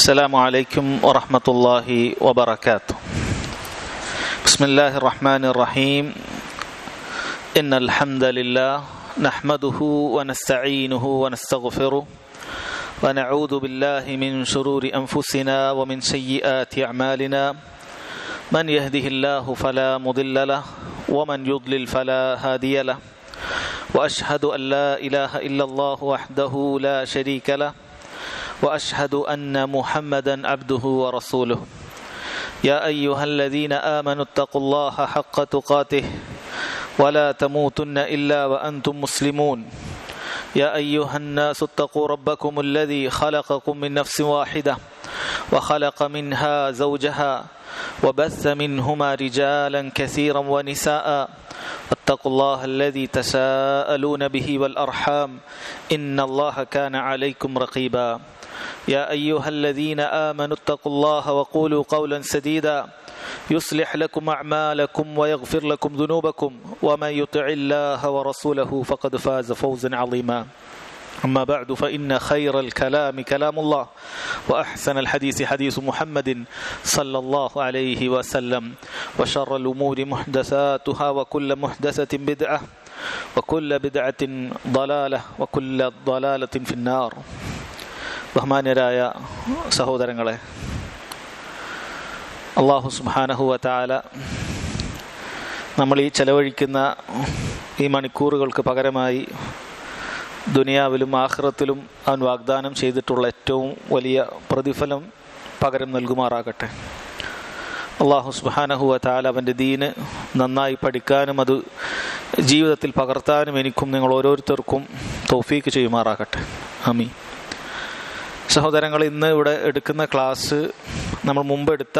السلام عليكم ورحمة الله وبركاته بسم الله الرحمن الرحيم إن الحمد لله نحمده ونستعينه ونستغفره ونعوذ بالله من شرور أنفسنا ومن سيئات أعمالنا من يهده الله فلا مضل له ومن يضلل فلا هادي له واشهد ان لا اله الا الله وحده لا شريك له واشهد ان محمدا عبده ورسوله يا ايها الذين امنوا اتقوا الله حق تقاته ولا تموتن الا وانتم مسلمون يا ايها الناس اتقوا ربكم الذي خلقكم من نفس واحده وخلق منها زوجها وبث منهما رجالا كثيرا ونساء واتقوا الله الذي تساءلون به والارحام ان الله كان عليكم رقيبا يا ايها الذين امنوا اتقوا الله وقولوا قولا سديدا يصلح لكم اعمالكم ويغفر لكم ذنوبكم ومن يطع الله ورسوله فقد فاز فوزا عظيما أما بعد فإن خير الكلام كلام الله وأحسن الحديث حديث محمد صلى الله عليه وسلم وشر الأمور محدثاتها وكل محدثة بدعة وكل بدعة ضلالة وكل ضلالة في النار ബഹുമാന്യരായ സഹോദരങ്ങളെ അള്ളാഹു സുബാനഹുവ താല നമ്മൾ ഈ ചെലവഴിക്കുന്ന ഈ മണിക്കൂറുകൾക്ക് പകരമായി ദുനിയാവിലും ആഹ്റത്തിലും അവൻ വാഗ്ദാനം ചെയ്തിട്ടുള്ള ഏറ്റവും വലിയ പ്രതിഫലം പകരം നൽകുമാറാകട്ടെ അള്ളാഹു സുബാനഹുവ താല അവൻ്റെ ദീന് നന്നായി പഠിക്കാനും അത് ജീവിതത്തിൽ പകർത്താനും എനിക്കും നിങ്ങൾ ഓരോരുത്തർക്കും തോഫീക്ക് ചെയ്യുമാറാകട്ടെ അമീ സഹോദരങ്ങൾ ഇന്ന് ഇവിടെ എടുക്കുന്ന ക്ലാസ് നമ്മൾ മുമ്പ് എടുത്ത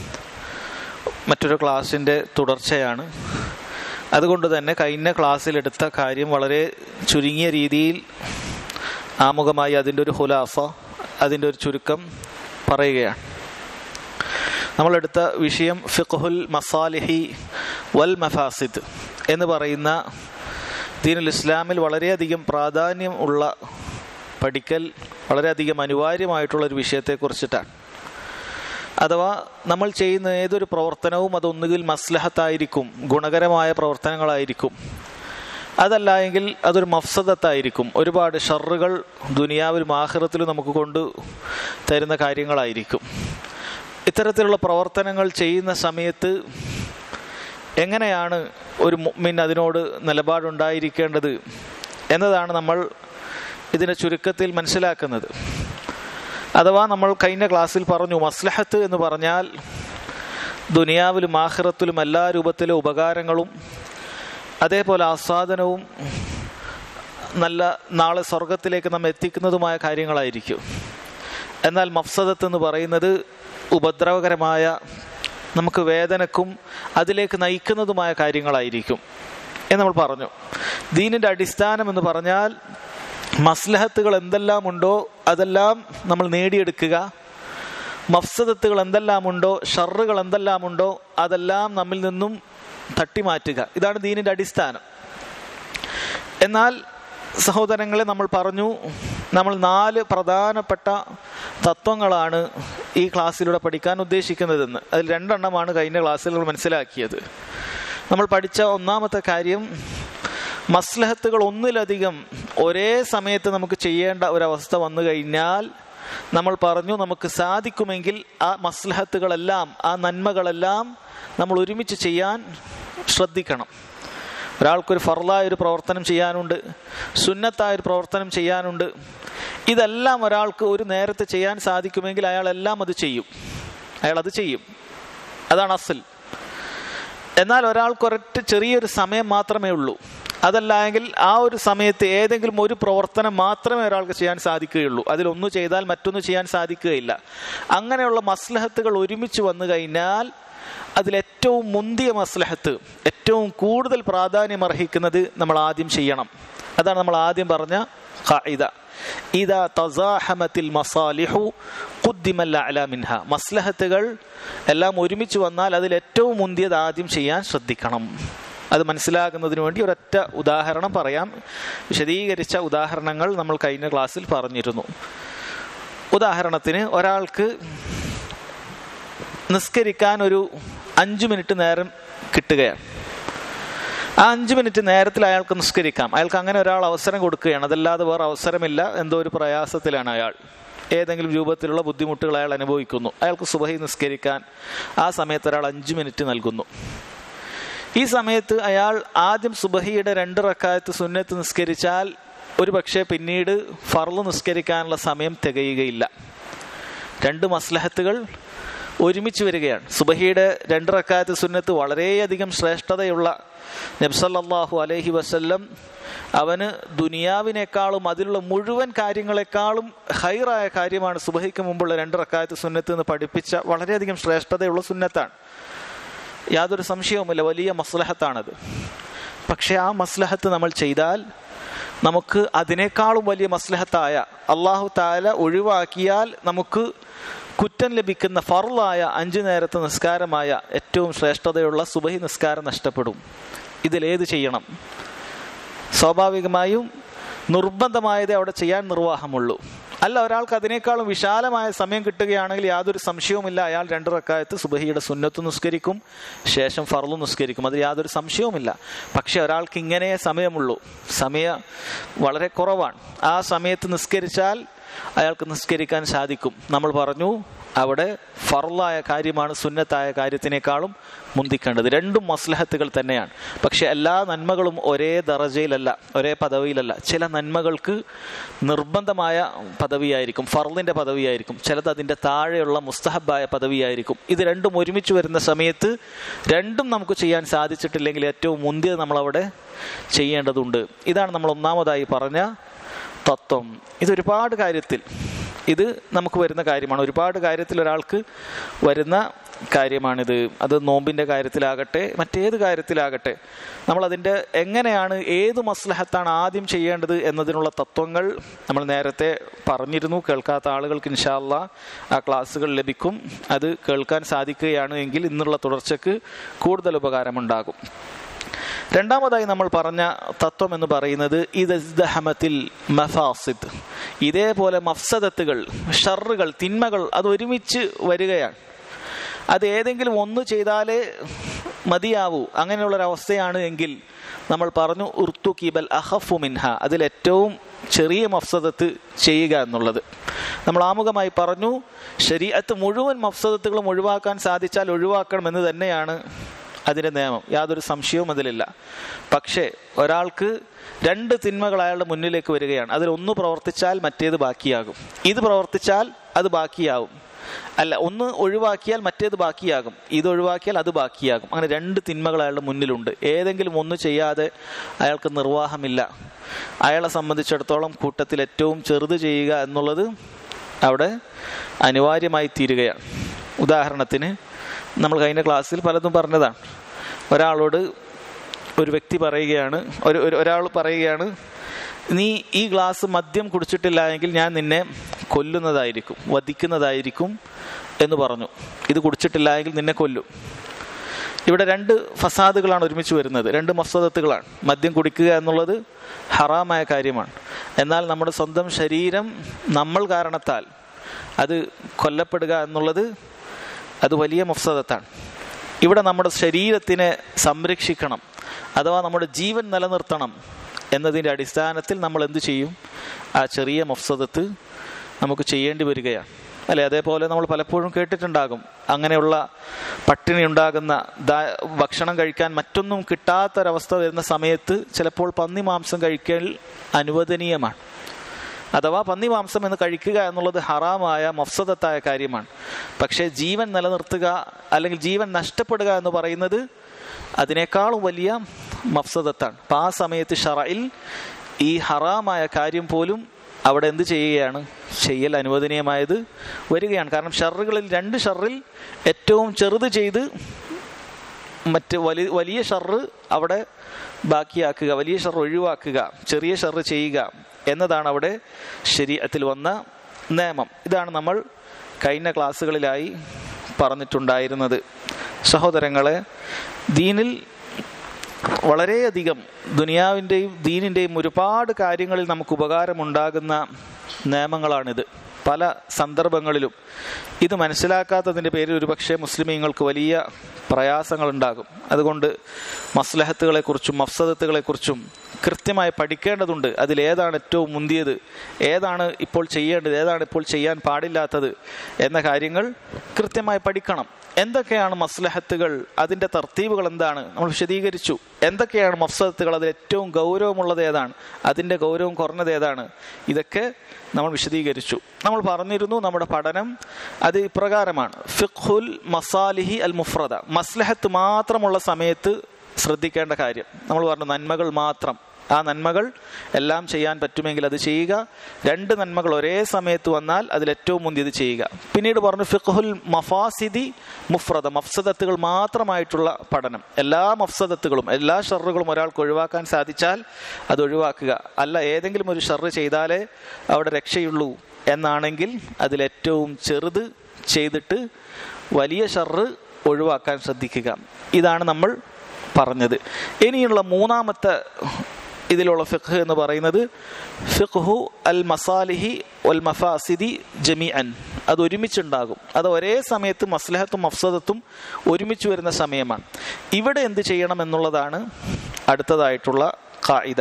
മറ്റൊരു ക്ലാസ്സിൻ്റെ തുടർച്ചയാണ് അതുകൊണ്ട് തന്നെ കഴിഞ്ഞ ക്ലാസ്സിലെടുത്ത കാര്യം വളരെ ചുരുങ്ങിയ രീതിയിൽ ആമുഖമായി അതിൻ്റെ ഒരു ഹുലാഫ അതിൻ്റെ ഒരു ചുരുക്കം പറയുകയാണ് നമ്മളെടുത്ത വിഷയം ഫിഖുൽ മസാലിഹി വൽ മഫാസിദ് എന്ന് പറയുന്ന ദീനുൽ ഇസ്ലാമിൽ വളരെയധികം പ്രാധാന്യം ഉള്ള പഠിക്കൽ വളരെയധികം അനിവാര്യമായിട്ടുള്ള ഒരു വിഷയത്തെക്കുറിച്ചിട്ടാണ് അഥവാ നമ്മൾ ചെയ്യുന്ന ഏതൊരു പ്രവർത്തനവും അതൊന്നുകിൽ മസ്ലഹത്തായിരിക്കും ഗുണകരമായ പ്രവർത്തനങ്ങളായിരിക്കും അതല്ല എങ്കിൽ അതൊരു മഫ്സദത്തായിരിക്കും ഒരുപാട് ഷറുകൾ ദുനിയാവിലും ആഹ്റത്തിലും നമുക്ക് കൊണ്ട് തരുന്ന കാര്യങ്ങളായിരിക്കും ഇത്തരത്തിലുള്ള പ്രവർത്തനങ്ങൾ ചെയ്യുന്ന സമയത്ത് എങ്ങനെയാണ് ഒരു മുഅ്മിൻ അതിനോട് നിലപാടുണ്ടായിരിക്കേണ്ടത് എന്നതാണ് നമ്മൾ ഇതിന്റെ ചുരുക്കത്തിൽ മനസ്സിലാക്കുന്നത് അഥവാ നമ്മൾ കഴിഞ്ഞ ക്ലാസ്സിൽ പറഞ്ഞു മസ്ലഹത്ത് എന്ന് പറഞ്ഞാൽ ദുനിയാവിലും ആഹ്റത്തിലും എല്ലാ രൂപത്തിലും ഉപകാരങ്ങളും അതേപോലെ ആസ്വാദനവും നല്ല നാളെ സ്വർഗത്തിലേക്ക് നമ്മെ എത്തിക്കുന്നതുമായ കാര്യങ്ങളായിരിക്കും എന്നാൽ മഫ്സദത്ത് എന്ന് പറയുന്നത് ഉപദ്രവകരമായ നമുക്ക് വേദനക്കും അതിലേക്ക് നയിക്കുന്നതുമായ കാര്യങ്ങളായിരിക്കും എന്ന് നമ്മൾ പറഞ്ഞു ദീനിന്റെ അടിസ്ഥാനം എന്ന് പറഞ്ഞാൽ മസ്ലഹത്തുകൾ എന്തെല്ലാം ഉണ്ടോ അതെല്ലാം നമ്മൾ നേടിയെടുക്കുക മഫ്സദത്തുകൾ എന്തെല്ലാം ഉണ്ടോ ഷറുകൾ എന്തെല്ലാം ഉണ്ടോ അതെല്ലാം നമ്മിൽ നിന്നും തട്ടിമാറ്റുക ഇതാണ് ദീനിന്റെ അടിസ്ഥാനം എന്നാൽ സഹോദരങ്ങളെ നമ്മൾ പറഞ്ഞു നമ്മൾ നാല് പ്രധാനപ്പെട്ട തത്വങ്ങളാണ് ഈ ക്ലാസ്സിലൂടെ പഠിക്കാൻ ഉദ്ദേശിക്കുന്നതെന്ന് അതിൽ രണ്ടെണ്ണമാണ് കഴിഞ്ഞ ക്ലാസ്സിൽ നമ്മൾ മനസ്സിലാക്കിയത് നമ്മൾ പഠിച്ച ഒന്നാമത്തെ കാര്യം മസ്ലഹത്തുകൾ ഒന്നിലധികം ഒരേ സമയത്ത് നമുക്ക് ചെയ്യേണ്ട ഒരവസ്ഥ വന്നു കഴിഞ്ഞാൽ നമ്മൾ പറഞ്ഞു നമുക്ക് സാധിക്കുമെങ്കിൽ ആ മസ്ലഹത്തുകളെല്ലാം ആ നന്മകളെല്ലാം നമ്മൾ ഒരുമിച്ച് ചെയ്യാൻ ശ്രദ്ധിക്കണം ഒരാൾക്കൊരു ഫർലായ ഒരു പ്രവർത്തനം ചെയ്യാനുണ്ട് സുന്നത്തായ ഒരു പ്രവർത്തനം ചെയ്യാനുണ്ട് ഇതെല്ലാം ഒരാൾക്ക് ഒരു നേരത്തെ ചെയ്യാൻ സാധിക്കുമെങ്കിൽ അയാൾ എല്ലാം അത് ചെയ്യും അയാൾ അത് ചെയ്യും അതാണ് അസൽ എന്നാൽ ഒരാൾക്ക് ഒരൊറ്റ ചെറിയൊരു സമയം മാത്രമേ ഉള്ളൂ അതല്ല എങ്കിൽ ആ ഒരു സമയത്ത് ഏതെങ്കിലും ഒരു പ്രവർത്തനം മാത്രമേ ഒരാൾക്ക് ചെയ്യാൻ സാധിക്കുകയുള്ളൂ അതിലൊന്നു ചെയ്താൽ മറ്റൊന്ന് ചെയ്യാൻ സാധിക്കുകയില്ല അങ്ങനെയുള്ള മസ്ലഹത്തുകൾ ഒരുമിച്ച് വന്നു കഴിഞ്ഞാൽ അതിലേറ്റവും മുന്തിയ മസ്ലഹത്ത് ഏറ്റവും കൂടുതൽ പ്രാധാന്യം അർഹിക്കുന്നത് നമ്മൾ ആദ്യം ചെയ്യണം അതാണ് നമ്മൾ ആദ്യം പറഞ്ഞ ഖായിദ ഇതാ തസാഹമത്തിൽ മസാലിഹു ഖുദ്ദിമല്ല അല മിൻഹ മസ്ലഹത്തുകൾ എല്ലാം ഒരുമിച്ച് വന്നാൽ അതിൽ ഏറ്റവും മുന്തിയത് ആദ്യം ചെയ്യാൻ ശ്രദ്ധിക്കണം അത് മനസ്സിലാകുന്നതിന് വേണ്ടി ഒരൊറ്റ ഉദാഹരണം പറയാം വിശദീകരിച്ച ഉദാഹരണങ്ങൾ നമ്മൾ കഴിഞ്ഞ ക്ലാസ്സിൽ പറഞ്ഞിരുന്നു ഉദാഹരണത്തിന് ഒരാൾക്ക് നിസ്കരിക്കാൻ ഒരു അഞ്ചു മിനിറ്റ് നേരം കിട്ടുകയാണ് ആ അഞ്ചു മിനിറ്റ് നേരത്തിൽ അയാൾക്ക് നിസ്കരിക്കാം അയാൾക്ക് അങ്ങനെ ഒരാൾ അവസരം കൊടുക്കുകയാണ് അതല്ലാതെ വേറെ അവസരമില്ല എന്തോ ഒരു പ്രയാസത്തിലാണ് അയാൾ ഏതെങ്കിലും രൂപത്തിലുള്ള ബുദ്ധിമുട്ടുകൾ അയാൾ അനുഭവിക്കുന്നു അയാൾക്ക് സുബഹി നിസ്കരിക്കാൻ ആ സമയത്ത് ഒരാൾ അഞ്ചു മിനിറ്റ് നൽകുന്നു ഈ സമയത്ത് അയാൾ ആദ്യം സുബഹിയുടെ രണ്ട് റക്കായത്ത് സുന്നത്ത് നിസ്കരിച്ചാൽ ഒരു പക്ഷേ പിന്നീട് ഫർള് നിസ്കരിക്കാനുള്ള സമയം തികയുകയില്ല രണ്ട് മസ്ലഹത്തുകൾ ഒരുമിച്ച് വരികയാണ് സുബഹിയുടെ രണ്ട് റക്കായത്ത് സുന്നത്ത് വളരെയധികം ശ്രേഷ്ഠതയുള്ള നബ്സല്ലാഹു അലൈഹി വസല്ലം അവന് ദുനിയാവിനേക്കാളും അതിലുള്ള മുഴുവൻ കാര്യങ്ങളെക്കാളും ഹൈറായ കാര്യമാണ് സുബഹിക്ക് മുമ്പുള്ള രണ്ട് റക്കായത്ത് സുന്നത്ത് എന്ന് പഠിപ്പിച്ച വളരെയധികം ശ്രേഷ്ഠതയുള്ള സുന്നത്താണ് യാതൊരു സംശയവുമില്ല വലിയ മസ്ലഹത്താണത് പക്ഷെ ആ മസ്ലഹത്ത് നമ്മൾ ചെയ്താൽ നമുക്ക് അതിനേക്കാളും വലിയ മസ്ലഹത്തായ അള്ളാഹു താല ഒഴിവാക്കിയാൽ നമുക്ക് കുറ്റം ലഭിക്കുന്ന ഫറുളായ അഞ്ചു നേരത്തെ നിസ്കാരമായ ഏറ്റവും ശ്രേഷ്ഠതയുള്ള സുബഹി നിസ്കാരം നഷ്ടപ്പെടും ഇതിലേത് ചെയ്യണം സ്വാഭാവികമായും നിർബന്ധമായതേ അവിടെ ചെയ്യാൻ നിർവാഹമുള്ളൂ അല്ല ഒരാൾക്ക് അതിനേക്കാളും വിശാലമായ സമയം കിട്ടുകയാണെങ്കിൽ യാതൊരു സംശയവുമില്ല അയാൾ രണ്ട് റക്കായത്ത് സുബഹിയുടെ സുന്നത്ത് നിസ്കരിക്കും ശേഷം ഫർളു നിസ്കരിക്കും അത് യാതൊരു സംശയവുമില്ല പക്ഷെ ഒരാൾക്ക് ഇങ്ങനെ സമയമുള്ളൂ സമയം വളരെ കുറവാണ് ആ സമയത്ത് നിസ്കരിച്ചാൽ അയാൾക്ക് നിസ്കരിക്കാൻ സാധിക്കും നമ്മൾ പറഞ്ഞു അവിടെ ഫറലായ കാര്യമാണ് സുന്നത്തായ കാര്യത്തിനേക്കാളും മുന്തിക്കേണ്ടത് രണ്ടും മസ്ലഹത്തുകൾ തന്നെയാണ് പക്ഷെ എല്ലാ നന്മകളും ഒരേ ദറജയിലല്ല ഒരേ പദവിയിലല്ല ചില നന്മകൾക്ക് നിർബന്ധമായ പദവിയായിരിക്കും ഫർലിന്റെ പദവിയായിരിക്കും ചിലത് അതിൻ്റെ താഴെയുള്ള മുസ്തഹബായ പദവിയായിരിക്കും ഇത് രണ്ടും ഒരുമിച്ച് വരുന്ന സമയത്ത് രണ്ടും നമുക്ക് ചെയ്യാൻ സാധിച്ചിട്ടില്ലെങ്കിൽ ഏറ്റവും മുന്തിയത് നമ്മളവിടെ ചെയ്യേണ്ടതുണ്ട് ഇതാണ് നമ്മൾ ഒന്നാമതായി പറഞ്ഞ തത്വം ഇതൊരുപാട് കാര്യത്തിൽ ഇത് നമുക്ക് വരുന്ന കാര്യമാണ് ഒരുപാട് കാര്യത്തിൽ ഒരാൾക്ക് വരുന്ന കാര്യമാണിത് അത് നോമ്പിന്റെ കാര്യത്തിലാകട്ടെ മറ്റേത് കാര്യത്തിലാകട്ടെ നമ്മൾ അതിൻ്റെ എങ്ങനെയാണ് ഏത് മസ്ലഹത്താണ് ആദ്യം ചെയ്യേണ്ടത് എന്നതിനുള്ള തത്വങ്ങൾ നമ്മൾ നേരത്തെ പറഞ്ഞിരുന്നു കേൾക്കാത്ത ആളുകൾക്ക് ഇൻഷാല്ല ആ ക്ലാസ്സുകൾ ലഭിക്കും അത് കേൾക്കാൻ സാധിക്കുകയാണ് എങ്കിൽ ഇന്നുള്ള തുടർച്ചയ്ക്ക് കൂടുതൽ ഉപകാരമുണ്ടാകും രണ്ടാമതായി നമ്മൾ പറഞ്ഞ തത്വം എന്ന് പറയുന്നത് ഇദ്ഹമത്തിൽ മഫാസിദ് ഇതേപോലെ മഫ്സദത്തുകൾ ഷറുകൾ തിന്മകൾ അത് ഒരുമിച്ച് വരികയാണ് അത് ഏതെങ്കിലും ഒന്ന് ചെയ്താലേ മതിയാവൂ അങ്ങനെയുള്ളൊരവസ്ഥയാണ് എങ്കിൽ നമ്മൾ പറഞ്ഞു ഉർത്തു കിബൽ അഹഫു മിൻഹ അതിലേറ്റവും ചെറിയ മഫ്സദത്ത് ചെയ്യുക എന്നുള്ളത് നമ്മൾ ആമുഖമായി പറഞ്ഞു ശരീരത്ത് മുഴുവൻ മഫ്സദത്തുകളും ഒഴിവാക്കാൻ സാധിച്ചാൽ ഒഴിവാക്കണം എന്ന് തന്നെയാണ് അതിന്റെ നിയമം യാതൊരു സംശയവും അതിലില്ല പക്ഷേ ഒരാൾക്ക് രണ്ട് തിന്മകൾ അയാളുടെ മുന്നിലേക്ക് വരികയാണ് അതിൽ ഒന്ന് പ്രവർത്തിച്ചാൽ മറ്റേത് ബാക്കിയാകും ഇത് പ്രവർത്തിച്ചാൽ അത് ബാക്കിയാവും അല്ല ഒന്ന് ഒഴിവാക്കിയാൽ മറ്റേത് ബാക്കിയാകും ഇത് ഒഴിവാക്കിയാൽ അത് ബാക്കിയാകും അങ്ങനെ രണ്ട് തിന്മകൾ അയാളുടെ മുന്നിലുണ്ട് ഏതെങ്കിലും ഒന്ന് ചെയ്യാതെ അയാൾക്ക് നിർവാഹമില്ല അയാളെ സംബന്ധിച്ചിടത്തോളം കൂട്ടത്തിൽ ഏറ്റവും ചെറുത് ചെയ്യുക എന്നുള്ളത് അവിടെ അനിവാര്യമായി തീരുകയാണ് ഉദാഹരണത്തിന് നമ്മൾ കഴിഞ്ഞ ക്ലാസ്സിൽ പലതും പറഞ്ഞതാണ് ഒരാളോട് ഒരു വ്യക്തി പറയുകയാണ് ഒരു ഒരാൾ പറയുകയാണ് നീ ഈ ഗ്ലാസ് മദ്യം കുടിച്ചിട്ടില്ല എങ്കിൽ ഞാൻ നിന്നെ കൊല്ലുന്നതായിരിക്കും വധിക്കുന്നതായിരിക്കും എന്ന് പറഞ്ഞു ഇത് കുടിച്ചിട്ടില്ല എങ്കിൽ നിന്നെ കൊല്ലും ഇവിടെ രണ്ട് ഫസാദുകളാണ് ഒരുമിച്ച് വരുന്നത് രണ്ട് മസ്വദത്തുകളാണ് മദ്യം കുടിക്കുക എന്നുള്ളത് ഹറാമായ കാര്യമാണ് എന്നാൽ നമ്മുടെ സ്വന്തം ശരീരം നമ്മൾ കാരണത്താൽ അത് കൊല്ലപ്പെടുക എന്നുള്ളത് അത് വലിയ മഫ്സദത്താണ് ഇവിടെ നമ്മുടെ ശരീരത്തിനെ സംരക്ഷിക്കണം അഥവാ നമ്മുടെ ജീവൻ നിലനിർത്തണം എന്നതിൻ്റെ അടിസ്ഥാനത്തിൽ നമ്മൾ എന്ത് ചെയ്യും ആ ചെറിയ മഫ്സദത്ത് നമുക്ക് ചെയ്യേണ്ടി വരികയാണ് അല്ലെ അതേപോലെ നമ്മൾ പലപ്പോഴും കേട്ടിട്ടുണ്ടാകും അങ്ങനെയുള്ള പട്ടിണി ഉണ്ടാകുന്ന ഭക്ഷണം കഴിക്കാൻ മറ്റൊന്നും കിട്ടാത്തൊരവസ്ഥ വരുന്ന സമയത്ത് ചിലപ്പോൾ പന്നി മാംസം കഴിക്കൽ അനുവദനീയമാണ് അഥവാ പന്നി മാംസം എന്ന് കഴിക്കുക എന്നുള്ളത് ഹറാമായ മഫ്സദത്തായ കാര്യമാണ് പക്ഷേ ജീവൻ നിലനിർത്തുക അല്ലെങ്കിൽ ജീവൻ നഷ്ടപ്പെടുക എന്ന് പറയുന്നത് അതിനേക്കാളും വലിയ മഫ്സദത്താണ് അപ്പം ആ സമയത്ത് ഷറയിൽ ഈ ഹറാമായ കാര്യം പോലും അവിടെ എന്ത് ചെയ്യുകയാണ് ചെയ്യൽ അനുവദനീയമായത് വരികയാണ് കാരണം ഷറുകളിൽ രണ്ട് ഷറിൽ ഏറ്റവും ചെറുത് ചെയ്ത് മറ്റ് വലിയ വലിയ ഷറ് അവിടെ ബാക്കിയാക്കുക വലിയ ഷർ ഒഴിവാക്കുക ചെറിയ ഷറ് ചെയ്യുക എന്നതാണ് അവിടെ ശരീരത്തിൽ വന്ന നിയമം ഇതാണ് നമ്മൾ കഴിഞ്ഞ ക്ലാസ്സുകളിലായി പറഞ്ഞിട്ടുണ്ടായിരുന്നത് സഹോദരങ്ങളെ ദീനിൽ വളരെയധികം ദുനിയാവിൻ്റെയും ദീനിൻ്റെയും ഒരുപാട് കാര്യങ്ങളിൽ നമുക്ക് ഉപകാരമുണ്ടാകുന്ന നിയമങ്ങളാണിത് പല സന്ദർഭങ്ങളിലും ഇത് മനസ്സിലാക്കാത്തതിൻ്റെ പേരിൽ ഒരുപക്ഷെ മുസ്ലിമീങ്ങൾക്ക് വലിയ പ്രയാസങ്ങൾ ഉണ്ടാകും അതുകൊണ്ട് മസ്ലഹത്തുകളെക്കുറിച്ചും മഫ്സദത്തുകളെക്കുറിച്ചും കൃത്യമായി പഠിക്കേണ്ടതുണ്ട് അതിലേതാണ് ഏറ്റവും മുന്തിയത് ഏതാണ് ഇപ്പോൾ ചെയ്യേണ്ടത് ഏതാണ് ഇപ്പോൾ ചെയ്യാൻ പാടില്ലാത്തത് എന്ന കാര്യങ്ങൾ കൃത്യമായി പഠിക്കണം എന്തൊക്കെയാണ് മസ്ലഹത്തുകൾ അതിൻ്റെ തർത്തീവുകൾ എന്താണ് നമ്മൾ വിശദീകരിച്ചു എന്തൊക്കെയാണ് മഫ്സദത്തുകൾ അതിൽ ഏറ്റവും ഗൗരവമുള്ളത് ഏതാണ് അതിൻ്റെ ഗൗരവം കുറഞ്ഞത് ഏതാണ് ഇതൊക്കെ നമ്മൾ വിശദീകരിച്ചു നമ്മൾ പറഞ്ഞിരുന്നു നമ്മുടെ പഠനം അത് ഇപ്രകാരമാണ് ഫിഖുൽ മസാലിഹി അൽ മുഫ്രദ മസ്ലഹത്ത് മാത്രമുള്ള സമയത്ത് ശ്രദ്ധിക്കേണ്ട കാര്യം നമ്മൾ പറഞ്ഞു നന്മകൾ മാത്രം ആ നന്മകൾ എല്ലാം ചെയ്യാൻ പറ്റുമെങ്കിൽ അത് ചെയ്യുക രണ്ട് നന്മകൾ ഒരേ സമയത്ത് വന്നാൽ അതിൽ ഏറ്റവും മുന്തിയത് ചെയ്യുക പിന്നീട് പറഞ്ഞു ഫിഖുൽ മഫാസിദി മുഫ്രദ മഫ്സദത്തുകൾ മാത്രമായിട്ടുള്ള പഠനം എല്ലാ മഫ്സദത്തുകളും എല്ലാ ഷറുകളും ഒരാൾക്ക് ഒഴിവാക്കാൻ സാധിച്ചാൽ അത് ഒഴിവാക്കുക അല്ല ഏതെങ്കിലും ഒരു ഷറ് ചെയ്താലേ അവിടെ രക്ഷയുള്ളൂ എന്നാണെങ്കിൽ അതിലേറ്റവും ചെറുത് ചെയ്തിട്ട് വലിയ ഷറ് ഒഴിവാക്കാൻ ശ്രദ്ധിക്കുക ഇതാണ് നമ്മൾ പറഞ്ഞത് ഇനിയുള്ള മൂന്നാമത്തെ ഇതിലുള്ള ഫിഖ് എന്ന് പറയുന്നത് ഫിഖ്ഹു അൽ മസാലിഹി വൽ മഫാസിദി ജമി അൻ അത് ഒരുമിച്ചുണ്ടാകും അത് ഒരേ സമയത്ത് മസ്ലഹത്തും മഫ്സദത്തും ഒരുമിച്ച് വരുന്ന സമയമാണ് ഇവിടെ എന്ത് ചെയ്യണം എന്നുള്ളതാണ് അടുത്തതായിട്ടുള്ള കായിത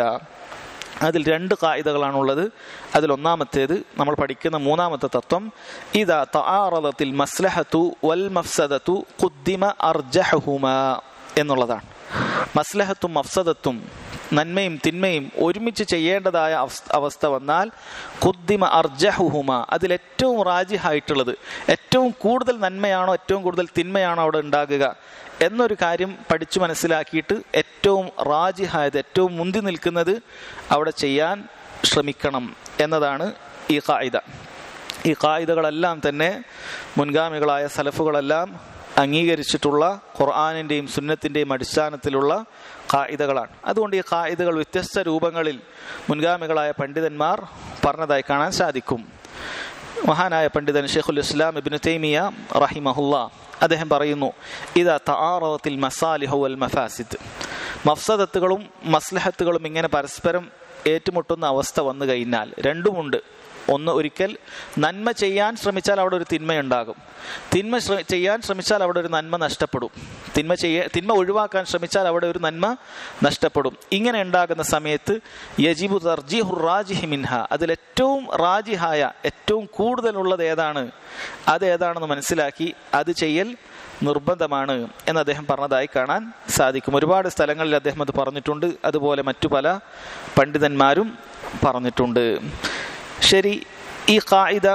അതിൽ രണ്ട് കായികകളാണുള്ളത് അതിൽ ഒന്നാമത്തേത് നമ്മൾ പഠിക്കുന്ന മൂന്നാമത്തെ തത്വം ഇതാ തആറദത്തിൽ മസ്ലഹത്തു വൽ മഫ്സദത്തു ഖുദ്ദിമ അർജഹുമ എന്നുള്ളതാണ് മസ്ലഹത്തും മഫ്സദത്തും നന്മയും തിന്മയും ഒരുമിച്ച് ചെയ്യേണ്ടതായ അവസ്ഥ വന്നാൽ കുദ്ദിമ അർജഹുഹുമ അതിൽ ഏറ്റവും റാജിഹായിട്ടുള്ളത് ഏറ്റവും കൂടുതൽ നന്മയാണോ ഏറ്റവും കൂടുതൽ തിന്മയാണോ അവിടെ ഉണ്ടാകുക എന്നൊരു കാര്യം പഠിച്ചു മനസ്സിലാക്കിയിട്ട് ഏറ്റവും റാജിഹായത് ഏറ്റവും മുന്തി നിൽക്കുന്നത് അവിടെ ചെയ്യാൻ ശ്രമിക്കണം എന്നതാണ് ഈ കായിക ഈ കായികകളെല്ലാം തന്നെ മുൻഗാമികളായ സലഫുകളെല്ലാം അംഗീകരിച്ചിട്ടുള്ള ഖുർആാനിൻ്റെയും സുന്നത്തിൻ്റെയും അടിസ്ഥാനത്തിലുള്ള കായികകളാണ് അതുകൊണ്ട് ഈ കായികകൾ വ്യത്യസ്ത രൂപങ്ങളിൽ മുൻഗാമികളായ പണ്ഡിതന്മാർ പറഞ്ഞതായി കാണാൻ സാധിക്കും മഹാനായ പണ്ഡിതൻ ഷെയ്ഖുൽ ഇസ്ലാം ഇബിന് തൈമിയ റഹിമഹുല്ല അദ്ദേഹം പറയുന്നു ഇതാ തആറത്തിൽ മസാലിഹു വൽ മഫാസിദ് മഫ്സദത്തുകളും മസ്ലഹത്തുകളും ഇങ്ങനെ പരസ്പരം ഏറ്റുമുട്ടുന്ന അവസ്ഥ വന്നു കഴിഞ്ഞാൽ രണ്ടുമുണ്ട് ഒന്ന് ഒരിക്കൽ നന്മ ചെയ്യാൻ ശ്രമിച്ചാൽ അവിടെ ഒരു തിന്മയുണ്ടാകും തിന്മ ചെയ്യാൻ ശ്രമിച്ചാൽ അവിടെ ഒരു നന്മ നഷ്ടപ്പെടും തിന്മ ചെയ്യ തിന്മ ഒഴിവാക്കാൻ ശ്രമിച്ചാൽ അവിടെ ഒരു നന്മ നഷ്ടപ്പെടും ഇങ്ങനെ ഉണ്ടാകുന്ന സമയത്ത് യജിബു തർജിഹു റാജിഹി മിൻഹ അതിൽ ഏറ്റവും റാജിഹായ ഏറ്റവും കൂടുതലുള്ളത് ഏതാണ് അത് ഏതാണെന്ന് മനസ്സിലാക്കി അത് ചെയ്യൽ നിർബന്ധമാണ് എന്ന് അദ്ദേഹം പറഞ്ഞതായി കാണാൻ സാധിക്കും ഒരുപാട് സ്ഥലങ്ങളിൽ അദ്ദേഹം അത് പറഞ്ഞിട്ടുണ്ട് അതുപോലെ മറ്റു പല പണ്ഡിതന്മാരും പറഞ്ഞിട്ടുണ്ട് ശരി ഈ കായിക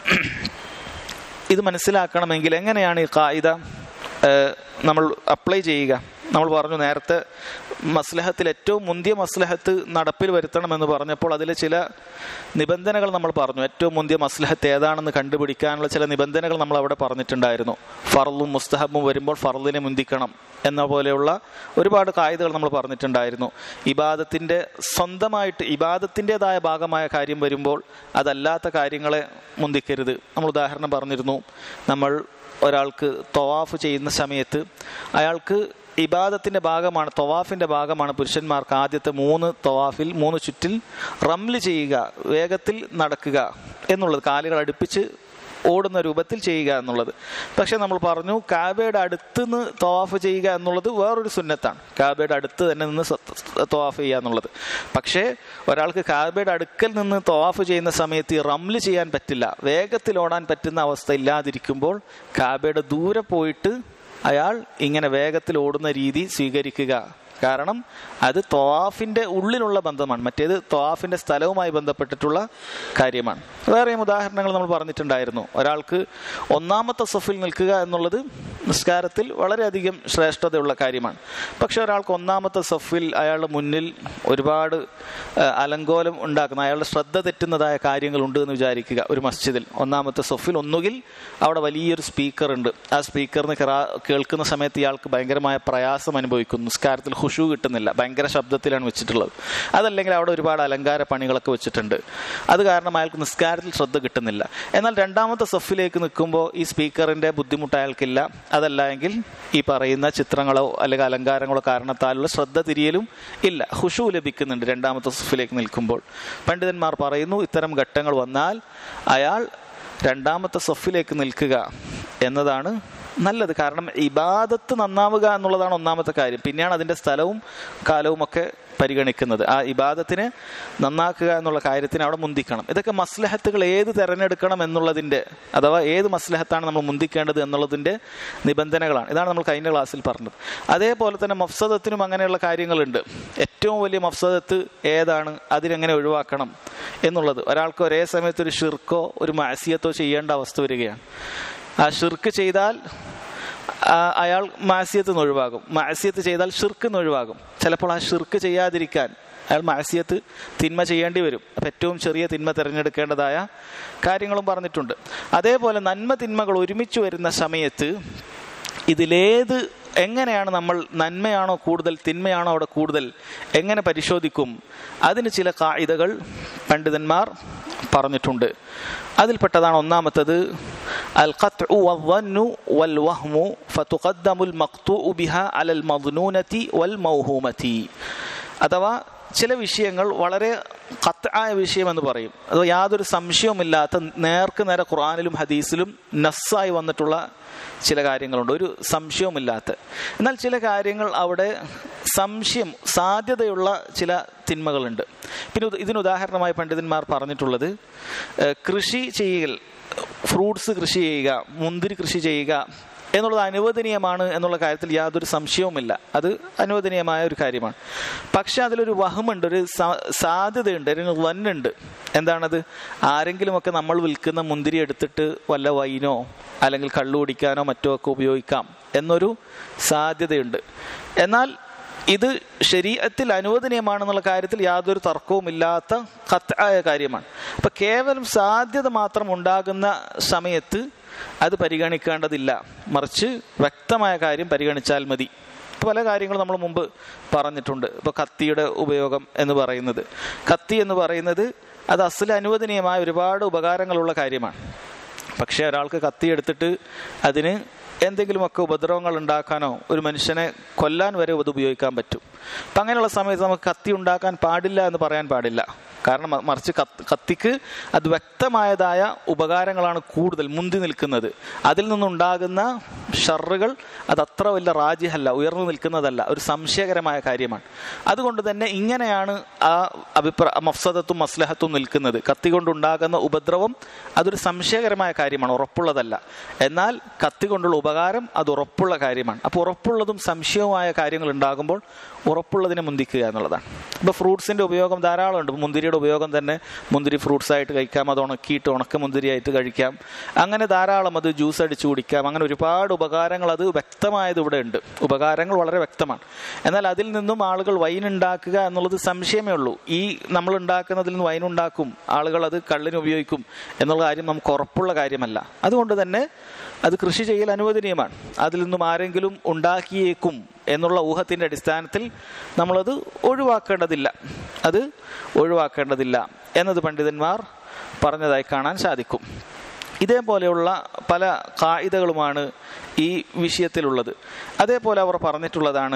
ഇത് മനസ്സിലാക്കണമെങ്കിൽ എങ്ങനെയാണ് ഈ കായിക നമ്മൾ അപ്ലൈ ചെയ്യുക നമ്മൾ പറഞ്ഞു നേരത്തെ മസ്ലഹത്തിൽ ഏറ്റവും മുന്തിയ മസ്ലഹത്ത് നടപ്പിൽ വരുത്തണമെന്ന് പറഞ്ഞപ്പോൾ അതിൽ ചില നിബന്ധനകൾ നമ്മൾ പറഞ്ഞു ഏറ്റവും മുന്തിയ മസ്ലഹത്ത് ഏതാണെന്ന് കണ്ടുപിടിക്കാനുള്ള ചില നിബന്ധനകൾ നമ്മൾ അവിടെ പറഞ്ഞിട്ടുണ്ടായിരുന്നു ഫറലും മുസ്തഹബും വരുമ്പോൾ ഫറലിനെ മുന്തിക്കണം എന്ന പോലെയുള്ള ഒരുപാട് കായികകൾ നമ്മൾ പറഞ്ഞിട്ടുണ്ടായിരുന്നു ഇബാദത്തിന്റെ സ്വന്തമായിട്ട് ഇബാദത്തിൻ്റെതായ ഭാഗമായ കാര്യം വരുമ്പോൾ അതല്ലാത്ത കാര്യങ്ങളെ മുന്തിക്കരുത് നമ്മൾ ഉദാഹരണം പറഞ്ഞിരുന്നു നമ്മൾ ഒരാൾക്ക് തൊവാഫ് ചെയ്യുന്ന സമയത്ത് അയാൾക്ക് ഇബാദത്തിന്റെ ഭാഗമാണ് തൊവാഫിന്റെ ഭാഗമാണ് പുരുഷന്മാർക്ക് ആദ്യത്തെ മൂന്ന് തൊവാഫിൽ മൂന്ന് ചുറ്റിൽ റംല് ചെയ്യുക വേഗത്തിൽ നടക്കുക എന്നുള്ളത് കാലുകൾ അടുപ്പിച്ച് ഓടുന്ന രൂപത്തിൽ ചെയ്യുക എന്നുള്ളത് പക്ഷെ നമ്മൾ പറഞ്ഞു കാബയുടെ അടുത്ത് നിന്ന് തവാഫ് ചെയ്യുക എന്നുള്ളത് വേറൊരു സുന്നത്താണ് കാബയുടെ അടുത്ത് തന്നെ നിന്ന് തവാഫ് ചെയ്യുക എന്നുള്ളത് പക്ഷേ ഒരാൾക്ക് കാബയുടെ അടുക്കൽ നിന്ന് തവാഫ് ചെയ്യുന്ന സമയത്ത് ഈ റംല് ചെയ്യാൻ പറ്റില്ല വേഗത്തിൽ ഓടാൻ പറ്റുന്ന അവസ്ഥ ഇല്ലാതിരിക്കുമ്പോൾ കാബയുടെ ദൂരെ പോയിട്ട് അയാൾ ഇങ്ങനെ വേഗത്തിൽ ഓടുന്ന രീതി സ്വീകരിക്കുക കാരണം അത് തൊവാഫിന്റെ ഉള്ളിലുള്ള ബന്ധമാണ് മറ്റേത് തൊവാഫിന്റെ സ്ഥലവുമായി ബന്ധപ്പെട്ടിട്ടുള്ള കാര്യമാണ് വേറെയും ഉദാഹരണങ്ങൾ നമ്മൾ പറഞ്ഞിട്ടുണ്ടായിരുന്നു ഒരാൾക്ക് ഒന്നാമത്തെ സഫിൽ നിൽക്കുക എന്നുള്ളത് നിസ്കാരത്തിൽ വളരെയധികം ശ്രേഷ്ഠതയുള്ള കാര്യമാണ് പക്ഷെ ഒരാൾക്ക് ഒന്നാമത്തെ സഫിൽ അയാളുടെ മുന്നിൽ ഒരുപാട് അലങ്കോലം ഉണ്ടാക്കുന്ന അയാളുടെ ശ്രദ്ധ തെറ്റുന്നതായ കാര്യങ്ങളുണ്ട് എന്ന് വിചാരിക്കുക ഒരു മസ്ജിദിൽ ഒന്നാമത്തെ സഫിൽ ഒന്നുകിൽ അവിടെ വലിയൊരു സ്പീക്കർ ഉണ്ട് ആ സ്പീക്കറിന് കേൾക്കുന്ന സമയത്ത് ഇയാൾക്ക് ഭയങ്കരമായ പ്രയാസം അനുഭവിക്കുന്നു നിസ്കാരത്തിൽ ഹുഷു കിട്ടുന്നില്ല ഭയങ്കര ശബ്ദത്തിലാണ് വെച്ചിട്ടുള്ളത് അതല്ലെങ്കിൽ അവിടെ ഒരുപാട് അലങ്കാര പണികളൊക്കെ വെച്ചിട്ടുണ്ട് അത് കാരണം അയാൾക്ക് നിസ്കാരത്തിൽ ശ്രദ്ധ കിട്ടുന്നില്ല എന്നാൽ രണ്ടാമത്തെ സഫിലേക്ക് നിൽക്കുമ്പോൾ ഈ സ്പീക്കറിന്റെ ബുദ്ധിമുട്ട് അയാൾക്കില്ല അതല്ല എങ്കിൽ ഈ പറയുന്ന ചിത്രങ്ങളോ അല്ലെങ്കിൽ അലങ്കാരങ്ങളോ കാരണത്താലുള്ള ശ്രദ്ധ തിരിയലും ഇല്ല ഹുഷു ലഭിക്കുന്നുണ്ട് രണ്ടാമത്തെ സഫിലേക്ക് നിൽക്കുമ്പോൾ പണ്ഡിതന്മാർ പറയുന്നു ഇത്തരം ഘട്ടങ്ങൾ വന്നാൽ അയാൾ രണ്ടാമത്തെ സഫിലേക്ക് നിൽക്കുക എന്നതാണ് നല്ലത് കാരണം ഇബാദത്ത് നന്നാവുക എന്നുള്ളതാണ് ഒന്നാമത്തെ കാര്യം പിന്നെയാണ് അതിൻ്റെ സ്ഥലവും കാലവും ഒക്കെ പരിഗണിക്കുന്നത് ആ ഇബാദത്തിനെ നന്നാക്കുക എന്നുള്ള കാര്യത്തിന് അവിടെ മുന്തിക്കണം ഇതൊക്കെ മസ്ലഹത്തുകൾ ഏത് തിരഞ്ഞെടുക്കണം എന്നുള്ളതിൻ്റെ അഥവാ ഏത് മസ്ലഹത്താണ് നമ്മൾ മുന്തിക്കേണ്ടത് എന്നുള്ളതിൻ്റെ നിബന്ധനകളാണ് ഇതാണ് നമ്മൾ കഴിഞ്ഞ ക്ലാസ്സിൽ പറഞ്ഞത് അതേപോലെ തന്നെ മഫ്സദത്തിനും അങ്ങനെയുള്ള കാര്യങ്ങളുണ്ട് ഏറ്റവും വലിയ മഫ്സദത്ത് ഏതാണ് അതിനെങ്ങനെ ഒഴിവാക്കണം എന്നുള്ളത് ഒരാൾക്ക് ഒരേ സമയത്ത് ഒരു ഷിർക്കോ ഒരു മാസിയത്തോ ചെയ്യേണ്ട അവസ്ഥ വരികയാണ് ആ ഷിർക്ക് ചെയ്താൽ അയാൾ മാസിയത്ത് നിന്ന് ഒഴിവാകും മാസിയത്ത് ചെയ്താൽ ഷിർക്ക് നിന്ന് ഒഴിവാകും ചിലപ്പോൾ ആ ഷിർക്ക് ചെയ്യാതിരിക്കാൻ അയാൾ മാസിയത്ത് തിന്മ ചെയ്യേണ്ടി വരും അപ്പം ഏറ്റവും ചെറിയ തിന്മ തിരഞ്ഞെടുക്കേണ്ടതായ കാര്യങ്ങളും പറഞ്ഞിട്ടുണ്ട് അതേപോലെ നന്മ തിന്മകൾ ഒരുമിച്ച് വരുന്ന സമയത്ത് ഇതിലേത് എങ്ങനെയാണ് നമ്മൾ നന്മയാണോ കൂടുതൽ തിന്മയാണോ അവിടെ കൂടുതൽ എങ്ങനെ പരിശോധിക്കും അതിന് ചില കായികകൾ പണ്ഡിതന്മാർ പറഞ്ഞിട്ടുണ്ട് അതിൽപ്പെട്ടതാണ് ഒന്നാമത്തത് അൽ ഖത്ഉ വന്നു വൽ വഹ്മു ഫതുഖദ്ദമുൽ മഖ്തുഉ ബിഹ അലൽ മദ്നൂനതി വൽ മൗഹൂമതി അഥവാ ചില വിഷയങ്ങൾ വളരെ കത്തായ വിഷയം എന്ന് പറയും അത് യാതൊരു സംശയവുമില്ലാത്ത നേർക്ക് നേരെ ഖുറാനിലും ഹദീസിലും നസ്സായി വന്നിട്ടുള്ള ചില കാര്യങ്ങളുണ്ട് ഒരു സംശയവുമില്ലാത്ത എന്നാൽ ചില കാര്യങ്ങൾ അവിടെ സംശയം സാധ്യതയുള്ള ചില തിന്മകളുണ്ട് പിന്നെ ഇതിന് ഉദാഹരണമായി പണ്ഡിതന്മാർ പറഞ്ഞിട്ടുള്ളത് കൃഷി ചെയ്യൽ ഫ്രൂട്ട്സ് കൃഷി ചെയ്യുക മുന്തിരി കൃഷി ചെയ്യുക എന്നുള്ളത് അനുവദനീയമാണ് എന്നുള്ള കാര്യത്തിൽ യാതൊരു സംശയവുമില്ല അത് അനുവദനീയമായ ഒരു കാര്യമാണ് പക്ഷെ അതിലൊരു വഹമുണ്ട് ഒരു സാധ്യതയുണ്ട് ഒരു വന്നുണ്ട് എന്താണത് ആരെങ്കിലുമൊക്കെ നമ്മൾ വിൽക്കുന്ന മുന്തിരി എടുത്തിട്ട് വല്ല വൈനോ അല്ലെങ്കിൽ കള്ളു കുടിക്കാനോ മറ്റോ ഒക്കെ ഉപയോഗിക്കാം എന്നൊരു സാധ്യതയുണ്ട് എന്നാൽ ഇത് ശരീരത്തിൽ അനുവദനീയമാണെന്നുള്ള കാര്യത്തിൽ യാതൊരു തർക്കവുമില്ലാത്ത കത്തായ കാര്യമാണ് അപ്പൊ കേവലം സാധ്യത മാത്രം ഉണ്ടാകുന്ന സമയത്ത് അത് പരിഗണിക്കേണ്ടതില്ല മറിച്ച് വ്യക്തമായ കാര്യം പരിഗണിച്ചാൽ മതി പല കാര്യങ്ങളും നമ്മൾ മുമ്പ് പറഞ്ഞിട്ടുണ്ട് ഇപ്പോൾ കത്തിയുടെ ഉപയോഗം എന്ന് പറയുന്നത് കത്തി എന്ന് പറയുന്നത് അത് അസല അനുവദനീയമായ ഒരുപാട് ഉപകാരങ്ങളുള്ള കാര്യമാണ് പക്ഷേ ഒരാൾക്ക് കത്തി എടുത്തിട്ട് അതിന് എന്തെങ്കിലുമൊക്കെ ഉപദ്രവങ്ങൾ ഉണ്ടാക്കാനോ ഒരു മനുഷ്യനെ കൊല്ലാൻ വരെ അത് ഉപയോഗിക്കാൻ പറ്റും അപ്പം അങ്ങനെയുള്ള സമയത്ത് നമുക്ക് കത്തി ഉണ്ടാക്കാൻ പാടില്ല എന്ന് പറയാൻ പാടില്ല കാരണം മറിച്ച് കത്തിക്ക് അത് വ്യക്തമായതായ ഉപകാരങ്ങളാണ് കൂടുതൽ മുന്തി നിൽക്കുന്നത് അതിൽ നിന്നുണ്ടാകുന്ന ഷറുകൾ അത് അത്ര വലിയ റാജിഹല്ല ഉയർന്നു നിൽക്കുന്നതല്ല ഒരു സംശയകരമായ കാര്യമാണ് അതുകൊണ്ട് തന്നെ ഇങ്ങനെയാണ് ആ അഭിപ്രായ മഫ്സദത്തും മസ്ലഹത്തും നിൽക്കുന്നത് കത്തി കൊണ്ടുണ്ടാകുന്ന ഉപദ്രവം അതൊരു സംശയകരമായ കാര്യമാണ് ഉറപ്പുള്ളതല്ല എന്നാൽ കത്തി കൊണ്ടുള്ള ഉപകാരം അത് ഉറപ്പുള്ള കാര്യമാണ് അപ്പോൾ ഉറപ്പുള്ളതും സംശയവുമായ കാര്യങ്ങൾ ഉണ്ടാകുമ്പോൾ ഉറപ്പുള്ളതിനെ മുന്തിക്കുക എന്നുള്ളതാണ് ഇപ്പോൾ ഫ്രൂട്ട്സിന്റെ ഉപയോഗം ധാരാളം ഉണ്ട് മുന്തിരിയുടെ ഉപയോഗം തന്നെ മുന്തിരി ഫ്രൂട്ട്സ് ആയിട്ട് കഴിക്കാം അത് ഉണക്കിയിട്ട് ഉണക്ക മുന്തിരിയായിട്ട് കഴിക്കാം അങ്ങനെ ധാരാളം അത് ജ്യൂസ് അടിച്ചു കുടിക്കാം അങ്ങനെ ഒരുപാട് ഉപകാരങ്ങൾ അത് വ്യക്തമായത് ഇവിടെ ഉണ്ട് ഉപകാരങ്ങൾ വളരെ വ്യക്തമാണ് എന്നാൽ അതിൽ നിന്നും ആളുകൾ വൈൻ ഉണ്ടാക്കുക എന്നുള്ളത് സംശയമേ ഉള്ളൂ ഈ നമ്മൾ ഉണ്ടാക്കുന്നതിൽ നിന്ന് വൈൻ ഉണ്ടാക്കും ആളുകൾ അത് കള്ളിന് ഉപയോഗിക്കും എന്നുള്ള കാര്യം നമുക്ക് ഉറപ്പുള്ള കാര്യമല്ല അതുകൊണ്ട് തന്നെ അത് കൃഷി ചെയ്യൽ അനുവദനീയമാണ് അതിൽ നിന്നും ആരെങ്കിലും ഉണ്ടാക്കിയേക്കും എന്നുള്ള ഊഹത്തിന്റെ അടിസ്ഥാനത്തിൽ നമ്മളത് ഒഴിവാക്കേണ്ടതില്ല അത് ഒഴിവാക്കേണ്ടതില്ല എന്നത് പണ്ഡിതന്മാർ പറഞ്ഞതായി കാണാൻ സാധിക്കും ഇതേപോലെയുള്ള പല കായികകളുമാണ് ഈ വിഷയത്തിലുള്ളത് അതേപോലെ അവർ പറഞ്ഞിട്ടുള്ളതാണ്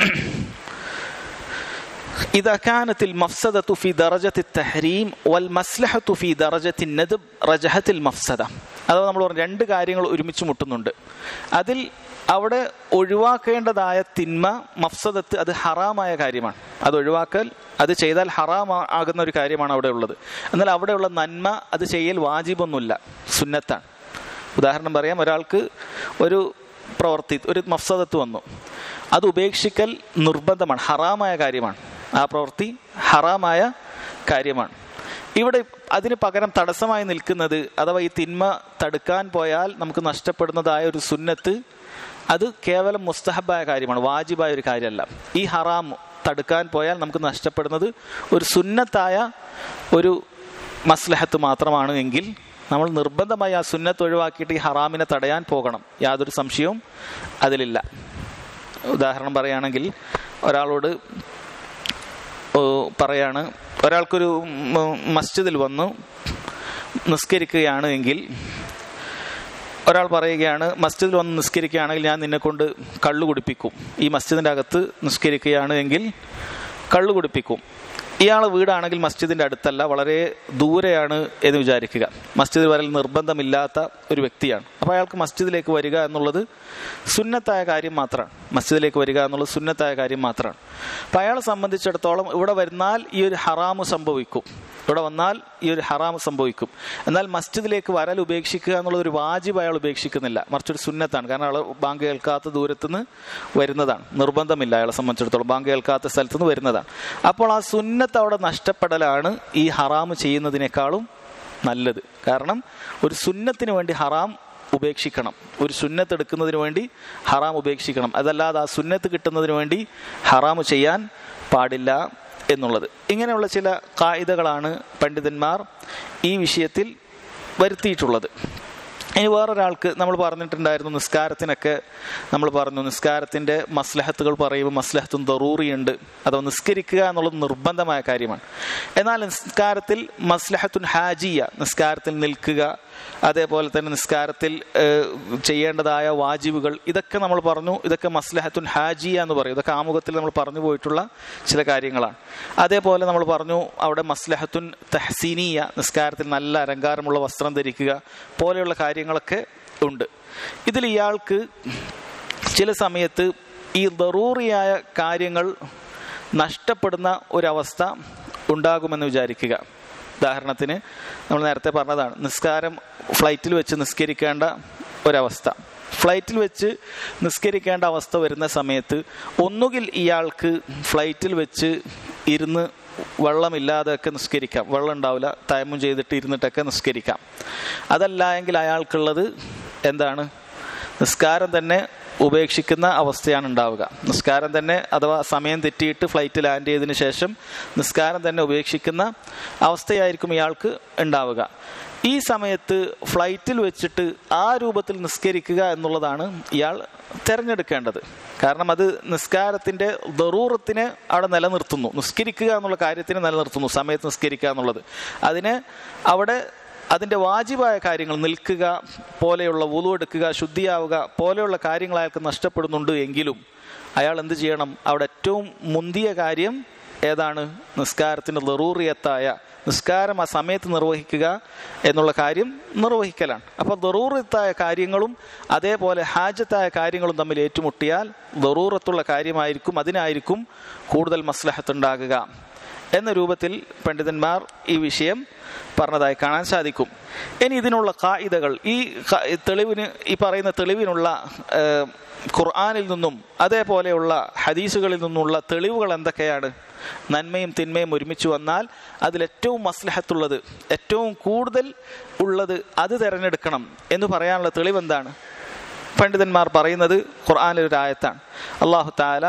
إذا كانت المفسدة في درجة التحريم والمصلحة في درجة الندب رجحت المفسدة അഥവാ നമ്മൾ പറഞ്ഞു രണ്ട് കാര്യങ്ങൾ ഒരുമിച്ച് മുട്ടുന്നുണ്ട് അതിൽ അവിടെ ഒഴിവാക്കേണ്ടതായ തിന്മ മഫ്സദത്ത് അത് ഹറാമായ കാര്യമാണ് അത് ഒഴിവാക്കൽ അത് ചെയ്താൽ ഹറാം ആകുന്ന ഒരു കാര്യമാണ് അവിടെ ഉള്ളത് എന്നാൽ അവിടെയുള്ള നന്മ അത് ചെയ്യൽ വാജിബൊന്നുമില്ല സുന്നത്താണ് ഉദാഹരണം പറയാം ഒരാൾക്ക് ഒരു പ്രവർത്തി ഒരു മഫ്സദത്ത് വന്നു അത് ഉപേക്ഷിക്കൽ നിർബന്ധമാണ് ഹറാമായ കാര്യമാണ് ആ പ്രവൃത്തി ഹറാമായ കാര്യമാണ് ഇവിടെ അതിന് പകരം തടസ്സമായി നിൽക്കുന്നത് അഥവാ ഈ തിന്മ തടുക്കാൻ പോയാൽ നമുക്ക് നഷ്ടപ്പെടുന്നതായ ഒരു സുന്നത്ത് അത് കേവലം മുസ്തഹബായ കാര്യമാണ് വാജിബായ ഒരു കാര്യമല്ല ഈ ഹറാം തടുക്കാൻ പോയാൽ നമുക്ക് നഷ്ടപ്പെടുന്നത് ഒരു സുന്നത്തായ ഒരു മസ്ലഹത്ത് മാത്രമാണ് എങ്കിൽ നമ്മൾ നിർബന്ധമായി ആ സുന്നത്ത് ഒഴിവാക്കിയിട്ട് ഈ ഹറാമിനെ തടയാൻ പോകണം യാതൊരു സംശയവും അതിലില്ല ഉദാഹരണം പറയുകയാണെങ്കിൽ ഒരാളോട് പറയാണ് ഒരാൾക്കൊരു മസ്ജിദിൽ വന്നു നിസ്കരിക്കുകയാണ് എങ്കിൽ ഒരാൾ പറയുകയാണ് മസ്ജിദിൽ വന്ന് നിസ്കരിക്കുകയാണെങ്കിൽ ഞാൻ നിന്നെ കൊണ്ട് കള്ളു കുടിപ്പിക്കും ഈ മസ്ജിദിൻ്റെ അകത്ത് നിസ്കരിക്കുകയാണ് എങ്കിൽ കള്ളു കുടിപ്പിക്കും ഇയാളെ വീടാണെങ്കിൽ മസ്ജിദിന്റെ അടുത്തല്ല വളരെ ദൂരെയാണ് എന്ന് വിചാരിക്കുക മസ്ജിദ് വരൽ നിർബന്ധമില്ലാത്ത ഒരു വ്യക്തിയാണ് അപ്പോൾ അയാൾക്ക് മസ്ജിദിലേക്ക് വരിക എന്നുള്ളത് സുന്നത്തായ കാര്യം മാത്രമാണ് മസ്ജിദിലേക്ക് വരിക എന്നുള്ളത് സുന്നത്തായ കാര്യം മാത്രമാണ് അപ്പം അയാളെ സംബന്ധിച്ചിടത്തോളം ഇവിടെ വരുന്നാൽ ഈ ഒരു ഹറാമ് സംഭവിക്കും ഇവിടെ വന്നാൽ ഈ ഒരു ഹറാമ് സംഭവിക്കും എന്നാൽ മസ്ജിദിലേക്ക് വരൽ ഉപേക്ഷിക്കുക എന്നുള്ളത് ഒരു വാജിബ് അയാൾ ഉപേക്ഷിക്കുന്നില്ല മറിച്ചൊരു സുന്നത്താണ് കാരണം അയാൾ ബാങ്ക് കേൾക്കാത്ത ദൂരത്തുനിന്ന് വരുന്നതാണ് നിർബന്ധമില്ല അയാളെ സംബന്ധിച്ചിടത്തോളം ബാങ്ക് കേൾക്കാത്ത സ്ഥലത്തുനിന്ന് വരുന്നതാണ് അപ്പോൾ ആ സുന്നത്ത് അവിടെ നഷ്ടപ്പെടലാണ് ഈ ഹറാമ് ചെയ്യുന്നതിനേക്കാളും നല്ലത് കാരണം ഒരു സുന്നത്തിന് വേണ്ടി ഹറാം ഉപേക്ഷിക്കണം ഒരു സുന്നത്ത് എടുക്കുന്നതിന് വേണ്ടി ഹറാം ഉപേക്ഷിക്കണം അതല്ലാതെ ആ സുന്നത്ത് കിട്ടുന്നതിന് വേണ്ടി ഹറാം ചെയ്യാൻ പാടില്ല എന്നുള്ളത് ഇങ്ങനെയുള്ള ചില കായികകളാണ് പണ്ഡിതന്മാർ ഈ വിഷയത്തിൽ വരുത്തിയിട്ടുള്ളത് ഇനി വേറൊരാൾക്ക് നമ്മൾ പറഞ്ഞിട്ടുണ്ടായിരുന്നു നിസ്കാരത്തിനൊക്കെ നമ്മൾ പറഞ്ഞു നിസ്കാരത്തിന്റെ മസ്ലഹത്തുകൾ പറയുമ്പോൾ മസ്ലഹത്തും ദറൂറിയുണ്ട് അഥവാ നിസ്കരിക്കുക എന്നുള്ളത് നിർബന്ധമായ കാര്യമാണ് എന്നാൽ നിസ്കാരത്തിൽ മസ്ലഹത്തുൻ ഹാജിയ നിസ്കാരത്തിൽ നിൽക്കുക അതേപോലെ തന്നെ നിസ്കാരത്തിൽ ഏഹ്, ചെയ്യേണ്ടതായ വാജിബുകൾ ഇതൊക്കെ നമ്മൾ പറഞ്ഞു ഇതൊക്കെ മസ്ലഹത്തുൻ ഹാജിയ എന്ന് പറയും ഇതൊക്കെ ആമുഖത്തിൽ നമ്മൾ പറഞ്ഞു പോയിട്ടുള്ള ചില കാര്യങ്ങളാണ് അതേപോലെ നമ്മൾ പറഞ്ഞു അവിടെ മസ്ലഹത്തുൻ തഹസീനിയ നിസ്കാരത്തിൽ നല്ല അലങ്കാരമുള്ള വസ്ത്രം ധരിക്കുക പോലെയുള്ള കാര്യങ്ങളൊക്കെ ഉണ്ട് ഇതിൽ ഇയാൾക്ക് ചില സമയത്ത് ഈ ദറൂറിയായ കാര്യങ്ങൾ നഷ്ടപ്പെടുന്ന ഒരവസ്ഥ ഉണ്ടാകുമെന്ന് വിചാരിക്കുക ഉദാഹരണത്തിന് നമ്മൾ നേരത്തെ പറഞ്ഞതാണ് നിസ്കാരം ഫ്ലൈറ്റിൽ വെച്ച് നിസ്കരിക്കേണ്ട ഒരവസ്ഥ ഫ്ലൈറ്റിൽ വെച്ച് നിസ്കരിക്കേണ്ട അവസ്ഥ വരുന്ന സമയത്ത് ഒന്നുകിൽ ഇയാൾക്ക് ഫ്ലൈറ്റിൽ വെച്ച് ഇരുന്ന് വെള്ളമില്ലാതെയൊക്കെ നിസ്കരിക്കാം വെള്ളം ഉണ്ടാവില്ല തയമ്മം ചെയ്തിട്ട് ഇരുന്നിട്ടൊക്കെ നിസ്കരിക്കാം അതല്ല എങ്കിൽ അയാൾക്കുള്ളത് എന്താണ് നിസ്കാരം തന്നെ ഉപേക്ഷിക്കുന്ന അവസ്ഥയാണ് ഉണ്ടാവുക നിസ്കാരം തന്നെ അഥവാ സമയം തെറ്റിയിട്ട് ഫ്ലൈറ്റ് ലാൻഡ് ചെയ്തതിന് ശേഷം നിസ്കാരം തന്നെ ഉപേക്ഷിക്കുന്ന അവസ്ഥയായിരിക്കും ഇയാൾക്ക് ഉണ്ടാവുക ഈ സമയത്ത് ഫ്ലൈറ്റിൽ വെച്ചിട്ട് ആ രൂപത്തിൽ നിസ്കരിക്കുക എന്നുള്ളതാണ് ഇയാൾ തിരഞ്ഞെടുക്കേണ്ടത് കാരണം അത് നിസ്കാരത്തിന്റെ ദറൂറത്തിനെ അവിടെ നിലനിർത്തുന്നു നിസ്കരിക്കുക എന്നുള്ള കാര്യത്തിന് നിലനിർത്തുന്നു സമയത്ത് നിസ്കരിക്കുക എന്നുള്ളത് അതിന് അവിടെ അതിന്റെ വാജിബായ കാര്യങ്ങൾ നിൽക്കുക പോലെയുള്ള വുളു എടുക്കുക ശുദ്ധിയാവുക പോലെയുള്ള കാര്യങ്ങൾ അയാൾക്ക് നഷ്ടപ്പെടുന്നുണ്ട് എങ്കിലും അയാൾ എന്ത് ചെയ്യണം അവിടെ ഏറ്റവും മുന്തിയ കാര്യം ഏതാണ് നിസ്കാരത്തിന്റെ ലറൂറിയത്തായ നിസ്കാരം ആ സമയത്ത് നിർവഹിക്കുക എന്നുള്ള കാര്യം നിർവഹിക്കലാണ് അപ്പോൾ ദറൂറത്തായ കാര്യങ്ങളും അതേപോലെ ഹാജത്തായ കാര്യങ്ങളും തമ്മിൽ ഏറ്റുമുട്ടിയാൽ ദറൂറത്തുള്ള കാര്യമായിരിക്കും അതിനായിരിക്കും കൂടുതൽ മസ്ലഹത്ത് ഉണ്ടാകുക എന്ന രൂപത്തിൽ പണ്ഡിതന്മാർ ഈ വിഷയം പറഞ്ഞതായി കാണാൻ സാധിക്കും ഇനി ഇതിനുള്ള കായികകൾ ഈ ക- തെളിവിന് ഈ പറയുന്ന തെളിവിനുള്ള ഏഹ്, ഖുർആനിൽ നിന്നും അതേപോലെയുള്ള ഹദീസുകളിൽ നിന്നുള്ള തെളിവുകൾ എന്തൊക്കെയാണ് നന്മയും തിന്മയും ഒരുമിച്ച് വന്നാൽ അതിൽ ഏറ്റവും മസ്ലഹത്തുള്ളത് ഏറ്റവും കൂടുതൽ ഉള്ളത് അത് തിരഞ്ഞെടുക്കണം എന്ന് പറയാനുള്ള തെളിവ് എന്താണ് പണ്ഡിതന്മാർ പറയുന്നത് ഖുർആനിൽ ഒരു ആയത്താണ് അള്ളാഹു താല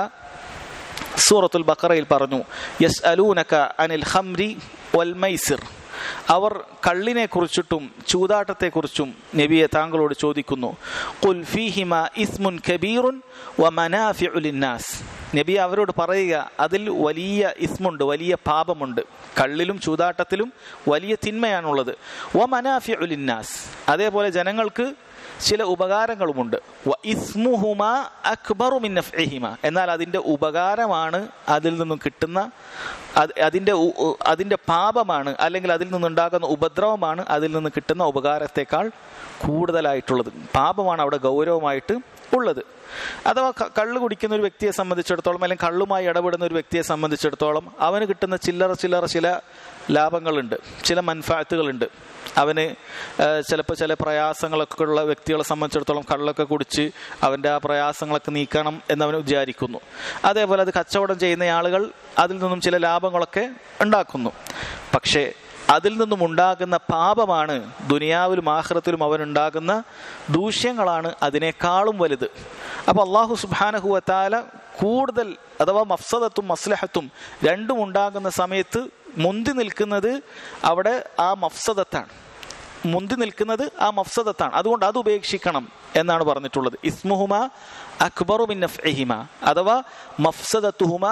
സൂറത്തുൽ ബക്കറയിൽ പറഞ്ഞു യസ് അലൂനക അനിൽ ഖംരി വൽ മൈസിർ അവർ കള്ളിനെ കുറിച്ചിട്ടും ചൂതാട്ടത്തെക്കുറിച്ചും നബിയെ താങ്കളോട് ചോദിക്കുന്നു ഖുൽ ഫീഹിമ ഇസ്മുൻ കബീറുൻ വ മനാഫിഉ ലിന്നാസ് നബി അവരോട് പറയുക അതിൽ വലിയ ഇസ്മുണ്ട് വലിയ പാപമുണ്ട് കള്ളിലും ചൂതാട്ടത്തിലും വലിയ തിന്മയാണുള്ളത് വ മനാഫിഉ ലിന്നാസ് അതേപോലെ ജനങ്ങൾക്ക് ചില ഉപകാരങ്ങളുമുണ്ട് വ ഇസ്മുഹുമ അക്ബറു മിൻ നഫ്ഇഹിമ എന്നാൽ അതിന്റെ ഉപകാരമാണ് അതിൽ നിന്നും കിട്ടുന്ന അത് അതിന്റെ ഉ- ഉ- അതിന്റെ പാപമാണ് അല്ലെങ്കിൽ അതിൽ നിന്നുണ്ടാകുന്ന ഉപദ്രവമാണ് അതിൽ നിന്ന് കിട്ടുന്ന ഉപകാരത്തെക്കാൾ കൂടുതലായിട്ടുള്ളത് പാപമാണ് അവിടെ ഗൗരവമായിട്ട് ഉള്ളത് അഥവാ ക- കള്ള് കുടിക്കുന്ന ഒരു വ്യക്തിയെ സംബന്ധിച്ചിടത്തോളം അല്ലെങ്കിൽ കള്ളുമായി ഇടപെടുന്ന ഒരു വ്യക്തിയെ സംബന്ധിച്ചിടത്തോളം അവന് കിട്ടുന്ന ചില്ലറ ചില്ലറ ചില ലാഭങ്ങളുണ്ട് ചില മൻഫാത്തുകളുണ്ട് അവന് ചിലപ്പോൾ ചില പ്രയാസങ്ങളൊക്കെ ഉള്ള വ്യക്തികളെ സംബന്ധിച്ചിടത്തോളം കള്ളൊക്കെ കുടിച്ച് അവൻ്റെ ആ പ്രയാസങ്ങളൊക്കെ നീക്കണം എന്നവന് വിചാരിക്കുന്നു അതേപോലെ അത് കച്ചവടം ചെയ്യുന്ന ആളുകൾ അതിൽ നിന്നും ചില ലാഭങ്ങളൊക്കെ ഉണ്ടാക്കുന്നു പക്ഷേ അതിൽ നിന്നും ഉണ്ടാകുന്ന പാപമാണ് ദുനിയാവിലും ആഹ്റത്തിലും അവനുണ്ടാകുന്ന ദൂഷ്യങ്ങളാണ് അതിനേക്കാളും വലുത് അപ്പൊ അള്ളാഹു സുബാനഹുവത്താല കൂടുതൽ അഥവാ മഫ്സദത്തും മസ്ലഹത്തും രണ്ടും ഉണ്ടാകുന്ന സമയത്ത് മുന്തി നിൽക്കുന്നത് അവിടെ ആ മഫ്സദത്താണ് മുന്തി നിൽക്കുന്നത് ആ മഫ്സദത്താണ് അതുകൊണ്ട് അത് ഉപേക്ഷിക്കണം എന്നാണ് പറഞ്ഞിട്ടുള്ളത് ഇസ്മുഹുമ അക്ബറു മിൻ നഫ്ഇഹിമ അഥവാ മഫ്സദത്തുഹുമ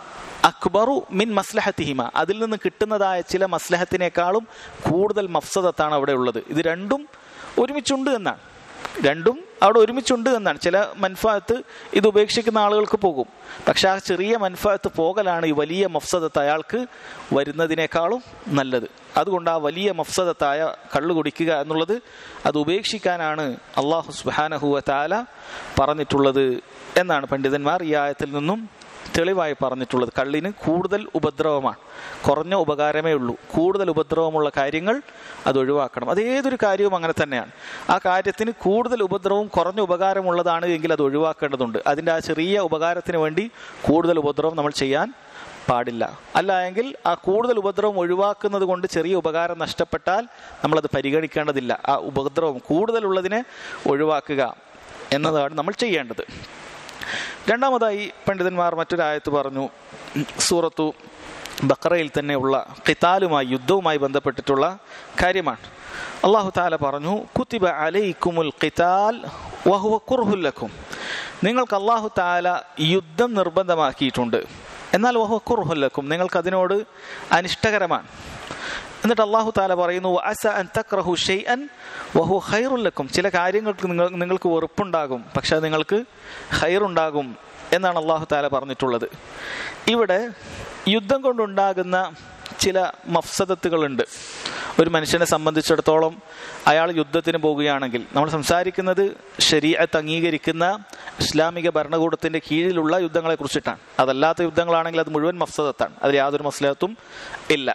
അക്ബറു മിൻ മസ്ലഹത്തിഹിമ അതിൽ നിന്ന് കിട്ടുന്നതായ ചില മസ്ലഹത്തിനേക്കാളും കൂടുതൽ മഫ്സദത്താണ് അവിടെ ഉള്ളത് ഇത് രണ്ടും ഒരുമിച്ചുണ്ട് എന്നാണ് രണ്ടും അവിടെ ഒരുമിച്ചുണ്ട് എന്നാണ് ചില മൻഫാത്ത് ഇത് ഉപേക്ഷിക്കുന്ന ആളുകൾക്ക് പോകും പക്ഷെ ആ ചെറിയ മൻഫാത്ത് പോകലാണ് ഈ വലിയ മഫ്സദത്ത് അയാൾക്ക് വരുന്നതിനേക്കാളും നല്ലത് അതുകൊണ്ട് ആ വലിയ മഫ്സദത്തായ കള്ളു കുടിക്കുക എന്നുള്ളത് അത് ഉപേക്ഷിക്കാനാണ് അള്ളാഹു സുബാനഹുവ താല പറഞ്ഞിട്ടുള്ളത് എന്നാണ് പണ്ഡിതന്മാർ ഈ ആയത്തിൽ നിന്നും തെളിവായി പറഞ്ഞിട്ടുള്ളത് കള്ളിന് കൂടുതൽ ഉപദ്രവമാണ് കുറഞ്ഞ ഉപകാരമേ ഉള്ളൂ കൂടുതൽ ഉപദ്രവമുള്ള കാര്യങ്ങൾ അത് ഒഴിവാക്കണം അത് ഏതൊരു കാര്യവും അങ്ങനെ തന്നെയാണ് ആ കാര്യത്തിന് കൂടുതൽ ഉപദ്രവവും കുറഞ്ഞ ഉപകാരമുള്ളതാണ് എങ്കിൽ അത് ഒഴിവാക്കേണ്ടതുണ്ട് അതിൻ്റെ ആ ചെറിയ ഉപകാരത്തിന് വേണ്ടി കൂടുതൽ ഉപദ്രവം നമ്മൾ ചെയ്യാൻ പാടില്ല അല്ല എങ്കിൽ ആ കൂടുതൽ ഉപദ്രവം ഒഴിവാക്കുന്നത് കൊണ്ട് ചെറിയ ഉപകാരം നഷ്ടപ്പെട്ടാൽ നമ്മളത് പരിഗണിക്കേണ്ടതില്ല ആ ഉപദ്രവം കൂടുതലുള്ളതിനെ ഒഴിവാക്കുക എന്നതാണ് നമ്മൾ ചെയ്യേണ്ടത് രണ്ടാമതായി പണ്ഡിതന്മാർ മറ്റൊരായത്ത് പറഞ്ഞു സൂറത്തു ബക്കറയിൽ തന്നെയുള്ള ഖിതാലുമായി യുദ്ധവുമായി ബന്ധപ്പെട്ടിട്ടുള്ള കാര്യമാണ് അള്ളാഹു താല പറഞ്ഞു കുത്തിബ അലൈക്കുമുൽ ഖിതാൽ വഹുവ കുർഹുല്ലക്കും നിങ്ങൾക്ക് അള്ളാഹു താല യുദ്ധം നിർബന്ധമാക്കിയിട്ടുണ്ട് എന്നാൽ വഹുവ കുർഹുല്ലക്കും നിങ്ങൾക്ക് അതിനോട് അനിഷ്ടകരമാണ് എന്നിട്ട് അള്ളാഹു താല പറയുന്നു അസ അൻ തക്രഹു ഷെയ്അൻ വഹു ഹൈറുല്ലക്കും ചില കാര്യങ്ങൾക്ക് നിങ്ങൾ നിങ്ങൾക്ക് വെറുപ്പുണ്ടാകും പക്ഷെ അത് നിങ്ങൾക്ക് ഹൈറുണ്ടാകും എന്നാണ് അള്ളാഹു താല പറഞ്ഞിട്ടുള്ളത് ഇവിടെ യുദ്ധം കൊണ്ടുണ്ടാകുന്ന ചില മഫ്സദത്തുകളുണ്ട് ഒരു മനുഷ്യനെ സംബന്ധിച്ചിടത്തോളം അയാൾ യുദ്ധത്തിന് പോവുകയാണെങ്കിൽ നമ്മൾ സംസാരിക്കുന്നത് ശരീരത്ത് അംഗീകരിക്കുന്ന ഇസ്ലാമിക ഭരണകൂടത്തിന്റെ കീഴിലുള്ള യുദ്ധങ്ങളെ കുറിച്ചിട്ടാണ് അതല്ലാത്ത യുദ്ധങ്ങളാണെങ്കിൽ അത് മുഴുവൻ മഫ്സദത്താണ് അതിൽ യാതൊരു മസ്ലഹത്തും ഇല്ല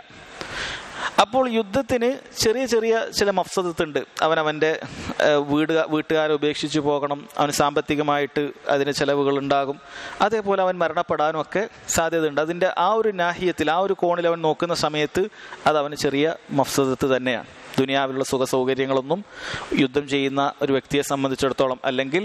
അപ്പോൾ യുദ്ധത്തിന് ചെറിയ ചെറിയ ചില മഫ്സദത്തുണ്ട് അവൻ അവൻ്റെ വീട് വീട്ടുകാരെ ഉപേക്ഷിച്ച് പോകണം അവന് സാമ്പത്തികമായിട്ട് അതിന് ചെലവുകൾ ഉണ്ടാകും അതേപോലെ അവൻ മരണപ്പെടാനും ഒക്കെ സാധ്യതയുണ്ട് അതിൻ്റെ ആ ഒരു നാഹിയത്തിൽ ആ ഒരു കോണിൽ അവൻ നോക്കുന്ന സമയത്ത് അത് അവന് ചെറിയ മഫ്സദത്ത് തന്നെയാണ് ദുനിയാവിലുള്ള സുഖ സൗകര്യങ്ങളൊന്നും യുദ്ധം ചെയ്യുന്ന ഒരു വ്യക്തിയെ സംബന്ധിച്ചിടത്തോളം അല്ലെങ്കിൽ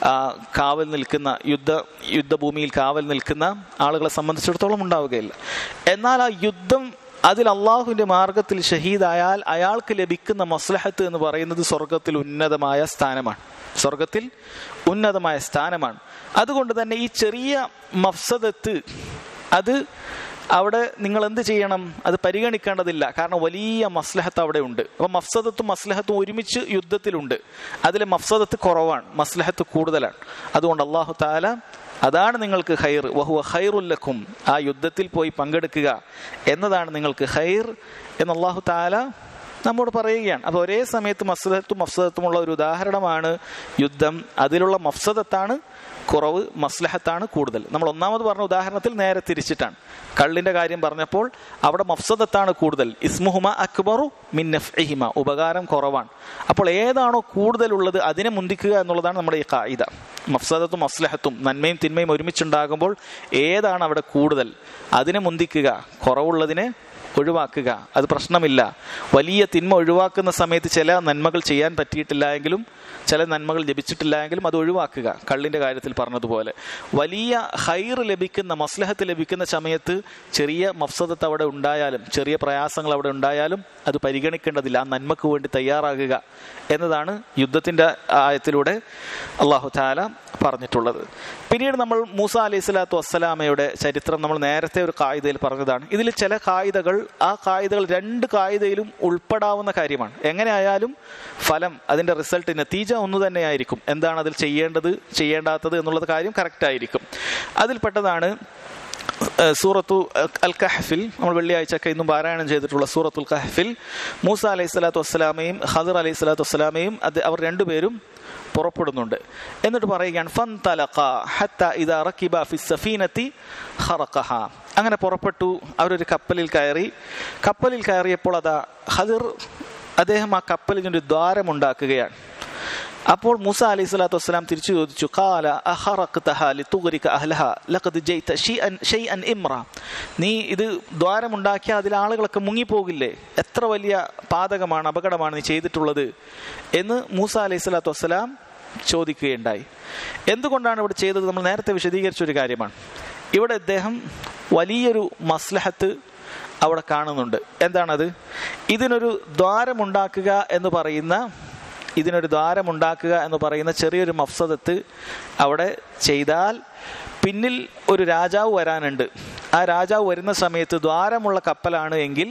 കാവൽ നിൽക്കുന്ന യുദ്ധ യുദ്ധഭൂമിയിൽ കാവൽ നിൽക്കുന്ന ആളുകളെ സംബന്ധിച്ചിടത്തോളം ഉണ്ടാവുകയില്ല എന്നാൽ ആ യുദ്ധം അതിൽ അള്ളാഹുവിന്റെ മാർഗത്തിൽ ഷഹീദായാൽ അയാൾക്ക് ലഭിക്കുന്ന മസ്ലഹത്ത് എന്ന് പറയുന്നത് സ്വർഗത്തിൽ ഉന്നതമായ സ്ഥാനമാണ് സ്വർഗത്തിൽ ഉന്നതമായ സ്ഥാനമാണ് അതുകൊണ്ട് തന്നെ ഈ ചെറിയ മഫ്സദത്ത് അത് അവിടെ നിങ്ങൾ എന്ത് ചെയ്യണം അത് പരിഗണിക്കേണ്ടതില്ല കാരണം വലിയ മസ്ലഹത്ത് അവിടെ ഉണ്ട് അപ്പൊ മഫ്സദത്തും മസ്ലഹത്തും ഒരുമിച്ച് യുദ്ധത്തിലുണ്ട് അതിലെ മഫ്സദത്ത് കുറവാണ് മസ്ലഹത്ത് കൂടുതലാണ് അതുകൊണ്ട് അള്ളാഹു താല അതാണ് നിങ്ങൾക്ക് ഹൈർ വഹുവ ഹൈറുല്ലക്കും ആ യുദ്ധത്തിൽ പോയി പങ്കെടുക്കുക എന്നതാണ് നിങ്ങൾക്ക് ഹൈർ എന്ന് അള്ളാഹു താല നമ്മോട് പറയുകയാണ് അപ്പോൾ ഒരേ സമയത്ത് മസ്ലഹത്തും മഫ്സദത്തുമുള്ള ഒരു ഉദാഹരണമാണ് യുദ്ധം അതിലുള്ള മഫ്സദത്താണ് കുറവ് മസ്ലഹത്താണ് കൂടുതൽ നമ്മൾ ഒന്നാമത് പറഞ്ഞ ഉദാഹരണത്തിൽ നേരെ തിരിച്ചിട്ടാണ് കള്ളിന്റെ കാര്യം പറഞ്ഞപ്പോൾ അവിടെ മഫ്സദത്താണ് കൂടുതൽ ഇസ്മുഹുമ അക്ബറു മിന്നഫ്ഹിമ ഉപകാരം കുറവാണ് അപ്പോൾ ഏതാണോ കൂടുതലുള്ളത് അതിനെ മുന്തിക്കുക എന്നുള്ളതാണ് നമ്മുടെ ഈ കായിക മഫ്സദത്തും മസ്ലഹത്തും നന്മയും തിന്മയും ഒരുമിച്ചുണ്ടാകുമ്പോൾ ഏതാണ് അവിടെ കൂടുതൽ അതിനെ മുന്തിക്കുക കുറവുള്ളതിനെ ഒഴിവാക്കുക അത് പ്രശ്നമില്ല വലിയ തിന്മ ഒഴിവാക്കുന്ന സമയത്ത് ചില നന്മകൾ ചെയ്യാൻ പറ്റിയിട്ടില്ല എങ്കിലും ചില നന്മകൾ ലഭിച്ചിട്ടില്ല എങ്കിലും അത് ഒഴിവാക്കുക കള്ളിന്റെ കാര്യത്തിൽ പറഞ്ഞതുപോലെ വലിയ ഹൈർ ലഭിക്കുന്ന മസ്ലഹത്ത് ലഭിക്കുന്ന സമയത്ത് ചെറിയ മഫ്സദത്ത് അവിടെ ഉണ്ടായാലും ചെറിയ പ്രയാസങ്ങൾ അവിടെ ഉണ്ടായാലും അത് പരിഗണിക്കേണ്ടതില്ല ആ നന്മക്ക് വേണ്ടി തയ്യാറാകുക എന്നതാണ് യുദ്ധത്തിന്റെ ആയത്തിലൂടെ അള്ളാഹു താല പറഞ്ഞിട്ടുള്ളത് പിന്നീട് നമ്മൾ മൂസ അലൈഹി സ്വലാത്തു വസ്സലാമയുടെ ചരിത്രം നമ്മൾ നേരത്തെ ഒരു കായികയിൽ പറഞ്ഞതാണ് ഇതിൽ ചില കായികകൾ ആ കായികകൾ രണ്ട് കായികയിലും ഉൾപ്പെടാവുന്ന കാര്യമാണ് എങ്ങനെയായാലും ഫലം അതിന്റെ റിസൾട്ട് നത്തീജ ഒന്ന് തന്നെയായിരിക്കും എന്താണ് അതിൽ ചെയ്യേണ്ടത് ചെയ്യേണ്ടാത്തത് എന്നുള്ളത് കാര്യം കറക്റ്റ് ആയിരിക്കും അതിൽപ്പെട്ടതാണ് സൂറത്തു അൽ കഹഫിൽ നമ്മൾ വെള്ളിയാഴ്ച ഒക്കെ ഇന്നും പാരായണം ചെയ്തിട്ടുള്ള സൂറത്തുൽ കഹഫിൽ മൂസ അലൈഹി സ്വലാത്തു വസ്സലാമയും ഖദർ അലൈഹി സ്വലാത്തു വസ്സലാമയും അത് അവർ രണ്ടുപേരും പുറപ്പെടുന്നുണ്ട് എന്നിട്ട് പറയുകയാണ് ഫൻ തലഖ ഹത്ത ഇദാ റക്കിബ ഫി സഫീനത്തി ഖറഖഹ അങ്ങനെ പുറപ്പെട്ടു അവരൊരു കപ്പലിൽ കയറി കപ്പലിൽ കയറിയപ്പോൾ അതാ ഖദർ അദ്ദേഹം ആ കപ്പലിനൊരു ദ്വാരമുണ്ടാക്കുകയാണ് അപ്പോൾ മൂസ അലൈഹി സ്വലാത്തു വസ്സലാം തിരിച്ചു ചോദിച്ചു കാല ഇമ്ര നീ ഇത് ദ്വാരമുണ്ടാക്കിയ അതിൽ ആളുകളൊക്കെ മുങ്ങിപ്പോകില്ലേ എത്ര വലിയ പാതകമാണ് അപകടമാണ് നീ ചെയ്തിട്ടുള്ളത് എന്ന് മൂസ അലൈഹി സ്വലാത്തു വസ്സലാം ചോദിക്കുകയുണ്ടായി എന്തുകൊണ്ടാണ് ഇവിടെ ചെയ്തത് നമ്മൾ നേരത്തെ വിശദീകരിച്ച ഒരു കാര്യമാണ് ഇവിടെ അദ്ദേഹം വലിയൊരു മസ്ലഹത്ത് അവിടെ കാണുന്നുണ്ട് എന്താണത് ഇതിനൊരു ദ്വാരമുണ്ടാക്കുക എന്ന് പറയുന്ന ഇതിനൊരു ദ്വാരമുണ്ടാക്കുക എന്ന് പറയുന്ന ചെറിയൊരു മഫ്സദത്ത് അവിടെ ചെയ്താൽ പിന്നിൽ ഒരു രാജാവ് വരാനുണ്ട് ആ രാജാവ് വരുന്ന സമയത്ത് ദ്വാരമുള്ള കപ്പലാണ് എങ്കിൽ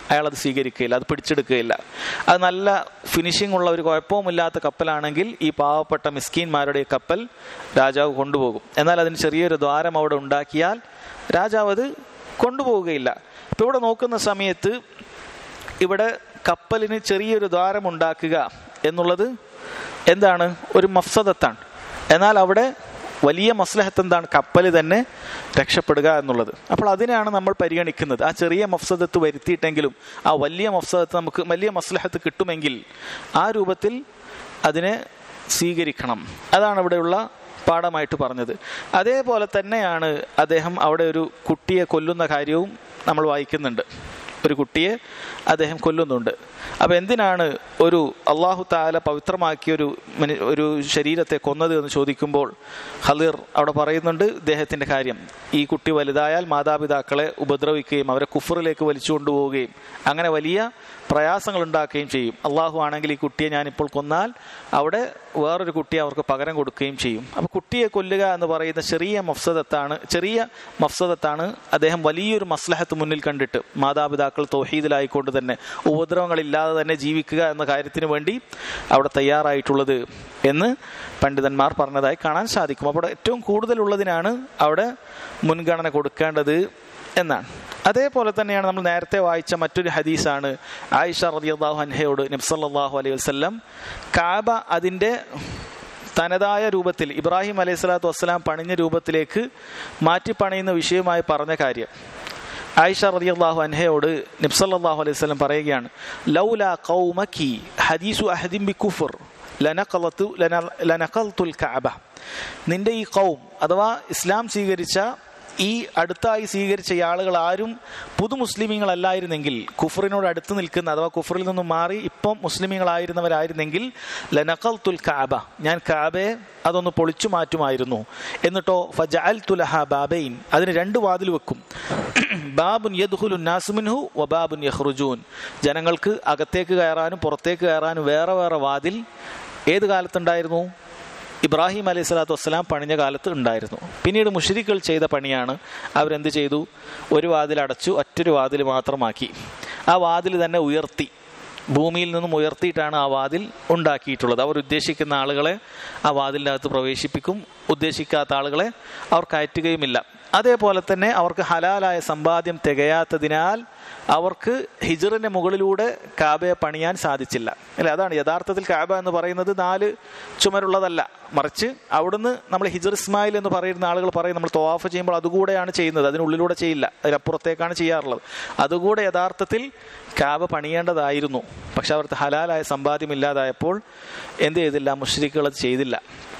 അയാൾ അത് സ്വീകരിക്കുകയില്ല അത് പിടിച്ചെടുക്കുകയില്ല അത് നല്ല ഫിനിഷിംഗ് ഉള്ള ഒരു കുഴപ്പവുമില്ലാത്ത കപ്പലാണെങ്കിൽ ഈ പാവപ്പെട്ട മിസ്കീന്മാരുടെ കപ്പൽ രാജാവ് കൊണ്ടുപോകും എന്നാൽ അതിന് ചെറിയൊരു ദ്വാരം അവിടെ ഉണ്ടാക്കിയാൽ രാജാവ് അത് കൊണ്ടുപോവുകയില്ല ഇപ്പൊ ഇവിടെ നോക്കുന്ന സമയത്ത് ഇവിടെ കപ്പലിന് ചെറിയൊരു ദ്വാരം ഉണ്ടാക്കുക എന്നുള്ളത് എന്താണ് ഒരു മഫ്സദത്താണ് എന്നാൽ അവിടെ വലിയ മസ്ലഹത്ത് എന്താണ് കപ്പൽ തന്നെ രക്ഷപ്പെടുക എന്നുള്ളത് അപ്പോൾ അതിനാണ് നമ്മൾ പരിഗണിക്കുന്നത് ആ ചെറിയ മഫ്സദത്ത് വരുത്തിയിട്ടെങ്കിലും ആ വലിയ മഫ്സദത്ത് നമുക്ക് വലിയ മസ്ലഹത്ത് കിട്ടുമെങ്കിൽ ആ രൂപത്തിൽ അതിനെ സ്വീകരിക്കണം അതാണ് ഇവിടെയുള്ള പാഠമായിട്ട് പറഞ്ഞത് അതേപോലെ തന്നെയാണ് അദ്ദേഹം അവിടെ ഒരു കുട്ടിയെ കൊല്ലുന്ന കാര്യവും നമ്മൾ വായിക്കുന്നുണ്ട് ഒരു കുട്ടിയെ അദ്ദേഹം കൊല്ലുന്നുണ്ട് അപ്പൊ എന്തിനാണ് ഒരു അള്ളാഹു താല പവിത്രമാക്കിയ ഒരു ഒരു ശരീരത്തെ കൊന്നത് എന്ന് ചോദിക്കുമ്പോൾ ഹലീർ അവിടെ പറയുന്നുണ്ട് ഇദ്ദേഹത്തിന്റെ കാര്യം ഈ കുട്ടി വലുതായാൽ മാതാപിതാക്കളെ ഉപദ്രവിക്കുകയും അവരെ കുഫറിലേക്ക് വലിച്ചു കൊണ്ടുപോവുകയും അങ്ങനെ വലിയ പ്രയാസങ്ങൾ ഉണ്ടാക്കുകയും ചെയ്യും അള്ളാഹു ആണെങ്കിൽ ഈ കുട്ടിയെ ഞാനിപ്പോൾ കൊന്നാൽ അവിടെ വേറൊരു കുട്ടിയെ അവർക്ക് പകരം കൊടുക്കുകയും ചെയ്യും അപ്പൊ കുട്ടിയെ കൊല്ലുക എന്ന് പറയുന്ന ചെറിയ മഫ്സദത്താണ് ചെറിയ മഫ്സദത്താണ് അദ്ദേഹം വലിയൊരു മസ്ലഹത്ത് മുന്നിൽ കണ്ടിട്ട് മാതാപിതാക്കൾ തൗഹീദിലായിക്കൊണ്ട് തന്നെ ഉപദ്രവങ്ങളില്ലാതെ തന്നെ ജീവിക്കുക എന്ന കാര്യത്തിന് വേണ്ടി അവിടെ തയ്യാറായിട്ടുള്ളത് എന്ന് പണ്ഡിതന്മാർ പറഞ്ഞതായി കാണാൻ സാധിക്കും അപ്പോൾ ഏറ്റവും കൂടുതലുള്ളതിനാണ് അവിടെ മുൻഗണന കൊടുക്കേണ്ടത് എന്നാണ് അതേപോലെ തന്നെയാണ് നമ്മൾ നേരത്തെ വായിച്ച മറ്റൊരു ഹദീസാണ് ആയിഷ റളിയല്ലാഹു അൻഹയോട് നബ്സല്ലാഹു അലൈഹി വസ്ലം കാബ അതിൻ്റെ തനതായ രൂപത്തിൽ ഇബ്രാഹിം അലൈഹി സ്വലാത്തു വസ്സലാം പണിഞ്ഞ രൂപത്തിലേക്ക് മാറ്റി പണിയുന്ന വിഷയമായി പറഞ്ഞ കാര്യം ആയിഷ റളിയല്ലാഹു അൻഹയോട് നബ്സല്ലാഹു അലൈഹി വസല്ലം പറയുകയാണ് ലൗല ഖൗമക്കി ഹദീസു അഹദിൻ ബി കുഫർ ലനഖലത്തു ലനഖൽത്തുൽ കഅബ നിന്റെ ഈ കൗം അഥവാ ഇസ്ലാം സ്വീകരിച്ച ഈ അടുത്തായി സ്വീകരിച്ച ആളുകൾ ആരും പുതു മുസ്ലിമീങ്ങളല്ലായിരുന്നെങ്കിൽ കുഫറിനോട് അടുത്ത് നിൽക്കുന്ന അഥവാ കുഫറിൽ നിന്നും മാറി ഇപ്പം മുസ്ലിമീങ്ങളായിരുന്നവരായിരുന്നെങ്കിൽ ലനഖൽ തുൽ കാബ ഞാൻ കാബയെ അതൊന്ന് പൊളിച്ചു മാറ്റുമായിരുന്നു എന്നിട്ടോ ഫജഅൽ തുലഹ ബാബൈൻ അതിന് രണ്ട് വാതിൽ വെക്കും ബാബുൻ യദ്ഖുലു നാസുമിൻഹു വബാബുൻ യഖ്റുജൂൻ ജനങ്ങൾക്ക് അകത്തേക്ക് കയറാനും പുറത്തേക്ക് കയറാനും വേറെ വേറെ വാതിൽ ഏത് കാലത്തുണ്ടായിരുന്നു ഇബ്രാഹിം അലൈഹി സ്വലാത്തു വസ്സലാം പണിഞ്ഞ കാലത്ത് ഉണ്ടായിരുന്നു പിന്നീട് മുഷരിക്കുകൾ ചെയ്ത പണിയാണ് അവരെന്ത് ചെയ്തു ഒരു വാതിൽ അടച്ചു ഒറ്റൊരു വാതിൽ മാത്രമാക്കി ആ വാതിൽ തന്നെ ഉയർത്തി ഭൂമിയിൽ നിന്നും ഉയർത്തിയിട്ടാണ് ആ വാതിൽ ഉണ്ടാക്കിയിട്ടുള്ളത് അവർ ഉദ്ദേശിക്കുന്ന ആളുകളെ ആ വാതിലിനകത്ത് പ്രവേശിപ്പിക്കും ഉദ്ദേശിക്കാത്ത ആളുകളെ അവർ കയറ്റുകയുമില്ല അതേപോലെ തന്നെ അവർക്ക് ഹലാലായ സമ്പാദ്യം തികയാത്തതിനാൽ അവർക്ക് ഹിജറിന്റെ മുകളിലൂടെ കാബയെ പണിയാൻ സാധിച്ചില്ല അല്ലെ അതാണ് യഥാർത്ഥത്തിൽ കാബ എന്ന് പറയുന്നത് നാല് ചുമരുള്ളതല്ല മറിച്ച് അവിടുന്ന് നമ്മൾ ഹിജർ ഇസ്മായിൽ എന്ന് പറയുന്ന ആളുകൾ പറയും നമ്മൾ തോവാഫ് ചെയ്യുമ്പോൾ അതുകൂടെയാണ് ചെയ്യുന്നത് അതിനുള്ളിലൂടെ ചെയ്യില്ല അതിനപ്പുറത്തേക്കാണ് ചെയ്യാറുള്ളത് അതുകൂടെ യഥാർത്ഥത്തിൽ കാബ പണിയേണ്ടതായിരുന്നു പക്ഷെ അവർക്ക് ഹലാലായ സമ്പാദ്യം ഇല്ലാതായപ്പോൾ എന്ത് ചെയ്തില്ല മുഷ്രിഖുകൾ അത് ചെയ്തില്ല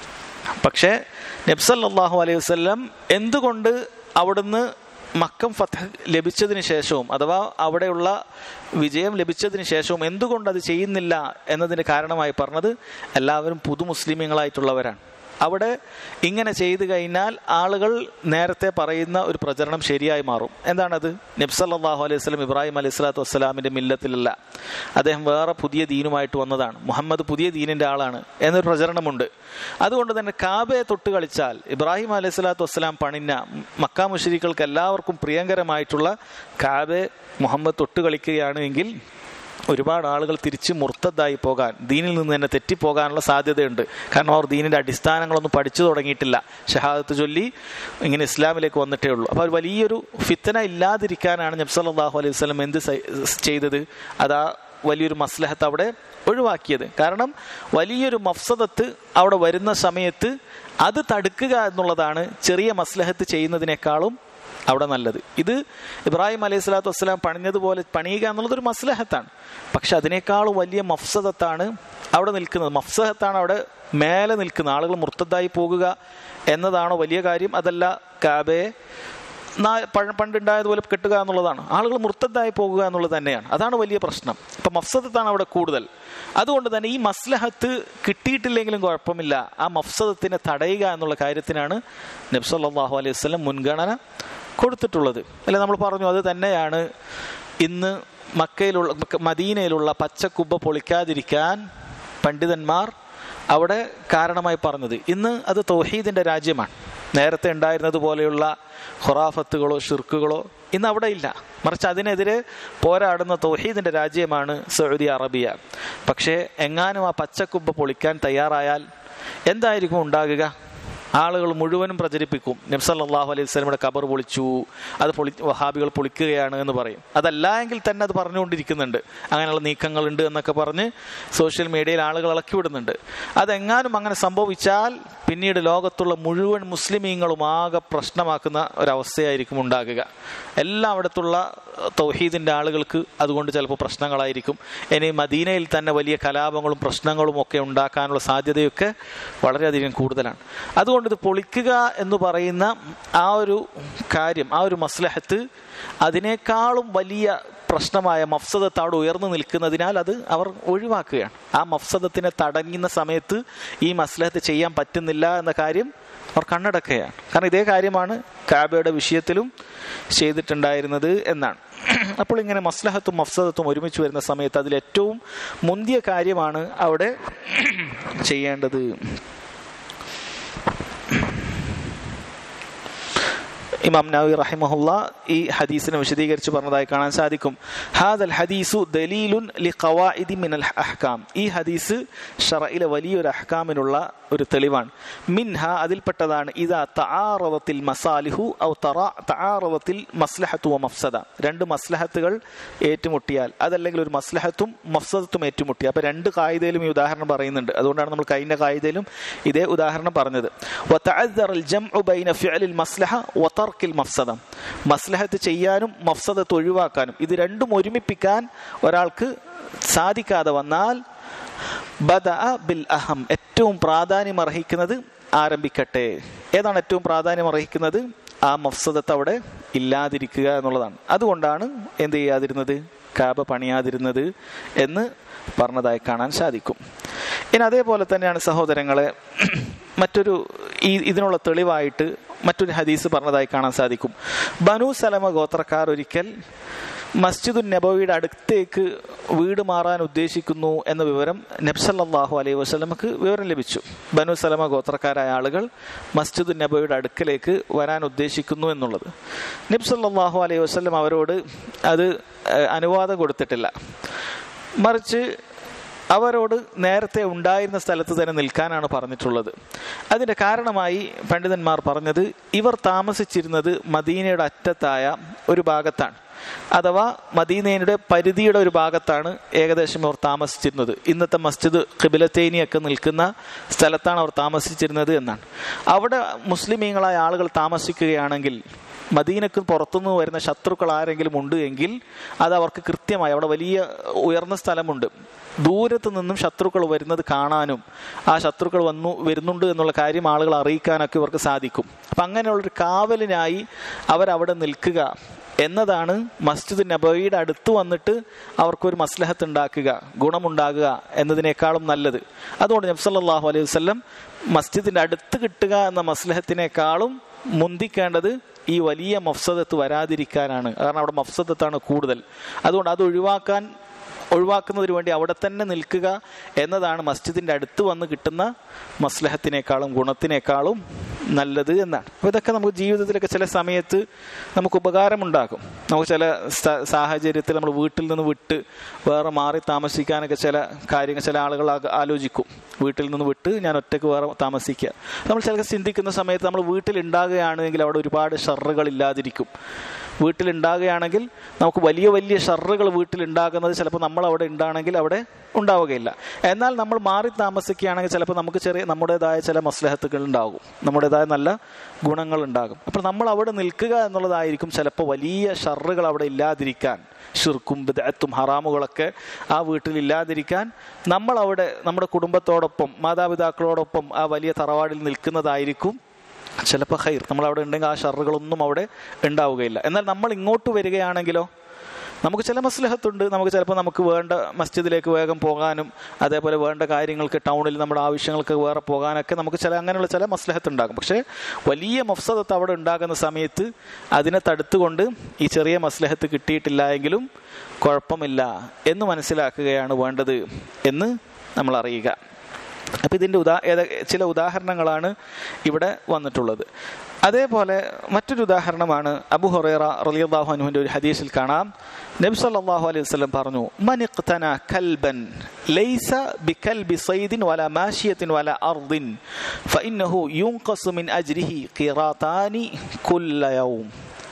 പക്ഷേ നബ്സല്ലാഹു അലൈഹി വസ്ലം എന്തുകൊണ്ട് അവിടുന്ന് മക്കം ഫത്ത് ലഭിച്ചതിന് ശേഷവും അഥവാ അവിടെയുള്ള വിജയം ലഭിച്ചതിന് ശേഷവും എന്തുകൊണ്ട് അത് ചെയ്യുന്നില്ല എന്നതിന് കാരണമായി പറഞ്ഞത് എല്ലാവരും പുതു മുസ്ലിമീങ്ങളായിട്ടുള്ളവരാണ് അവിടെ ഇങ്ങനെ ചെയ്തു കഴിഞ്ഞാൽ ആളുകൾ നേരത്തെ പറയുന്ന ഒരു പ്രചരണം ശരിയായി മാറും എന്താണത് നബ്സല്ലാഹു അലൈഹി സ്വലം ഇബ്രാഹിം അലൈഹി സ്വലാത്തു വസ്സലാമിന്റെ മില്ലത്തിലല്ല അദ്ദേഹം വേറെ പുതിയ ദീനുമായിട്ട് വന്നതാണ് മുഹമ്മദ് പുതിയ ദീനിന്റെ ആളാണ് എന്നൊരു പ്രചരണമുണ്ട് അതുകൊണ്ട് തന്നെ കാബയെ തൊട്ട് കളിച്ചാൽ ഇബ്രാഹിം അലൈഹി സ്വലാത്തു വസ്സലാം പണിഞ്ഞ മക്കാ മുഷരിക്കൾക്ക് എല്ലാവർക്കും പ്രിയങ്കരമായിട്ടുള്ള കാബെ മുഹമ്മദ് തൊട്ട് കളിക്കുകയാണ് എങ്കിൽ ഒരുപാട് ആളുകൾ തിരിച്ച് മുർത്തതായി പോകാൻ ദീനിൽ നിന്ന് തന്നെ തെറ്റിപ്പോകാനുള്ള സാധ്യതയുണ്ട് കാരണം അവർ ദീനിന്റെ അടിസ്ഥാനങ്ങളൊന്നും പഠിച്ചു തുടങ്ങിയിട്ടില്ല ഷഹാദത്ത് ചൊല്ലി ഇങ്ങനെ ഇസ്ലാമിലേക്ക് വന്നിട്ടേ ഉള്ളൂ അപ്പോൾ വലിയൊരു ഫിത്തന ഇല്ലാതിരിക്കാനാണ് നബ്സല്ലാഹു അലൈഹി വസ്ലം എന്ത് ചെയ്തത് അതാ വലിയൊരു മസ്ലഹത്ത് അവിടെ ഒഴിവാക്കിയത് കാരണം വലിയൊരു മഫ്സദത്ത് അവിടെ വരുന്ന സമയത്ത് അത് തടുക്കുക എന്നുള്ളതാണ് ചെറിയ മസ്ലഹത്ത് ചെയ്യുന്നതിനേക്കാളും അവിടെ നല്ലത് ഇത് ഇബ്രാഹിം അലൈഹി സ്വലാത്തു വസ്സലാം പണിഞ്ഞതുപോലെ പണിയുക എന്നുള്ളത് ഒരു മസ്ലഹത്താണ് പക്ഷെ അതിനേക്കാളും വലിയ മഫ്സദത്താണ് അവിടെ നിൽക്കുന്നത് മഫ്സഹത്താണ് അവിടെ മേലെ നിൽക്കുന്നത് ആളുകൾ മുർത്തതായി പോകുക എന്നതാണോ വലിയ കാര്യം അതല്ല കാബയെ പണ്ടുണ്ടായതുപോലെ കെട്ടുക എന്നുള്ളതാണ് ആളുകൾ മുർത്തതായി പോകുക എന്നുള്ളത് തന്നെയാണ് അതാണ് വലിയ പ്രശ്നം ഇപ്പൊ മഫ്സദത്താണ് അവിടെ കൂടുതൽ അതുകൊണ്ട് തന്നെ ഈ മസ്ലഹത്ത് കിട്ടിയിട്ടില്ലെങ്കിലും കുഴപ്പമില്ല ആ മഫ്സദത്തിനെ തടയുക എന്നുള്ള കാര്യത്തിനാണ് നബ്സല്ലാഹു അലൈഹി വസ്ലം മുൻഗണന കൊടുത്തിട്ടുള്ളത് അല്ലെ നമ്മൾ പറഞ്ഞു അത് തന്നെയാണ് ഇന്ന് മക്കയിലുള്ള മദീനയിലുള്ള പച്ചക്കുബ്ബ പൊളിക്കാതിരിക്കാൻ പണ്ഡിതന്മാർ അവിടെ കാരണമായി പറഞ്ഞത് ഇന്ന് അത് തൗഹീദിന്റെ രാജ്യമാണ് നേരത്തെ ഉണ്ടായിരുന്നത് പോലെയുള്ള ഖുറാഫത്തുകളോ ഷിർക്കുകളോ ഇന്ന് അവിടെ ഇല്ല മറിച്ച് അതിനെതിരെ പോരാടുന്ന തൗഹീദിന്റെ രാജ്യമാണ് സൗദി അറേബ്യ പക്ഷേ എങ്ങാനും ആ പച്ചക്കുബ്ബ പൊളിക്കാൻ തയ്യാറായാൽ എന്തായിരിക്കും ഉണ്ടാകുക ആളുകൾ മുഴുവനും പ്രചരിപ്പിക്കും നബ്സല്ലാഹു അലൈഹി സ്വലമിയുടെ കബർ പൊളിച്ചു അത് പൊളി വഹാബികൾ പൊളിക്കുകയാണ് എന്ന് പറയും അതല്ല എങ്കിൽ തന്നെ അത് പറഞ്ഞുകൊണ്ടിരിക്കുന്നുണ്ട് അങ്ങനെയുള്ള നീക്കങ്ങളുണ്ട് എന്നൊക്കെ പറഞ്ഞ് സോഷ്യൽ മീഡിയയിൽ ആളുകൾ ഇളക്കി വിടുന്നുണ്ട് അതെങ്ങാനും അങ്ങനെ സംഭവിച്ചാൽ പിന്നീട് ലോകത്തുള്ള മുഴുവൻ മുസ്ലിമീങ്ങളും ആകെ പ്രശ്നമാക്കുന്ന ഒരവസ്ഥയായിരിക്കും ഉണ്ടാകുക എല്ലായിടത്തുള്ള തൗഹീദിന്റെ ആളുകൾക്ക് അതുകൊണ്ട് ചിലപ്പോൾ പ്രശ്നങ്ങളായിരിക്കും ഇനി മദീനയിൽ തന്നെ വലിയ കലാപങ്ങളും പ്രശ്നങ്ങളും ഒക്കെ ഉണ്ടാക്കാനുള്ള സാധ്യതയൊക്കെ വളരെയധികം കൂടുതലാണ് അതുകൊണ്ട് ഇത് പൊളിക്കുക എന്ന് പറയുന്ന ആ ഒരു കാര്യം ആ ഒരു മസ്ലഹത്ത് അതിനേക്കാളും വലിയ പ്രശ്നമായ മഫ്സദത്ത് അവിടെ ഉയർന്നു നിൽക്കുന്നതിനാൽ അത് അവർ ഒഴിവാക്കുകയാണ് ആ മഫ്സദത്തിനെ തടഞ്ഞുന്ന സമയത്ത് ഈ മസ്ലഹത്ത് ചെയ്യാൻ പറ്റുന്നില്ല എന്ന കാര്യം അവർ കണ്ണടക്കുകയാണ് കാരണം ഇതേ കാര്യമാണ് കാബയുടെ വിഷയത്തിലും ചെയ്തിട്ടുണ്ടായിരുന്നത് എന്നാണ് അപ്പോൾ ഇങ്ങനെ മസ്ലഹത്തും മഫ്സദത്തും ഒരുമിച്ച് വരുന്ന സമയത്ത് അതിൽ ഏറ്റവും മുന്തിയ കാര്യമാണ് അവിടെ ചെയ്യേണ്ടത് ഇമാം നവി റഹിമഹുല്ല ഈ ഹദീസിനെ വിശദീകരിച്ച് പറഞ്ഞതായി കാണാൻ സാധിക്കും ഹാദൽ ഹദീസു ദലീലുൻ ലി ഖവാഇദി മിനൽ അഹ്കാം ഈ ഹദീസ് ഷറയിലെ വലിയൊരു അഹ്കാമിനുള്ള ഒരു തെളിവാണ് മിൻഹ അതിൽപ്പെട്ടതാണ് ഇതാ തആറവത്തിൽ മസാലിഹു ഔ തആറവത്തിൽ മസ്ലഹത്തു വ മഫ്സദ രണ്ട് മസ്ലഹത്തുകൾ ഏറ്റുമുട്ടിയാൽ അതല്ലെങ്കിൽ ഒരു മസ്ലഹത്തും മഫ്സദത്തും ഏറ്റുമുട്ടി അപ്പൊ രണ്ട് കായികയിലും ഈ ഉദാഹരണം പറയുന്നുണ്ട് അതുകൊണ്ടാണ് നമ്മൾ കഴിഞ്ഞ കായികയിലും ഇതേ ഉദാഹരണം പറഞ്ഞത് وتعذر الجمع بين فعل المصلحة وترك المفسدة മസ്ലഹത്ത് ചെയ്യാനും മഫ്സദത്ത് ഒഴിവാക്കാനും ഇത് രണ്ടും ഒരുമിപ്പിക്കാൻ ഒരാൾക്ക് സാധിക്കാതെ വന്നാൽ ബദ ബിൽ അഹം ഏറ്റവും പ്രാധാന്യം അർഹിക്കുന്നത് ആരംഭിക്കട്ടെ ഏതാണ് ഏറ്റവും പ്രാധാന്യം അർഹിക്കുന്നത് ആ മഫ്സദത്ത് അവിടെ ഇല്ലാതിരിക്കുക എന്നുള്ളതാണ് അതുകൊണ്ടാണ് എന്ത് ചെയ്യാതിരുന്നത് കാബ പണിയാതിരുന്നത് എന്ന് പറഞ്ഞതായി കാണാൻ സാധിക്കും ഇനി അതേപോലെ തന്നെയാണ് സഹോദരങ്ങളെ മറ്റൊരു ഈ ഇതിനുള്ള തെളിവായിട്ട് മറ്റൊരു ഹദീസ് പറഞ്ഞതായി കാണാൻ സാധിക്കും ബനു സലമ ഗോത്രക്കാർ ഒരിക്കൽ മസ്ജിദുൻ നബവിയുടെ അടുത്തേക്ക് വീട് മാറാൻ ഉദ്ദേശിക്കുന്നു എന്ന വിവരം നബ്സല്ലാഹു അലൈഹി വസ്ലമക്ക് വിവരം ലഭിച്ചു ബനു സലമ ഗോത്രക്കാരായ ആളുകൾ മസ്ജിദുൻ നബവിയുടെ അടുക്കലേക്ക് വരാൻ ഉദ്ദേശിക്കുന്നു എന്നുള്ളത് നബ്സല്ലാഹു അലൈഹി വസ്ലം അവരോട് അത് അനുവാദം കൊടുത്തിട്ടില്ല മറിച്ച് അവരോട് നേരത്തെ ഉണ്ടായിരുന്ന സ്ഥലത്ത് തന്നെ നിൽക്കാനാണ് പറഞ്ഞിട്ടുള്ളത് അതിന്റെ കാരണമായി പണ്ഡിതന്മാർ പറഞ്ഞത് ഇവർ താമസിച്ചിരുന്നത് മദീനയുടെ അറ്റത്തായ ഒരു ഭാഗത്താണ് അഥവാ മദീനയുടെ പരിധിയുടെ ഒരു ഭാഗത്താണ് ഏകദേശം അവർ താമസിച്ചിരുന്നത് ഇന്നത്തെ മസ്ജിദ് കിബിലത്തേനിയൊക്കെ നിൽക്കുന്ന സ്ഥലത്താണ് അവർ താമസിച്ചിരുന്നത് എന്നാണ് അവിടെ മുസ്ലിമീങ്ങളായ ആളുകൾ താമസിക്കുകയാണെങ്കിൽ മദീനക്ക് പുറത്തുനിന്ന് വരുന്ന ശത്രുക്കൾ ആരെങ്കിലും ഉണ്ട് എങ്കിൽ അത് അവർക്ക് കൃത്യമായി അവിടെ വലിയ ഉയർന്ന സ്ഥലമുണ്ട് ദൂരത്ത് നിന്നും ശത്രുക്കൾ വരുന്നത് കാണാനും ആ ശത്രുക്കൾ വന്നു വരുന്നുണ്ട് എന്നുള്ള കാര്യം ആളുകൾ അറിയിക്കാനൊക്കെ ഇവർക്ക് സാധിക്കും അപ്പം അങ്ങനെയുള്ളൊരു കാവലിനായി അവരവിടെ നിൽക്കുക എന്നതാണ് മസ്ജിദ് നബവിയുടെ അടുത്ത് വന്നിട്ട് അവർക്കൊരു മസ്ലഹത്ത് ഉണ്ടാക്കുക ഗുണമുണ്ടാകുക എന്നതിനേക്കാളും നല്ലത് അതുകൊണ്ട് നബ്സല്ലാഹു അലൈഹി വസ്ലം മസ്ജിദിന്റെ അടുത്ത് കിട്ടുക എന്ന മസ്ലഹത്തിനേക്കാളും മുന്തിക്കേണ്ടത് ഈ വലിയ മഫ്സദത്ത് വരാതിരിക്കാനാണ് കാരണം അവിടെ മഫ്സദത്താണ് കൂടുതൽ അതുകൊണ്ട് അത് ഒഴിവാക്കാൻ ഒഴിവാക്കുന്നതിന് വേണ്ടി അവിടെ തന്നെ നിൽക്കുക എന്നതാണ് മസ്ജിദിന്റെ അടുത്ത് വന്ന് കിട്ടുന്ന മസ്ലഹത്തിനേക്കാളും ഗുണത്തിനേക്കാളും നല്ലത് എന്നാണ് അപ്പോൾ ഇതൊക്കെ നമുക്ക് ജീവിതത്തിലൊക്കെ ചില സമയത്ത് നമുക്ക് ഉപകാരമുണ്ടാകും നമുക്ക് ചില സാഹചര്യത്തിൽ നമ്മൾ വീട്ടിൽ നിന്ന് വിട്ട് വേറെ മാറി താമസിക്കാനൊക്കെ ചില കാര്യങ്ങൾ ചില ആളുകൾ ആലോചിക്കും വീട്ടിൽ നിന്ന് വിട്ട് ഞാൻ ഒറ്റയ്ക്ക് വേറെ താമസിക്കുക നമ്മൾ ചില ചിന്തിക്കുന്ന സമയത്ത് നമ്മൾ വീട്ടിൽ ഉണ്ടാകുകയാണെങ്കിൽ അവിടെ ഒരുപാട് ഷറുകൾ ഇല്ലാതിരിക്കും വീട്ടിലുണ്ടാകുകയാണെങ്കിൽ നമുക്ക് വലിയ വലിയ ഷറുകൾ വീട്ടിലുണ്ടാകുന്നത് ചിലപ്പോൾ നമ്മൾ അവിടെ ഉണ്ടാണെങ്കിൽ അവിടെ ഉണ്ടാവുകയില്ല എന്നാൽ നമ്മൾ മാറി താമസിക്കുകയാണെങ്കിൽ ചിലപ്പോൾ നമുക്ക് ചെറിയ നമ്മുടേതായ ചില മസ്ലഹത്തുകൾ ഉണ്ടാകും നമ്മുടേതായ നല്ല ഗുണങ്ങൾ ഉണ്ടാകും അപ്പോൾ നമ്മൾ അവിടെ നിൽക്കുക എന്നുള്ളതായിരിക്കും ചിലപ്പോൾ വലിയ ഷറുകൾ അവിടെ ഇല്ലാതിരിക്കാൻ ഷിർക്കും ബിദഅത്തും ഹറാമുകളൊക്കെ ആ വീട്ടിൽ ഇല്ലാതിരിക്കാൻ നമ്മൾ അവിടെ നമ്മുടെ കുടുംബത്തോടൊപ്പം മാതാപിതാക്കളോടൊപ്പം ആ വലിയ തറവാടിൽ നിൽക്കുന്നതായിരിക്കും ചിലപ്പോൾ ഹൈർ നമ്മൾ അവിടെ ഉണ്ടെങ്കിൽ ആ ഷറുകളൊന്നും അവിടെ ഉണ്ടാവുകയില്ല എന്നാൽ നമ്മൾ ഇങ്ങോട്ട് വരികയാണെങ്കിലോ നമുക്ക് ചില മസ്ലഹത്തുണ്ട് നമുക്ക് ചിലപ്പോൾ നമുക്ക് വേണ്ട മസ്ജിദിലേക്ക് വേഗം പോകാനും അതേപോലെ വേണ്ട കാര്യങ്ങൾക്ക് ടൗണിൽ നമ്മുടെ ആവശ്യങ്ങൾക്ക് വേറെ പോകാനൊക്കെ നമുക്ക് ചില അങ്ങനെയുള്ള ചില മസ്ലഹത്ത് ഉണ്ടാകും പക്ഷേ വലിയ മഫ്സദത്ത് അവിടെ ഉണ്ടാകുന്ന സമയത്ത് അതിനെ തടുത്തുകൊണ്ട് ഈ ചെറിയ മസ്ലഹത്ത് കിട്ടിയിട്ടില്ല എങ്കിലും കുഴപ്പമില്ല എന്ന് മനസ്സിലാക്കുകയാണ് വേണ്ടത് എന്ന് നമ്മൾ അറിയുക അപ്പം ഇതിൻ്റെ ഉദാ ചില ഉദാഹരണങ്ങളാണ് ഇവിടെ വന്നിട്ടുള്ളത് അതേപോലെ മറ്റൊരു ഉദാഹരണമാണ് അബു ഹുറൈറ റളിയല്ലാഹു അൻഹുവിന്റെ ഒരു ഹദീസിൽ കാണാം നബി സല്ലല്ലാഹു അലൈഹി വസല്ലം പറഞ്ഞു മൻ ഇഖ്തന കൽബൻ ലൈസ ബികൽബി സൈദിൻ വല മാശിയത്തിൻ വല അർദിൻ ഫഇന്നഹു യുൻഖസു മിൻ അജ്രിഹി ഖിറാതാനി കുല്ല യൗം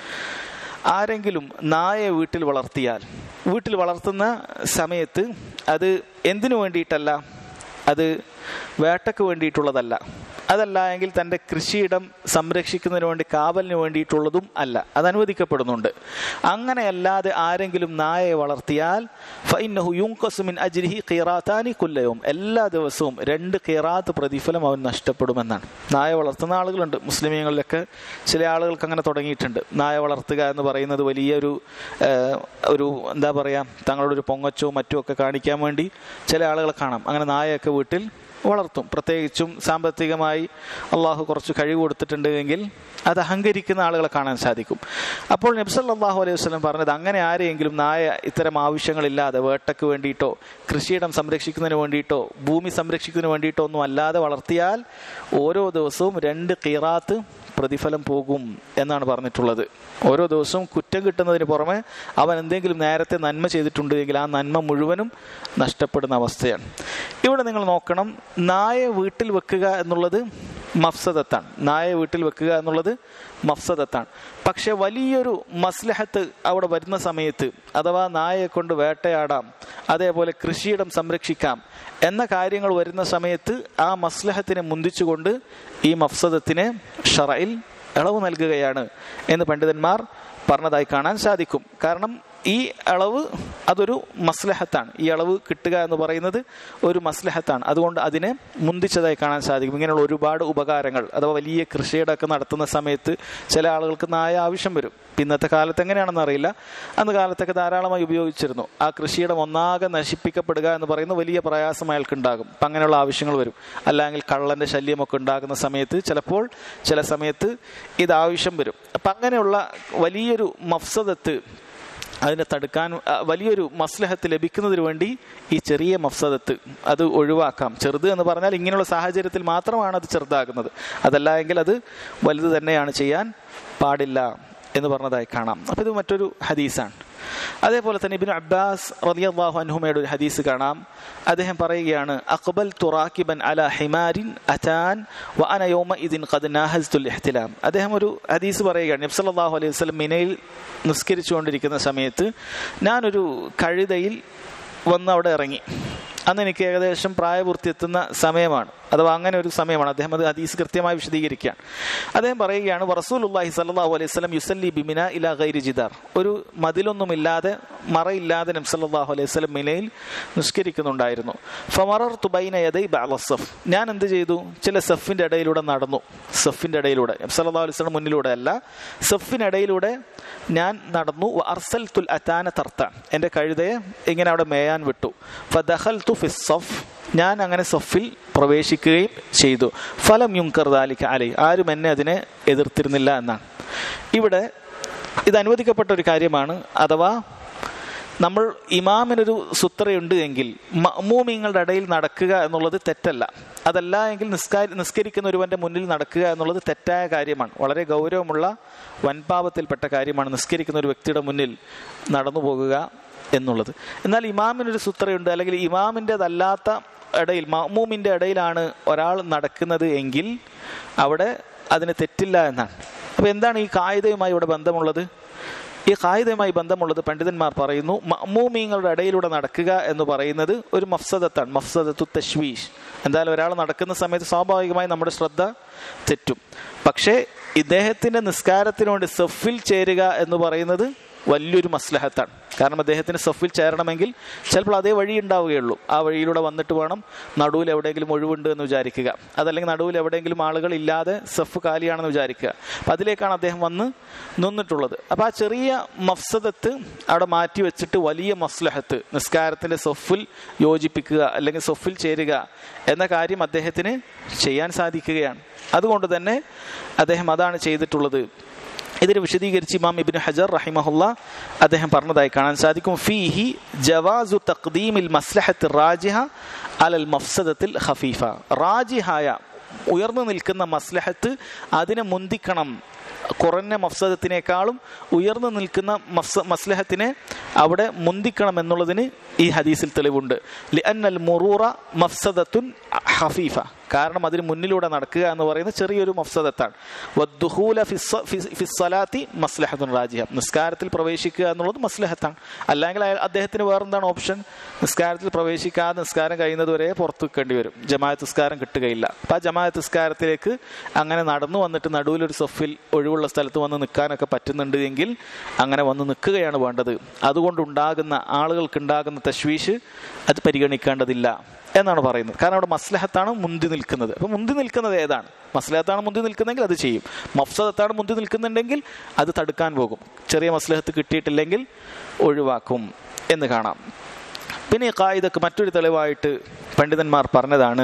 ആരെങ്കിലും നായ വീട്ടിൽ വളർത്തിയാൽ വീട്ടിൽ വളർത്തുന്ന സമയത്ത് അത് എന്തിനു വേണ്ടിയിട്ടല്ല അത് വേട്ടയ്ക്ക് വേണ്ടിയിട്ടുള്ളതല്ല അതല്ല എങ്കിൽ തൻ്റെ കൃഷിയിടം സംരക്ഷിക്കുന്നതിന് വേണ്ടി കാവലിന് വേണ്ടിയിട്ടുള്ളതും അല്ല അത് അനുവദിക്കപ്പെടുന്നുണ്ട് അങ്ങനെയല്ലാതെ ആരെങ്കിലും നായയെ വളർത്തിയാൽ ഫൈനഹു യുങ്കസുമിൻ അജ്രിഹി ഖിറാത്താനി കുല്ലയും എല്ലാ ദിവസവും രണ്ട് ഖിറാത്ത് പ്രതിഫലം അവൻ നഷ്ടപ്പെടുമെന്നാണ് നായ വളർത്തുന്ന ആളുകളുണ്ട് മുസ്ലിമീങ്ങളിലൊക്കെ ചില ആളുകൾക്ക് അങ്ങനെ തുടങ്ങിയിട്ടുണ്ട് നായ വളർത്തുക എന്ന് പറയുന്നത് വലിയൊരു ഏഹ്, ഒരു എന്താ പറയുക തങ്ങളുടെ ഒരു പൊങ്ങച്ചോ മറ്റോ ഒക്കെ കാണിക്കാൻ വേണ്ടി ചില ആളുകളെ കാണാം അങ്ങനെ നായയൊക്കെ വീട്ടിൽ വളർത്തും പ്രത്യേകിച്ചും സാമ്പത്തികമായി അള്ളാഹു കുറച്ച് കഴിവ് കൊടുത്തിട്ടുണ്ട് എങ്കിൽ അത് അഹങ്കരിക്കുന്ന ആളുകളെ കാണാൻ സാധിക്കും അപ്പോൾ നബ്സല്ലാഹു അലൈഹി വസ്ലം പറഞ്ഞത് അങ്ങനെ ആരെയെങ്കിലും നായ ഇത്തരം ആവശ്യങ്ങളില്ലാതെ വേട്ടയ്ക്ക് വേണ്ടിയിട്ടോ കൃഷിയിടം സംരക്ഷിക്കുന്നതിന് വേണ്ടിയിട്ടോ ഭൂമി സംരക്ഷിക്കുന്നതിന് വേണ്ടിയിട്ടോ ഒന്നും അല്ലാതെ വളർത്തിയാൽ ഓരോ ദിവസവും രണ്ട് കീറാത്ത് പ്രതിഫലം പോകും എന്നാണ് പറഞ്ഞിട്ടുള്ളത് ഓരോ ദിവസവും കുറ്റം കിട്ടുന്നതിന് പുറമെ അവൻ എന്തെങ്കിലും നേരത്തെ നന്മ ചെയ്തിട്ടുണ്ട് എങ്കിൽ ആ നന്മ മുഴുവനും നഷ്ടപ്പെടുന്ന അവസ്ഥയാണ് ഇവിടെ നിങ്ങൾ നോക്കണം നായ വീട്ടിൽ വെക്കുക എന്നുള്ളത് മഫ്സദത്താണ് നായ വീട്ടിൽ വെക്കുക എന്നുള്ളത് മഫ്സദത്താണ് പക്ഷെ വലിയൊരു മസ്ലഹത്ത് അവിടെ വരുന്ന സമയത്ത് അഥവാ നായയെ കൊണ്ട് വേട്ടയാടാം അതേപോലെ കൃഷിയിടം സംരക്ഷിക്കാം എന്ന കാര്യങ്ങൾ വരുന്ന സമയത്ത് ആ മസ്ലഹത്തിനെ മുന്തിച്ചുകൊണ്ട് ഈ മഫ്സദത്തിന് ഷറയിൽ ഇളവ് നൽകുകയാണ് എന്ന് പണ്ഡിതന്മാർ പറഞ്ഞതായി കാണാൻ സാധിക്കും കാരണം ഈ അളവ് അതൊരു മസ്ലഹത്താണ് ഈ അളവ് കിട്ടുക എന്ന് പറയുന്നത് ഒരു മസ്ലഹത്താണ് അതുകൊണ്ട് അതിനെ മുന്തിച്ചതായി കാണാൻ സാധിക്കും ഇങ്ങനെയുള്ള ഒരുപാട് ഉപകാരങ്ങൾ അഥവാ വലിയ കൃഷിയിടമൊക്കെ നടത്തുന്ന സമയത്ത് ചില ആളുകൾക്ക് നായ ആവശ്യം വരും ഇന്നത്തെ കാലത്ത് എങ്ങനെയാണെന്ന് അറിയില്ല അന്ന് കാലത്തൊക്കെ ധാരാളമായി ഉപയോഗിച്ചിരുന്നു ആ കൃഷിയിടം ഒന്നാകെ നശിപ്പിക്കപ്പെടുക എന്ന് പറയുന്ന വലിയ പ്രയാസം അയാൾക്ക് ഉണ്ടാകും അപ്പം അങ്ങനെയുള്ള ആവശ്യങ്ങൾ വരും അല്ലെങ്കിൽ കള്ളന്റെ ശല്യമൊക്കെ ഉണ്ടാകുന്ന സമയത്ത് ചിലപ്പോൾ ചില സമയത്ത് ഇത് ആവശ്യം വരും അപ്പം അങ്ങനെയുള്ള വലിയൊരു മഫ്സദത്ത് അതിനെ തടുക്കാൻ ആ, വലിയൊരു മസ്ലഹത്ത് ലഭിക്കുന്നതിന് വേണ്ടി ഈ ചെറിയ മഫ്സദത്ത് അത് ഒഴിവാക്കാം ചെറുത് എന്ന് പറഞ്ഞാൽ ഇങ്ങനെയുള്ള സാഹചര്യത്തിൽ മാത്രമാണ് അത് ചെറുതാകുന്നത് അതല്ല എങ്കിൽ അത് വലുത് തന്നെയാണ് ചെയ്യാൻ പാടില്ല എന്ന് പറഞ്ഞതായി കാണാം അപ്പം ഇത് മറ്റൊരു ഹദീസാണ് അതേപോലെ തന്നെ ഇബിൻ അബ്ബാസ് റളിയല്ലാഹു അൻഹുമയുടെ ഒരു ഹദീസ് കാണാം അദ്ദേഹം പറയുകയാണ് അക്ബൽ തുറാക്കിബൻ അല ഹിമാരിൻ അതാൻ വ അന യൗമ ഇതിൻ ഖദ് നാഹസ്തുൽ ഇഹ്തിലാം അദ്ദേഹം ഒരു ഹദീസ് പറയുകയാണ് നബി സല്ലല്ലാഹു അലൈഹി വസല്ലം മിനയിൽ നിസ്കരിച്ചുകൊണ്ടിരിക്കുന്ന സമയത്ത് ഞാനൊരു കഴുതയിൽ വന്ന് അവിടെ ഇറങ്ങി അന്ന് എനിക്ക് ഏകദേശം പ്രായപൂർത്തി എത്തുന്ന സമയമാണ് അഥവാ അങ്ങനെ ഒരു സമയമാണ് അദ്ദേഹം അത് ഹദീസ് കൃത്യമായി വിശദീകരിക്കുകയാണ് അദ്ദേഹം പറയുകയാണ് റസൂലുള്ളാഹി സല്ലല്ലാഹു അലൈഹി വസല്ലം യുസല്ലി ബിമിന ഇലാ ഗൈരി ജിദാർ ഒരു മതിലൊന്നുമില്ലാതെ മറയില്ലാതെ നബി സല്ലല്ലാഹു അലൈഹി വസല്ലം മിനയിൽ നിസ്കരിക്കുന്നുണ്ടായിരുന്നു ഫമറർതു ബൈന യദൈ ബഅദ സഫ് ഞാൻ എന്ത് ചെയ്തു ചില സഫിന്റെ ഇടയിലൂടെ നടന്നു സഫിന്റെ ഇടയിലൂടെ നബി സല്ലല്ലാഹു അലൈഹി വസല്ലം മുന്നിലൂടെ അല്ല സഫിനിടയിലൂടെ ഞാൻ നടന്നു വ അർസൽതുൽ അതാന തർത്ത എൻ്റെ കഴുതയെ ഇങ്ങനെ അവിടെ മേയാൻ വിട്ടു ഫദഖൽതു ഫി സഫ് ഞാൻ അങ്ങനെ സഫിൽ പ്രവേശിക്കുകയും ചെയ്തു ഫലം യുങ്കർ ദാലിക അലൈ ആരും എന്നെ അതിനെ എതിർത്തിരുന്നില്ല എന്നാണ് ഇവിടെ ഇത് അനുവദിക്കപ്പെട്ട ഒരു കാര്യമാണ് അഥവാ നമ്മൾ ഇമാമിനൊരു സുത്രയുണ്ട് എങ്കിൽ മഅ്മൂമിങ്ങളുടെ ഇടയിൽ നടക്കുക എന്നുള്ളത് തെറ്റല്ല അതല്ല എങ്കിൽ നിസ്കാരി നിസ്കരിക്കുന്ന ഒരുവന്റെ മുന്നിൽ നടക്കുക എന്നുള്ളത് തെറ്റായ കാര്യമാണ് വളരെ ഗൗരവമുള്ള വൻപാപത്തിൽപ്പെട്ട കാര്യമാണ് നിസ്കരിക്കുന്ന ഒരു വ്യക്തിയുടെ മുന്നിൽ നടന്നു പോകുക എന്നുള്ളത് എന്നാൽ ഇമാമിനൊരു സുത്രയുണ്ട് അല്ലെങ്കിൽ ഇമാമിൻ്റെതല്ലാത്ത ഇടയിൽ മഅ്മൂമിൻ്റെ ഇടയിലാണ് ഒരാൾ നടക്കുന്നത് എങ്കിൽ അവിടെ അതിന് തെറ്റില്ല എന്നാണ് അപ്പോൾ എന്താണ് ഈ കായികയുമായി ഇവിടെ ബന്ധമുള്ളത് ഈ കായികയുമായി ബന്ധമുള്ളത് പണ്ഡിതന്മാർ പറയുന്നു മഅ്മൂമീങ്ങളുടെ ഇടയിലൂടെ നടക്കുക എന്ന് പറയുന്നത് ഒരു മഫ്സദത്താണ് മഫ്സദത്തു തശ്വീഷ് എന്തായാലും ഒരാൾ നടക്കുന്ന സമയത്ത് സ്വാഭാവികമായി നമ്മുടെ ശ്രദ്ധ തെറ്റും പക്ഷേ ഇദ്ദേഹത്തിന്റെ നിസ്കാരത്തിന് വേണ്ടി സഫിൽ ചേരുക എന്ന് പറയുന്നത് വലിയൊരു മസ്ലഹത്താണ് കാരണം അദ്ദേഹത്തിന് സഫിൽ ചേരണമെങ്കിൽ ചിലപ്പോൾ അതേ വഴി ഉണ്ടാവുകയുള്ളൂ ആ വഴിയിലൂടെ വന്നിട്ട് വേണം നടുവിൽ എവിടെയെങ്കിലും ഒഴിവുണ്ട് എന്ന് വിചാരിക്കുക അതല്ലെങ്കിൽ നടുവിൽ എവിടെയെങ്കിലും ആളുകൾ ഇല്ലാതെ സഫ് കാലിയാണെന്ന് വിചാരിക്കുക അപ്പം അതിലേക്കാണ് അദ്ദേഹം വന്ന് നിന്നിട്ടുള്ളത് അപ്പം ആ ചെറിയ മഫ്സദത്ത് അവിടെ മാറ്റി വെച്ചിട്ട് വലിയ മസ്ലഹത്ത് നിസ്കാരത്തിന്റെ സഫിൽ യോജിപ്പിക്കുക അല്ലെങ്കിൽ സഫിൽ ചേരുക എന്ന കാര്യം അദ്ദേഹത്തിന് ചെയ്യാൻ സാധിക്കുകയാണ് അതുകൊണ്ട് തന്നെ അദ്ദേഹം അതാണ് ചെയ്തിട്ടുള്ളത് ഇതിന് വിശദീകരിച്ച് ഇമാം ഇബിൻ ഹജർ റഹിമഹുല്ല അദ്ദേഹം പറഞ്ഞതായി കാണാൻ സാധിക്കും ഫീഹി ജവാസു തഖ്ദീമിൽ മസ്ലഹത്ത് റാജിഹ അലൽ മഫ്സദത്തിൽ ഖഫീഫ റാജിഹായ ഉയർന്നു നിൽക്കുന്ന മസ്ലഹത്ത് അതിനെ മുന്തിക്കണം കുറഞ്ഞ മഫ്സദത്തിനേക്കാളും ഉയർന്നു നിൽക്കുന്ന മഫ്സ മസ്ലഹത്തിനെ അവിടെ മുന്തിക്കണം എന്നുള്ളതിന് ഈ ഹദീസിൽ തെളിവുണ്ട് ലിഅന്നൽ മുറൂറ മഫ്സദത്തുൻ ഹഫീഫ കാരണം അതിന് മുന്നിലൂടെ നടക്കുക എന്ന് പറയുന്നത് ചെറിയൊരു മഫ്സദത്താണ് വദ്ദുഹൂല ഫിസ്സ- ഫി- ഫിസ്സലാത്തി മസ്ലഹത്തുൻ റാജിഹ നിസ്കാരത്തിൽ പ്രവേശിക്കുക എന്നുള്ളത് മസ്ലഹത്താണ് അല്ലെങ്കിൽ അയാൾ അദ്ദേഹത്തിന് വേറെന്താണ് ഓപ്ഷൻ നിസ്കാരത്തിൽ പ്രവേശിക്കാതെ നിസ്കാരം കഴിയുന്നത് വരെ പുറത്ത് നിൽക്കേണ്ടി വരും ജമാഅത്ത് നിസ്കാരം കിട്ടുകയില്ല അപ്പം ആ ജമാഅത്ത് നിസ്കാരത്തിലേക്ക് അങ്ങനെ നടന്നു വന്നിട്ട് നടുവിലൊരു സഫിൽ ഒഴിവുള്ള സ്ഥലത്ത് വന്ന് നിൽക്കാനൊക്കെ പറ്റുന്നുണ്ട് എങ്കിൽ അങ്ങനെ വന്ന് നിൽക്കുകയാണ് വേണ്ടത് അതുകൊണ്ടുണ്ടാകുന്ന ആളുകൾക്ക് ഉണ്ടാകുന്ന തശ്വീഷ് അത് പരിഗണിക്കേണ്ടതില്ല എന്നാണ് പറയുന്നത് കാരണം അവിടെ മസ്ലഹത്താണ് മുന്തി നിൽക്കുന്നത് അപ്പം മുന്തി നിൽക്കുന്നത് ഏതാണ് മസ്ലഹത്താണ് മുന്തി നിൽക്കുന്നതെങ്കിൽ അത് ചെയ്യും മഫ്സദത്താണ് മുന്തി നിൽക്കുന്നുണ്ടെങ്കിൽ അത് തടുക്കാൻ പോകും ചെറിയ മസ്ലഹത്ത് കിട്ടിയിട്ടില്ലെങ്കിൽ ഒഴിവാക്കും എന്ന് കാണാം പിന്നെ ഈ കായിദക്ക് മറ്റൊരു തെളിവായിട്ട് പണ്ഡിതന്മാർ പറഞ്ഞതാണ്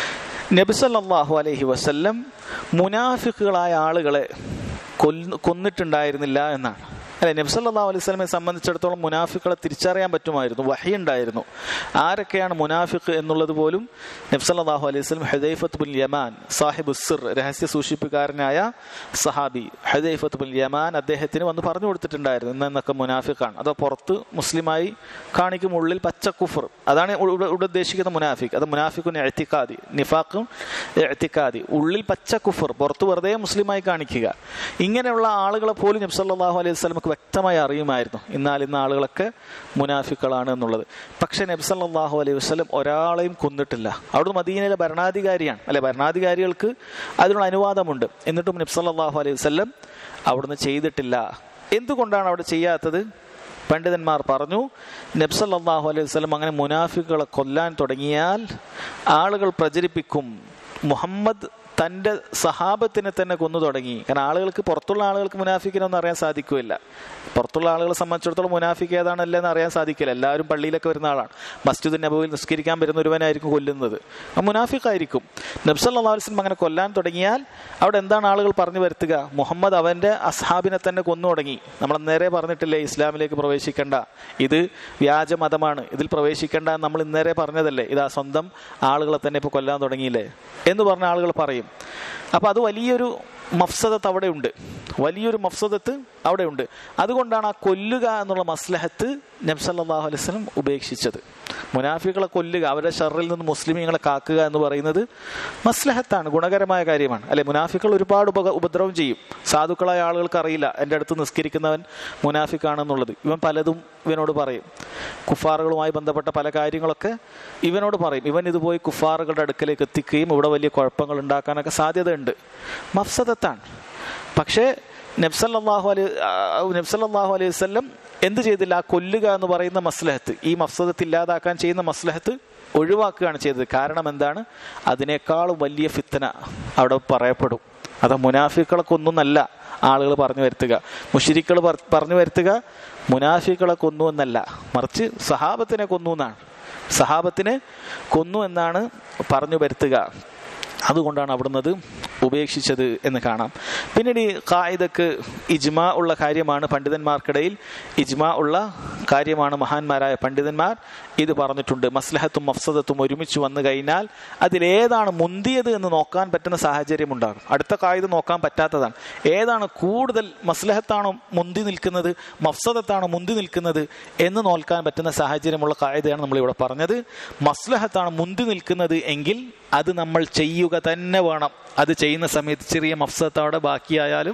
നബിസല്ലാഹു അലൈഹി വസല്ലം മുനാഫിക്കുകളായ ആളുകളെ കൊല്ല് കൊന്നിട്ടുണ്ടായിരുന്നില്ല എന്നാണ് അല്ലെ നബ്സല്ലാ അലൈഹി സ്വലമെ സംബന്ധിച്ചിടത്തോളം മുനാഫിക്കുകളെ തിരിച്ചറിയാൻ പറ്റുമായിരുന്നു വഹി ഉണ്ടായിരുന്നു ആരൊക്കെയാണ് മുനാഫിഖ് എന്നുള്ളത് പോലും നബ്സല്ലാഹു അലൈഹി സ്വലം ഹുദൈഫത്ത് ബുൽ യമാൻ സാഹിബ് സിർ രഹസ്യ സൂക്ഷിപ്പുകാരനായ സഹാബി ഹുദൈഫത്ത് ബുൽ യമാൻ അദ്ദേഹത്തിന് വന്ന് പറഞ്ഞു കൊടുത്തിട്ടുണ്ടായിരുന്നു ഇന്നൊക്കെ മുനാഫിഖാണ് അതോ പുറത്ത് മുസ്ലിമായി കാണിക്കും ഉള്ളിൽ പച്ച കുഫർ അതാണ് ഇവിടെ ഇവിടെ ഉദ്ദേശിക്കുന്ന മുനാഫിഖ് അത് മുനാഫിഖുൻ എഴുത്തിക്കാതി നിഫാഖും എഴുത്തിക്കാതി ഉള്ളിൽ പച്ച കുഫർ പുറത്ത് വെറുതെ മുസ്ലിമായി കാണിക്കുക ഇങ്ങനെയുള്ള ആളുകളെ പോലും നബ്സല്ലാഹു അലൈഹി വസ്ലമക്ക് വ്യക്തമായി അറിയുമായിരുന്നു എന്നാൽ ഇന്ന് ആളുകളൊക്കെ മുനാഫിക്കളാണ് എന്നുള്ളത് പക്ഷെ നബ്സല്ലാഹു അലൈഹി വസ്ലം ഒരാളെയും കൊന്നിട്ടില്ല അവിടുന്ന് മദീനയിലെ ഭരണാധികാരിയാണ് അല്ലെ ഭരണാധികാരികൾക്ക് അതിനുള്ള അനുവാദമുണ്ട് എന്നിട്ടും നബ്സല്ലാഹു അലൈഹി വസ്ലം അവിടുന്ന് ചെയ്തിട്ടില്ല എന്തുകൊണ്ടാണ് അവിടെ ചെയ്യാത്തത് പണ്ഡിതന്മാർ പറഞ്ഞു നബ്സല്ലാഹു അലൈഹി വസ്ലം അങ്ങനെ മുനാഫിക്കുകളെ കൊല്ലാൻ തുടങ്ങിയാൽ ആളുകൾ പ്രചരിപ്പിക്കും മുഹമ്മദ് തൻ്റെ സഹാബത്തിനെ തന്നെ കൊന്നു തുടങ്ങി കാരണം ആളുകൾക്ക് പുറത്തുള്ള ആളുകൾക്ക് മുനാഫിക്കിനൊന്നും അറിയാൻ സാധിക്കുകയില്ല പുറത്തുള്ള ആളുകളെ സംബന്ധിച്ചിടത്തോളം മുനാഫിക്ക് ഏതാണല്ലെന്ന് അറിയാൻ സാധിക്കില്ല എല്ലാവരും പള്ളിയിലൊക്കെ വരുന്ന ആളാണ് മസ്ജിദ് നബുവിൽ നിസ്കരിക്കാൻ വരുന്ന ഒരുവനായിരിക്കും കൊല്ലുന്നത് ആ മുനാഫിക്കായിരിക്കും നബ്സല്ലാ വസ്ലം അങ്ങനെ കൊല്ലാൻ തുടങ്ങിയാൽ അവിടെ എന്താണ് ആളുകൾ പറഞ്ഞു വരുത്തുക മുഹമ്മദ് അവൻ്റെ അസ്ഹാബിനെ തന്നെ കൊന്നു തുടങ്ങി നമ്മൾ നേരെ പറഞ്ഞിട്ടില്ലേ ഇസ്ലാമിലേക്ക് പ്രവേശിക്കേണ്ട ഇത് വ്യാജ മതമാണ് ഇതിൽ പ്രവേശിക്കേണ്ട എന്ന് നമ്മൾ ഇന്നേരെ പറഞ്ഞതല്ലേ ഇതാ സ്വന്തം ആളുകളെ തന്നെ ഇപ്പോൾ കൊല്ലാൻ തുടങ്ങിയില്ലേ എന്ന് പറഞ്ഞ ആളുകൾ പറയും അപ്പൊ അത് വലിയൊരു മഫ്സദത്ത് അവിടെ ഉണ്ട് വലിയൊരു മഫ്സദത്ത് അവിടെ ഉണ്ട് അതുകൊണ്ടാണ് ആ കൊല്ലുക എന്നുള്ള മസ്ലഹത്ത് നബ്സല്ലാഹു അലൈഹി വസല്ലം ഉപേക്ഷിച്ചത് മുനാഫികളെ കൊല്ലുക അവരുടെ ഷറിൽ നിന്ന് മുസ്ലിമീങ്ങളെ കാക്കുക എന്ന് പറയുന്നത് മസ്ലഹത്താണ് ഗുണകരമായ കാര്യമാണ് അല്ലെ മുനാഫികൾ ഒരുപാട് ഉപക ഉപദ്രവം ചെയ്യും സാധുക്കളായ ആളുകൾക്ക് അറിയില്ല എൻ്റെ അടുത്ത് നിസ്കരിക്കുന്നവൻ മുനാഫിക്കാണെന്നുള്ളത് ഇവൻ പലതും ഇവനോട് പറയും കുഫാറുകളുമായി ബന്ധപ്പെട്ട പല കാര്യങ്ങളൊക്കെ ഇവനോട് പറയും ഇവൻ ഇത് പോയി കുഫാറുകളുടെ അടുക്കലേക്ക് എത്തിക്കുകയും ഇവിടെ വലിയ കുഴപ്പങ്ങൾ ഉണ്ടാക്കാനൊക്കെ സാധ്യതയുണ്ട് മഫ്സദത്താണ് പക്ഷേ നബ്സല്ലാഹു അലൈ നബ്സല്ലാഹു അലൈഹി വല്ലം എന്ത് ചെയ്തില്ല ആ കൊല്ലുക എന്ന് പറയുന്ന മസ്ലഹത്ത് ഈ മഫ്സദത്ത് ഇല്ലാതാക്കാൻ ചെയ്യുന്ന മസ്ലഹത്ത് ഒഴിവാക്കുകയാണ് ചെയ്തത് കാരണം എന്താണ് അതിനേക്കാൾ വലിയ ഫിത്തന അവിടെ പറയപ്പെടും അത് മുനാഫിക്കളെ കൊന്നൊന്നല്ല ആളുകൾ പറഞ്ഞു വരുത്തുക മുഷിരിക്കൾ പറഞ്ഞു വരുത്തുക മുനാഫിക്കളെ കൊന്നു എന്നല്ല മറിച്ച് സഹാബത്തിനെ കൊന്നു എന്നാണ് സഹാബത്തിനെ കൊന്നു എന്നാണ് പറഞ്ഞു വരുത്തുക അതുകൊണ്ടാണ് അവിടുന്ന് അത് ഉപേക്ഷിച്ചത് എന്ന് കാണാം പിന്നീട് ഈ കായിദക്ക് ഇജ്മ ഉള്ള കാര്യമാണ് പണ്ഡിതന്മാർക്കിടയിൽ ഇജ്മ ഉള്ള കാര്യമാണ് മഹാന്മാരായ പണ്ഡിതന്മാർ ഇത് പറഞ്ഞിട്ടുണ്ട് മസ്ലഹത്തും മഫ്സദത്തും ഒരുമിച്ച് വന്നു കഴിഞ്ഞാൽ അതിലേതാണ് മുന്തിയത് എന്ന് നോക്കാൻ പറ്റുന്ന സാഹചര്യം ഉണ്ടാകും അടുത്ത കായിക നോക്കാൻ പറ്റാത്തതാണ് ഏതാണ് കൂടുതൽ മസ്ലഹത്താണോ മുന്തി നിൽക്കുന്നത് മഫ്സദത്താണോ മുന്തി നിൽക്കുന്നത് എന്ന് നോക്കാൻ പറ്റുന്ന സാഹചര്യമുള്ള കായികയാണ് നമ്മൾ ഇവിടെ പറഞ്ഞത് മസ്ലഹത്താണ് മുന്തി നിൽക്കുന്നത് എങ്കിൽ അത് നമ്മൾ ചെയ്യുക തന്നെ വേണം അത് ചെയ്യുന്ന സമയത്ത് ചെറിയ മഫ്സദത്ത് അവിടെ ബാക്കിയായാലും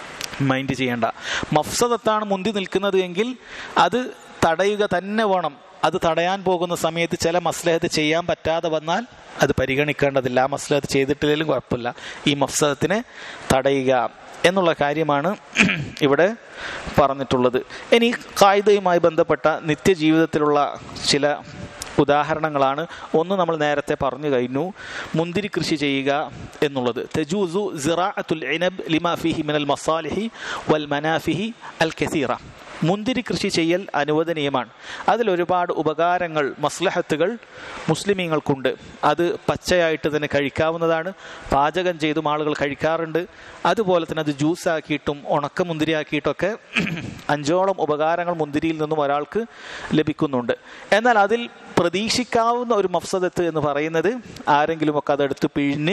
മൈൻഡ് ചെയ്യേണ്ട മഫ്സദത്താണ് മുന്തി നിൽക്കുന്നത് എങ്കിൽ അത് തടയുക തന്നെ വേണം അത് തടയാൻ പോകുന്ന സമയത്ത് ചില മസ്ലഹത്ത് ചെയ്യാൻ പറ്റാതെ വന്നാൽ അത് പരിഗണിക്കേണ്ടതില്ല ആ മസ്ലഹത്ത് ചെയ്തിട്ടില്ലെങ്കിലും കുഴപ്പമില്ല ഈ മഫ്സദത്തിനെ തടയുക എന്നുള്ള കാര്യമാണ് ഇവിടെ പറഞ്ഞിട്ടുള്ളത് ഇനി കായികയുമായി ബന്ധപ്പെട്ട നിത്യജീവിതത്തിലുള്ള ചില ഉദാഹരണങ്ങളാണ് ഒന്ന് നമ്മൾ നേരത്തെ പറഞ്ഞു കഴിഞ്ഞു മുന്തിരി കൃഷി ചെയ്യുക എന്നുള്ളത് തെജൂസു സിറാഅത്തുൽ ഇനബ് ലിമാ ഫിഹി മിനൽ മസാലിഹി വൽ മനാഫിഹി അൽ കസീറ മുന്തിരി കൃഷി ചെയ്യൽ അനുവദനീയമാണ് അതിൽ ഒരുപാട് ഉപകാരങ്ങൾ മസ്ലഹത്തുകൾ മുസ്ലിമീങ്ങൾക്കുണ്ട് അത് പച്ചയായിട്ട് തന്നെ കഴിക്കാവുന്നതാണ് പാചകം ചെയ്തും ആളുകൾ കഴിക്കാറുണ്ട് അതുപോലെ തന്നെ അത് ജ്യൂസ് ആക്കിയിട്ടും ഉണക്ക മുന്തിരി ആക്കിയിട്ടൊക്കെ അഞ്ചോളം ഉപകാരങ്ങൾ മുന്തിരിയിൽ നിന്നും ഒരാൾക്ക് ലഭിക്കുന്നുണ്ട് എന്നാൽ അതിൽ പ്രതീക്ഷിക്കാവുന്ന ഒരു മഫ്സദത്ത് എന്ന് പറയുന്നത് ആരെങ്കിലുമൊക്കെ അതെടുത്ത് പിഴിഞ്ഞ്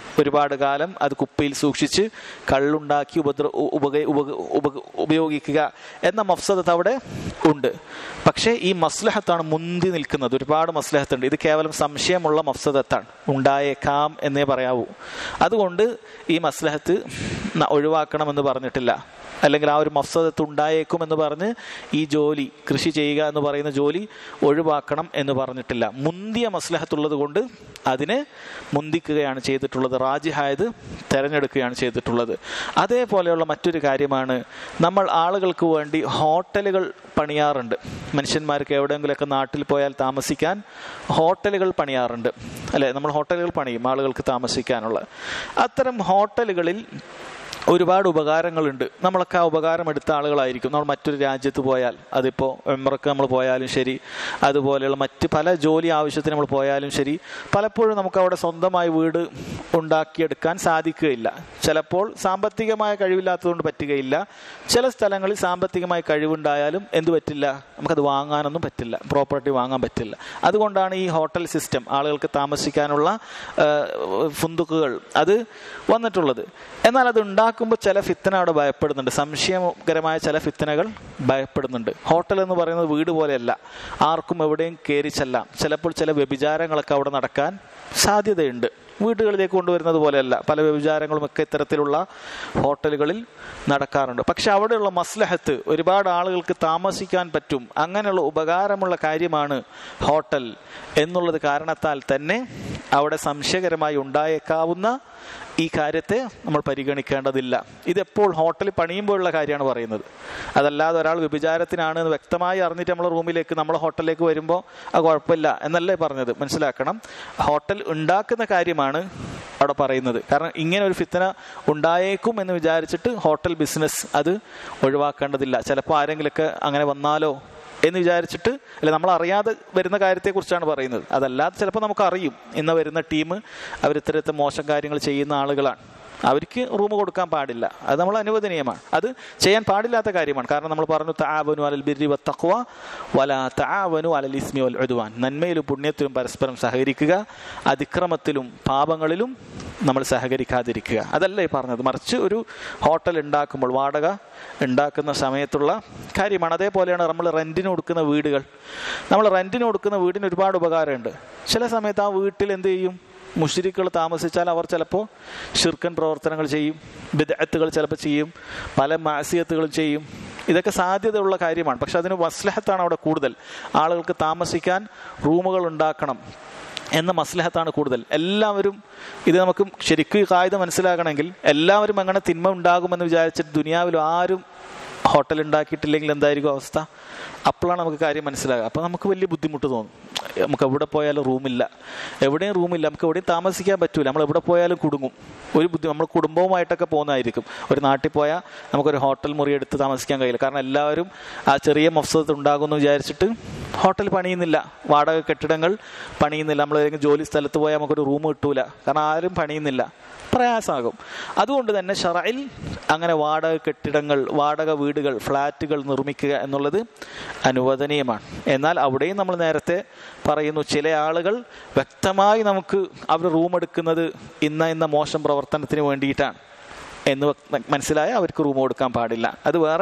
ഒരുപാട് കാലം അത് കുപ്പിയിൽ സൂക്ഷിച്ച് കള്ളുണ്ടാക്കി ഉപദ്ര ഉപക ഉപക ഉപക ഉപയോഗിക്കുക എന്ന മഫ്സദത്ത് അവിടെ ഉണ്ട് പക്ഷേ ഈ മസ്ലഹത്താണ് മുന്തി നിൽക്കുന്നത് ഒരുപാട് മസ്ലഹത്തുണ്ട് ഇത് കേവലം സംശയമുള്ള മഫ്സദത്താണ് ഉണ്ടായേക്കാം എന്നേ പറയാവൂ അതുകൊണ്ട് ഈ മസ്ലഹത്ത് ന- ഒഴിവാക്കണമെന്ന് പറഞ്ഞിട്ടില്ല അല്ലെങ്കിൽ ആ ഒരു മഫ്സദത്ത് ഉണ്ടായേക്കും എന്ന് പറഞ്ഞ് ഈ ജോലി കൃഷി ചെയ്യുക എന്ന് പറയുന്ന ജോലി ഒഴിവാക്കണം എന്ന് പറഞ്ഞിട്ടില്ല മുന്തിയ മസ്ലഹത്തുള്ളത് കൊണ്ട് അതിനെ മുന്തിക്കുകയാണ് ചെയ്തിട്ടുള്ളത് റാജിഹായത് തെരഞ്ഞെടുക്കുകയാണ് ചെയ്തിട്ടുള്ളത് അതേപോലെയുള്ള മറ്റൊരു കാര്യമാണ് നമ്മൾ ആളുകൾക്ക് വേണ്ടി ഹോട്ടലുകൾ പണിയാറുണ്ട് മനുഷ്യന്മാർക്ക് എവിടെയെങ്കിലുമൊക്കെ നാട്ടിൽ പോയാൽ താമസിക്കാൻ ഹോട്ടലുകൾ പണിയാറുണ്ട് അല്ലെ നമ്മൾ ഹോട്ടലുകൾ പണിയും ആളുകൾക്ക് താമസിക്കാനുള്ള അത്തരം ഹോട്ടലുകളിൽ ഒരുപാട് ഉപകാരങ്ങളുണ്ട് നമ്മളൊക്കെ ആ ഉപകാരം എടുത്ത ആളുകളായിരിക്കും നമ്മൾ മറ്റൊരു രാജ്യത്ത് പോയാൽ അതിപ്പോൾ എമ്മറക്ക് നമ്മൾ പോയാലും ശരി അതുപോലെയുള്ള മറ്റ് പല ജോലി ആവശ്യത്തിന് നമ്മൾ പോയാലും ശരി പലപ്പോഴും നമുക്ക് അവിടെ സ്വന്തമായി വീട് ഉണ്ടാക്കിയെടുക്കാൻ സാധിക്കുകയില്ല ചിലപ്പോൾ സാമ്പത്തികമായ കഴിവില്ലാത്തതുകൊണ്ട് പറ്റുകയില്ല ചില സ്ഥലങ്ങളിൽ സാമ്പത്തികമായ കഴിവുണ്ടായാലും എന്ത് പറ്റില്ല നമുക്കത് വാങ്ങാനൊന്നും പറ്റില്ല പ്രോപ്പർട്ടി വാങ്ങാൻ പറ്റില്ല അതുകൊണ്ടാണ് ഈ ഹോട്ടൽ സിസ്റ്റം ആളുകൾക്ക് താമസിക്കാനുള്ള ആ, ഫുന്തുക്കുകൾ അത് വന്നിട്ടുള്ളത് എന്നാൽ അത് ഉണ്ടാക്കുമ്പോൾ ചില ഫിത്തന അവിടെ ഭയപ്പെടുന്നുണ്ട് സംശയകരമായ ചില ഫിത്തനകൾ ഭയപ്പെടുന്നുണ്ട് ഹോട്ടൽ എന്ന് പറയുന്നത് വീട് പോലെയല്ല ആർക്കും എവിടെയും കയറി ചെല്ലാം ചിലപ്പോൾ ചില വ്യഭിചാരങ്ങളൊക്കെ അവിടെ നടക്കാൻ സാധ്യതയുണ്ട് വീടുകളിലേക്ക് കൊണ്ടുവരുന്നത് പോലെയല്ല പല വ്യഭിചാരങ്ങളും ഒക്കെ ഇത്തരത്തിലുള്ള ഹോട്ടലുകളിൽ നടക്കാറുണ്ട് പക്ഷെ അവിടെയുള്ള മസ്ലഹത്ത് ഒരുപാട് ആളുകൾക്ക് താമസിക്കാൻ പറ്റും അങ്ങനെയുള്ള ഉപകാരമുള്ള കാര്യമാണ് ഹോട്ടൽ എന്നുള്ളത് കാരണത്താൽ തന്നെ അവിടെ സംശയകരമായി ഉണ്ടായേക്കാവുന്ന ഈ കാര്യത്തെ നമ്മൾ പരിഗണിക്കേണ്ടതില്ല ഇതെപ്പോൾ ഹോട്ടലിൽ പണിയുമ്പോഴുള്ള കാര്യമാണ് പറയുന്നത് അതല്ലാതെ ഒരാൾ വ്യഭിചാരത്തിനാണ് എന്ന് വ്യക്തമായി അറിഞ്ഞിട്ട് നമ്മൾ റൂമിലേക്ക് നമ്മൾ ഹോട്ടലിലേക്ക് വരുമ്പോൾ അത് കുഴപ്പമില്ല എന്നല്ലേ പറഞ്ഞത് മനസ്സിലാക്കണം ഹോട്ടൽ ഉണ്ടാക്കുന്ന കാര്യമാണ് അവിടെ പറയുന്നത് കാരണം ഇങ്ങനെ ഒരു ഫിത്തന ഉണ്ടായേക്കും എന്ന് വിചാരിച്ചിട്ട് ഹോട്ടൽ ബിസിനസ് അത് ഒഴിവാക്കേണ്ടതില്ല ചിലപ്പോൾ ആരെങ്കിലുമൊക്കെ അങ്ങനെ വന്നാലോ എന്ന് വിചാരിച്ചിട്ട് അല്ല നമ്മൾ അറിയാതെ വരുന്ന കാര്യത്തെക്കുറിച്ചാണ് പറയുന്നത് അതല്ലാതെ ചിലപ്പോൾ നമുക്ക് അറിയും ഇന്ന് വരുന്ന ടീം അവർ ഇത്തരത്തെ മോശം കാര്യങ്ങൾ ചെയ്യുന്ന ആളുകളാണ് അവർക്ക് റൂം കൊടുക്കാൻ പാടില്ല അത് നമ്മൾ അനുവദനീയമാണ് അത് ചെയ്യാൻ പാടില്ലാത്ത കാര്യമാണ് കാരണം നമ്മൾ പറഞ്ഞു താവനു അലൽ ബിരി വത്തഖ്വ വല താവനു അലൽ ഇസ്മി വൽ ഉദ്വാൻ നന്മയിലും പുണ്യത്തിലും പരസ്പരം സഹകരിക്കുക അതിക്രമത്തിലും പാപങ്ങളിലും നമ്മൾ സഹകരിക്കാതിരിക്കുക അതല്ല ഈ പറഞ്ഞത് മറിച്ച് ഒരു ഹോട്ടൽ ഉണ്ടാക്കുമ്പോൾ വാടക ഉണ്ടാക്കുന്ന സമയത്തുള്ള കാര്യമാണ് അതേപോലെയാണ് നമ്മൾ റെന്റിന് കൊടുക്കുന്ന വീടുകൾ നമ്മൾ റെന്റിന് കൊടുക്കുന്ന വീടിന് ഒരുപാട് ഉപകാരമുണ്ട് ചില സമയത്ത് ആ വീട്ടിൽ എന്ത് ചെയ്യും മുഷിരിക്കുകൾ താമസിച്ചാൽ അവർ ചിലപ്പോൾ ഷിർക്കൻ പ്രവർത്തനങ്ങൾ ചെയ്യും വിദഗ്ധത്തുകൾ ചിലപ്പോൾ ചെയ്യും പല മാസിയത്തുകളും ചെയ്യും ഇതൊക്കെ സാധ്യതയുള്ള കാര്യമാണ് പക്ഷെ അതിന് വസ്ലഹത്താണ് അവിടെ കൂടുതൽ ആളുകൾക്ക് താമസിക്കാൻ റൂമുകൾ ഉണ്ടാക്കണം എന്ന മസ്ലഹത്താണ് കൂടുതൽ എല്ലാവരും ഇത് നമുക്ക് ശരിക്കും ഈ കായിക മനസ്സിലാക്കണമെങ്കിൽ എല്ലാവരും അങ്ങനെ തിന്മ ഉണ്ടാകുമെന്ന് വിചാരിച്ചിട്ട് ദുനിയാവിൽ ആരും ഹോട്ടൽ ഉണ്ടാക്കിയിട്ടില്ലെങ്കിൽ എന്തായിരിക്കും അവസ്ഥ അപ്പോഴാണ് നമുക്ക് കാര്യം മനസ്സിലാകുക അപ്പോൾ നമുക്ക് വലിയ ബുദ്ധിമുട്ട് തോന്നും നമുക്ക് എവിടെ പോയാലും റൂമില്ല എവിടെയും റൂമില്ല നമുക്ക് എവിടെയും താമസിക്കാൻ പറ്റൂല നമ്മൾ എവിടെ പോയാലും കുടുങ്ങും ഒരു ബുദ്ധി നമ്മൾ കുടുംബവുമായിട്ടൊക്കെ പോകുന്നതായിരിക്കും ഒരു നാട്ടിൽ പോയാൽ നമുക്കൊരു ഹോട്ടൽ മുറി എടുത്ത് താമസിക്കാൻ കഴിയില്ല കാരണം എല്ലാവരും ആ ചെറിയ മഫ്സത്ത് ഉണ്ടാകുമെന്ന് വിചാരിച്ചിട്ട് ഹോട്ടൽ പണിയുന്നില്ല വാടക കെട്ടിടങ്ങൾ പണിയുന്നില്ല നമ്മൾ ഏതെങ്കിലും ജോലി സ്ഥലത്ത് പോയാൽ നമുക്കൊരു റൂം കിട്ടൂല കാരണം ആരും പണിയുന്നില്ല പ്രയാസമാകും അതുകൊണ്ട് തന്നെ ഷറയിൽ അങ്ങനെ വാടക കെട്ടിടങ്ങൾ വാടക വീടുകൾ ഫ്ലാറ്റുകൾ നിർമ്മിക്കുക എന്നുള്ളത് അനുവദനീയമാണ് എന്നാൽ അവിടെയും നമ്മൾ നേരത്തെ പറയുന്നു ചില ആളുകൾ വ്യക്തമായി നമുക്ക് അവർ റൂം എടുക്കുന്നത് ഇന്ന ഇന്ന മോശം പ്രവർത്തനത്തിന് വേണ്ടിയിട്ടാണ് എന്ന് വ- മനസ്സിലായ അവർക്ക് റൂം കൊടുക്കാൻ പാടില്ല അത് വേറെ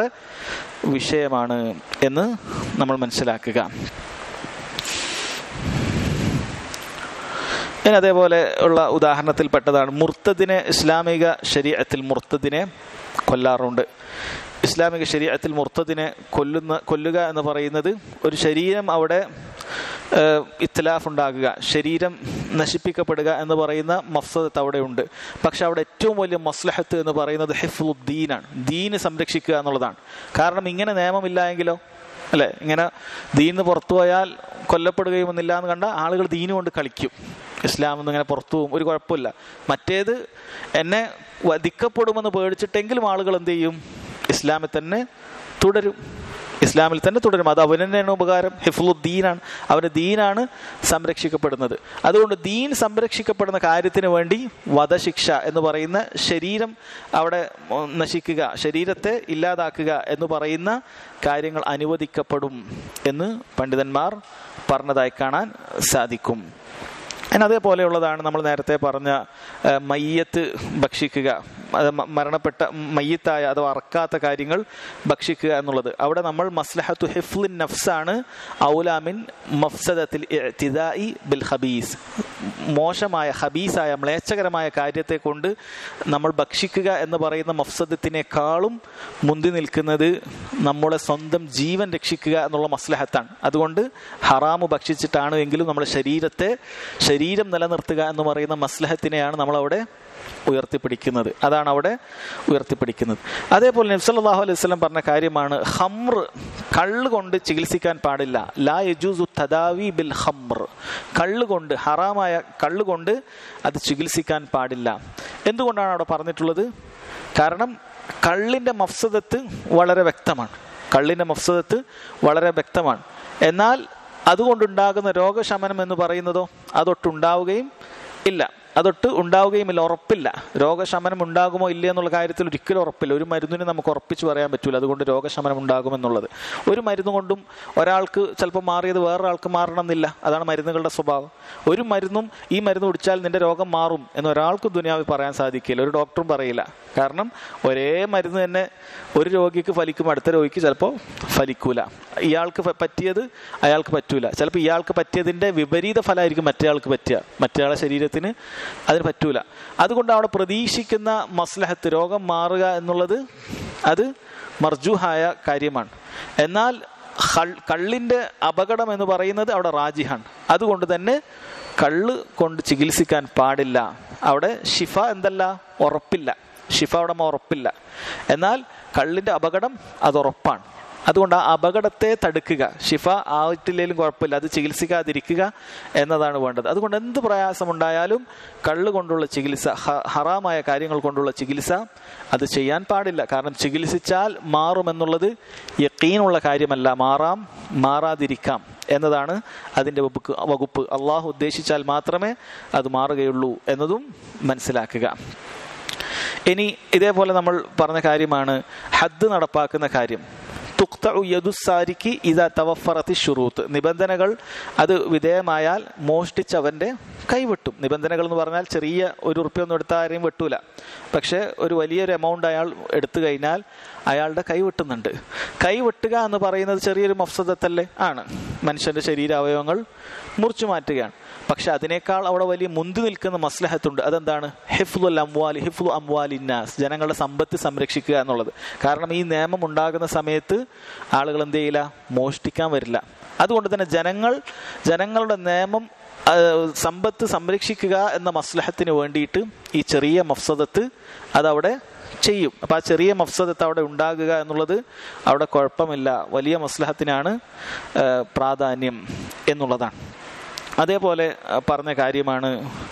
വിഷയമാണ് എന്ന് നമ്മൾ മനസ്സിലാക്കുക ഇനി അതേപോലെ ഉള്ള ഉദാഹരണത്തിൽപ്പെട്ടതാണ് മുർത്തദിനെ ഇസ്ലാമിക ശരീരത്തിൽ മുർത്തദിനെ കൊല്ലാറുണ്ട് ഇസ്ലാമിക ശരീരത്തിൽ മുർത്തദിനെ കൊല്ലുന്ന കൊല്ലുക എന്ന് പറയുന്നത് ഒരു ശരീരം അവിടെ ഏഹ്, ഇത്ലാഫ് ഉണ്ടാകുക ശരീരം നശിപ്പിക്കപ്പെടുക എന്ന് പറയുന്ന മഫ്സദത്ത് അവിടെ ഉണ്ട് പക്ഷെ അവിടെ ഏറ്റവും വലിയ മസ്ലഹത്ത് എന്ന് പറയുന്നത് ഹിഫ്ലുദ്ദീനാണ് ദീന് സംരക്ഷിക്കുക എന്നുള്ളതാണ് കാരണം ഇങ്ങനെ നിയമമില്ല എങ്കിലോ അല്ലെ ഇങ്ങനെ ദീന്ന് പുറത്തു പോയാൽ കൊല്ലപ്പെടുകയും ഒന്നില്ല എന്ന് കണ്ട ആളുകൾ ദീന് കൊണ്ട് കളിക്കും ഇസ്ലാം എന്ന് ഇങ്ങനെ പുറത്തു പോകും ഒരു കുഴപ്പമില്ല മറ്റേത് എന്നെ വധിക്കപ്പെടുമെന്ന് പേടിച്ചിട്ടെങ്കിലും ആളുകൾ എന്ത് ചെയ്യും ഇസ്ലാമിൽ തന്നെ തുടരും ഇസ്ലാമിൽ തന്നെ തുടരും അത് അവന് തന്നെയാണ് ഉപകാരം ഹിഫ്ലുദ്ദീനാണ് അവന് ദീനാണ് സംരക്ഷിക്കപ്പെടുന്നത് അതുകൊണ്ട് ദീൻ സംരക്ഷിക്കപ്പെടുന്ന കാര്യത്തിന് വേണ്ടി വധശിക്ഷ എന്ന് പറയുന്ന ശരീരം അവിടെ ഉം, നശിക്കുക ശരീരത്തെ ഇല്ലാതാക്കുക എന്ന് പറയുന്ന കാര്യങ്ങൾ അനുവദിക്കപ്പെടും എന്ന് പണ്ഡിതന്മാർ പറഞ്ഞതായി കാണാൻ സാധിക്കും അതിന് അതേപോലെയുള്ളതാണ് നമ്മൾ നേരത്തെ പറഞ്ഞ ആ, മയ്യത്ത് ഭക്ഷിക്കുക അത് മ- മരണപ്പെട്ട മയ്യത്തായ അഥവാ അറക്കാത്ത കാര്യങ്ങൾ ഭക്ഷിക്കുക എന്നുള്ളത് അവിടെ നമ്മൾ മസ്ലഹത്തു ഹിഫ്ലിൻ നഫ്സാണ് ഔലാമിൻ മഫ്സദത്തിൽ ഇഅ്തിദാഇ ബിൽ ഹബീസ് മോശമായ ഹബീസായ മ്ലേച്ഛകരമായ കാര്യത്തെ കൊണ്ട് നമ്മൾ ഭക്ഷിക്കുക എന്ന് പറയുന്ന മഫ്സദത്തിനേക്കാളും മുന്തി നിൽക്കുന്നത് നമ്മുടെ സ്വന്തം ജീവൻ രക്ഷിക്കുക എന്നുള്ള മസ്ലഹത്താണ് അതുകൊണ്ട് ഹറാമ് ഭക്ഷിച്ചിട്ടാണ് എങ്കിലും നമ്മുടെ ശരീരത്തെ ശരീരം നിലനിർത്തുക എന്ന് പറയുന്ന മസ്ലഹത്തിനെയാണ് നമ്മളവിടെ ഉയർത്തിപ്പിടിക്കുന്നത് അതാണ് അവിടെ ഉയർത്തിപ്പിടിക്കുന്നത് അതേപോലെ നബ്സല്ലാഹു അലൈഹി വസല്ലം പറഞ്ഞ കാര്യമാണ് ഹംർ കള്ള് കൊണ്ട് ചികിത്സിക്കാൻ പാടില്ല ലാ യജൂസു തദാവി ബിൽ ഹംർ കള്ള് കൊണ്ട് ഹറാമായ കള്ള് കൊണ്ട് അത് ചികിത്സിക്കാൻ പാടില്ല എന്തുകൊണ്ടാണ് അവിടെ പറഞ്ഞിട്ടുള്ളത് കാരണം കള്ളിന്റെ മഫ്സദത്ത് വളരെ വ്യക്തമാണ് കള്ളിന്റെ മഫ്സദത്ത് വളരെ വ്യക്തമാണ് എന്നാൽ അതുകൊണ്ടുണ്ടാകുന്ന രോഗശമനം എന്ന് പറയുന്നതോ അതൊട്ടുണ്ടാവുകയും ഇല്ല അതൊട്ട് ഉണ്ടാവുകയുമില്ല ഉറപ്പില്ല രോഗശമനം ഉണ്ടാകുമോ ഇല്ല എന്നുള്ള കാര്യത്തിൽ ഒരിക്കലും ഉറപ്പില്ല ഒരു മരുന്നിന് നമുക്ക് ഉറപ്പിച്ച് പറയാൻ പറ്റില്ല അതുകൊണ്ട് രോഗശമനം ഉണ്ടാകുമെന്നുള്ളത് ഒരു മരുന്ന് കൊണ്ടും ഒരാൾക്ക് ചിലപ്പോൾ മാറിയത് വേറൊരാൾക്ക് മാറണമെന്നില്ല അതാണ് മരുന്നുകളുടെ സ്വഭാവം ഒരു മരുന്നും ഈ മരുന്ന് കുടിച്ചാൽ നിന്റെ രോഗം മാറും എന്ന് ഒരാൾക്കും ദുനിയാവിൽ പറയാൻ സാധിക്കില്ല ഒരു ഡോക്ടറും പറയില്ല കാരണം ഒരേ മരുന്ന് തന്നെ ഒരു രോഗിക്ക് ഫലിക്കും അടുത്ത രോഗിക്ക് ചിലപ്പോൾ ഫലിക്കൂല ഇയാൾക്ക് പ- പറ്റിയത് അയാൾക്ക് പറ്റൂല ചിലപ്പോൾ ഇയാൾക്ക് പറ്റിയതിന്റെ വിപരീത ഫലമായിരിക്കും മറ്റേയാൾക്ക് പറ്റുക മറ്റേയാളെ ശരീരത്തിന് അതിന് പറ്റൂല അതുകൊണ്ട് അവിടെ പ്രതീക്ഷിക്കുന്ന മസ്ലഹത്ത് രോഗം മാറുക എന്നുള്ളത് അത് മർജുഹായ കാര്യമാണ് എന്നാൽ ഹൾ- കള്ളിന്റെ അപകടം എന്ന് പറയുന്നത് അവിടെ റാജിഹാണ് അതുകൊണ്ട് തന്നെ കള്ള് കൊണ്ട് ചികിത്സിക്കാൻ പാടില്ല അവിടെ ഷിഫ എന്തല്ല ഉറപ്പില്ല ഷിഫ അവിടെ ഉറപ്പില്ല എന്നാൽ കള്ളിന്റെ അപകടം അത് ഉറപ്പാണ് അതുകൊണ്ട് ആ അപകടത്തെ തടുക്കുക ഷിഫ ആയിട്ടില്ലെങ്കിലും കുഴപ്പമില്ല അത് ചികിത്സിക്കാതിരിക്കുക എന്നതാണ് വേണ്ടത് അതുകൊണ്ട് എന്ത് പ്രയാസമുണ്ടായാലും കള്ള് കൊണ്ടുള്ള ചികിത്സ ഹ- ഹറാമായ കാര്യങ്ങൾ കൊണ്ടുള്ള ചികിത്സ അത് ചെയ്യാൻ പാടില്ല കാരണം ചികിത്സിച്ചാൽ മാറുമെന്നുള്ളത് യക്കീനുള്ള കാര്യമല്ല മാറാം മാറാതിരിക്കാം എന്നതാണ് അതിൻ്റെ വകുപ്പ് വകുപ്പ് അള്ളാഹു ഉദ്ദേശിച്ചാൽ മാത്രമേ അത് മാറുകയുള്ളൂ എന്നതും മനസ്സിലാക്കുക ഇനി ഇതേപോലെ നമ്മൾ പറഞ്ഞ കാര്യമാണ് ഹദ് നടപ്പാക്കുന്ന കാര്യം തുക്തഉ യദുസാരിക്ക് ഇതാ തവഫറത്തി ഷുറൂത്ത് നിബന്ധനകൾ അത് വിധേയമായാൽ മോഷ്ടിച്ചവന്റെ കൈവെട്ടും നിബന്ധനകൾ എന്ന് പറഞ്ഞാൽ ചെറിയ ഒരു ഉറുപ്പ്യൊന്നും എടുത്താൽ ആരെയും വെട്ടൂല പക്ഷെ ഒരു വലിയൊരു എമൗണ്ട് അയാൾ എടുത്തു കഴിഞ്ഞാൽ അയാളുടെ കൈ വെട്ടുന്നുണ്ട് കൈ വെട്ടുക എന്ന് പറയുന്നത് ചെറിയൊരു മഫ്സദത്തല്ലേ ആണ് മനുഷ്യന്റെ ശരീരാവയവങ്ങൾ മുറിച്ചു മാറ്റുകയാണ് പക്ഷെ അതിനേക്കാൾ അവിടെ വലിയ മുന്തി നിൽക്കുന്ന മസ്ലഹത്തുണ്ട് അതെന്താണ് ഹിഫ്ലുൽ അംവാലി ഹിഫ്ലു അംവാലിന്നാസ് ജനങ്ങളുടെ സമ്പത്ത് സംരക്ഷിക്കുക എന്നുള്ളത് കാരണം ഈ നിയമം ഉണ്ടാകുന്ന സമയത്ത് ആളുകൾ എന്ത് ചെയ്യില്ല മോഷ്ടിക്കാൻ വരില്ല അതുകൊണ്ട് തന്നെ ജനങ്ങൾ ജനങ്ങളുടെ നിയമം ആ, സമ്പത്ത് സംരക്ഷിക്കുക എന്ന മസ്ലഹത്തിന് വേണ്ടിയിട്ട് ഈ ചെറിയ മഫ്സദത്ത് അതവിടെ ചെയ്യും അപ്പൊ ആ ചെറിയ മഫ്സദത്ത് അവിടെ ഉണ്ടാകുക എന്നുള്ളത് അവിടെ കുഴപ്പമില്ല വലിയ മസ്ലഹത്തിനാണ് ആ, പ്രാധാന്യം എന്നുള്ളതാണ് അതേപോലെ ആ, പറഞ്ഞ കാര്യമാണ്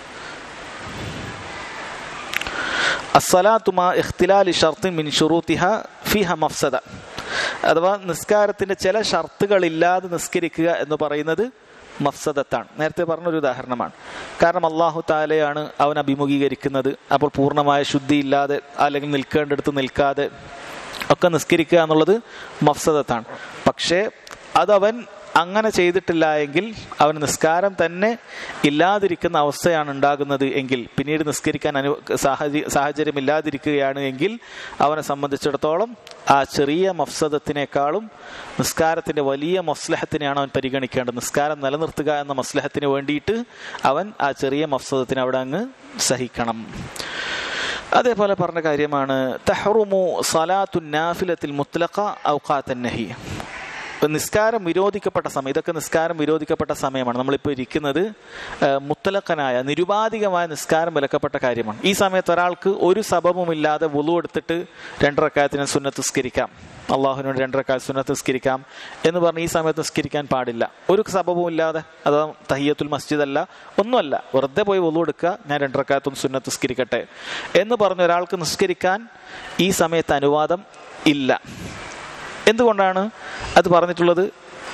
അസ്സലാത്തുമാ ഇഖ്തിലാലി ഷർത്തിൻ മിൻ ഷുറൂത്തിഹ ഫിഹ മഫ്സദ അഥവാ നിസ്കാരത്തിന്റെ ചില ഷർത്തുകളില്ലാതെ നിസ്കരിക്കുക എന്ന് പറയുന്നത് മഫ്സദത്താണ് നേരത്തെ പറഞ്ഞൊരു ഉദാഹരണമാണ് കാരണം അള്ളാഹു താലയാണ് അവൻ അഭിമുഖീകരിക്കുന്നത് അപ്പോൾ പൂർണ്ണമായ ശുദ്ധിയില്ലാതെ അല്ലെങ്കിൽ നിൽക്കേണ്ടടുത്ത് നിൽക്കാതെ ഒക്കെ നിസ്കരിക്കുക എന്നുള്ളത് മഫ്സദത്താണ് പക്ഷേ അതവൻ അങ്ങനെ ചെയ്തിട്ടില്ല എങ്കിൽ അവന് നിസ്കാരം തന്നെ ഇല്ലാതിരിക്കുന്ന അവസ്ഥയാണ് ഉണ്ടാകുന്നത് എങ്കിൽ പിന്നീട് നിസ്കരിക്കാൻ അനു സാഹചര്യം സാഹചര്യം ഇല്ലാതിരിക്കുകയാണ് എങ്കിൽ അവനെ സംബന്ധിച്ചിടത്തോളം ആ ചെറിയ മഫ്സദത്തിനേക്കാളും നിസ്കാരത്തിന്റെ വലിയ മസ്ലഹത്തിനെയാണ് അവൻ പരിഗണിക്കേണ്ടത് നിസ്കാരം നിലനിർത്തുക എന്ന മസ്ലഹത്തിന് വേണ്ടിയിട്ട് അവൻ ആ ചെറിയ മഫ്സദത്തിനെ അവിടെ അങ്ങ് സഹിക്കണം അതേപോലെ പറഞ്ഞ കാര്യമാണ് തഹറുമു സലാത്തു നാഫിലത്തിൽ മുത്തലഖ ഔഖാത്തൻ നഹി നിസ്കാരം വിരോധിക്കപ്പെട്ട സമയം ഇതൊക്കെ നിസ്കാരം വിരോധിക്കപ്പെട്ട സമയമാണ് നമ്മളിപ്പോൾ ഇരിക്കുന്നത് ആ, മുത്തലക്കനായ നിരുപാധികമായ നിസ്കാരം വിലക്കപ്പെട്ട കാര്യമാണ് ഈ സമയത്ത് ഒരാൾക്ക് ഒരു സബബുമില്ലാതെ വുളു എടുത്തിട്ട് രണ്ടരക്കാലത്തിന് സുന്നത്ത് നിസ്കരിക്കാം അള്ളാഹുവിനോട് രണ്ടരക്കാൽ സുന്നത്ത് നിസ്കരിക്കാം എന്ന് പറഞ്ഞ് ഈ സമയത്ത് നിസ്കരിക്കാൻ പാടില്ല ഒരു സബബും ഇല്ലാതെ അത് തഹിയത്തുൽ മസ്ജിദ് അല്ല ഒന്നുമല്ല വെറുതെ പോയി വുളു എടുക്കുക ഞാൻ രണ്ടരക്കാലത്തൊന്ന് സുന്നത്ത് നിസ്കരിക്കട്ടെ എന്ന് പറഞ്ഞ് ഒരാൾക്ക് നിസ്കരിക്കാൻ ഈ സമയത്ത് അനുവാദം ഇല്ല എന്തുകൊണ്ടാണ് അത് പറഞ്ഞിട്ടുള്ളത്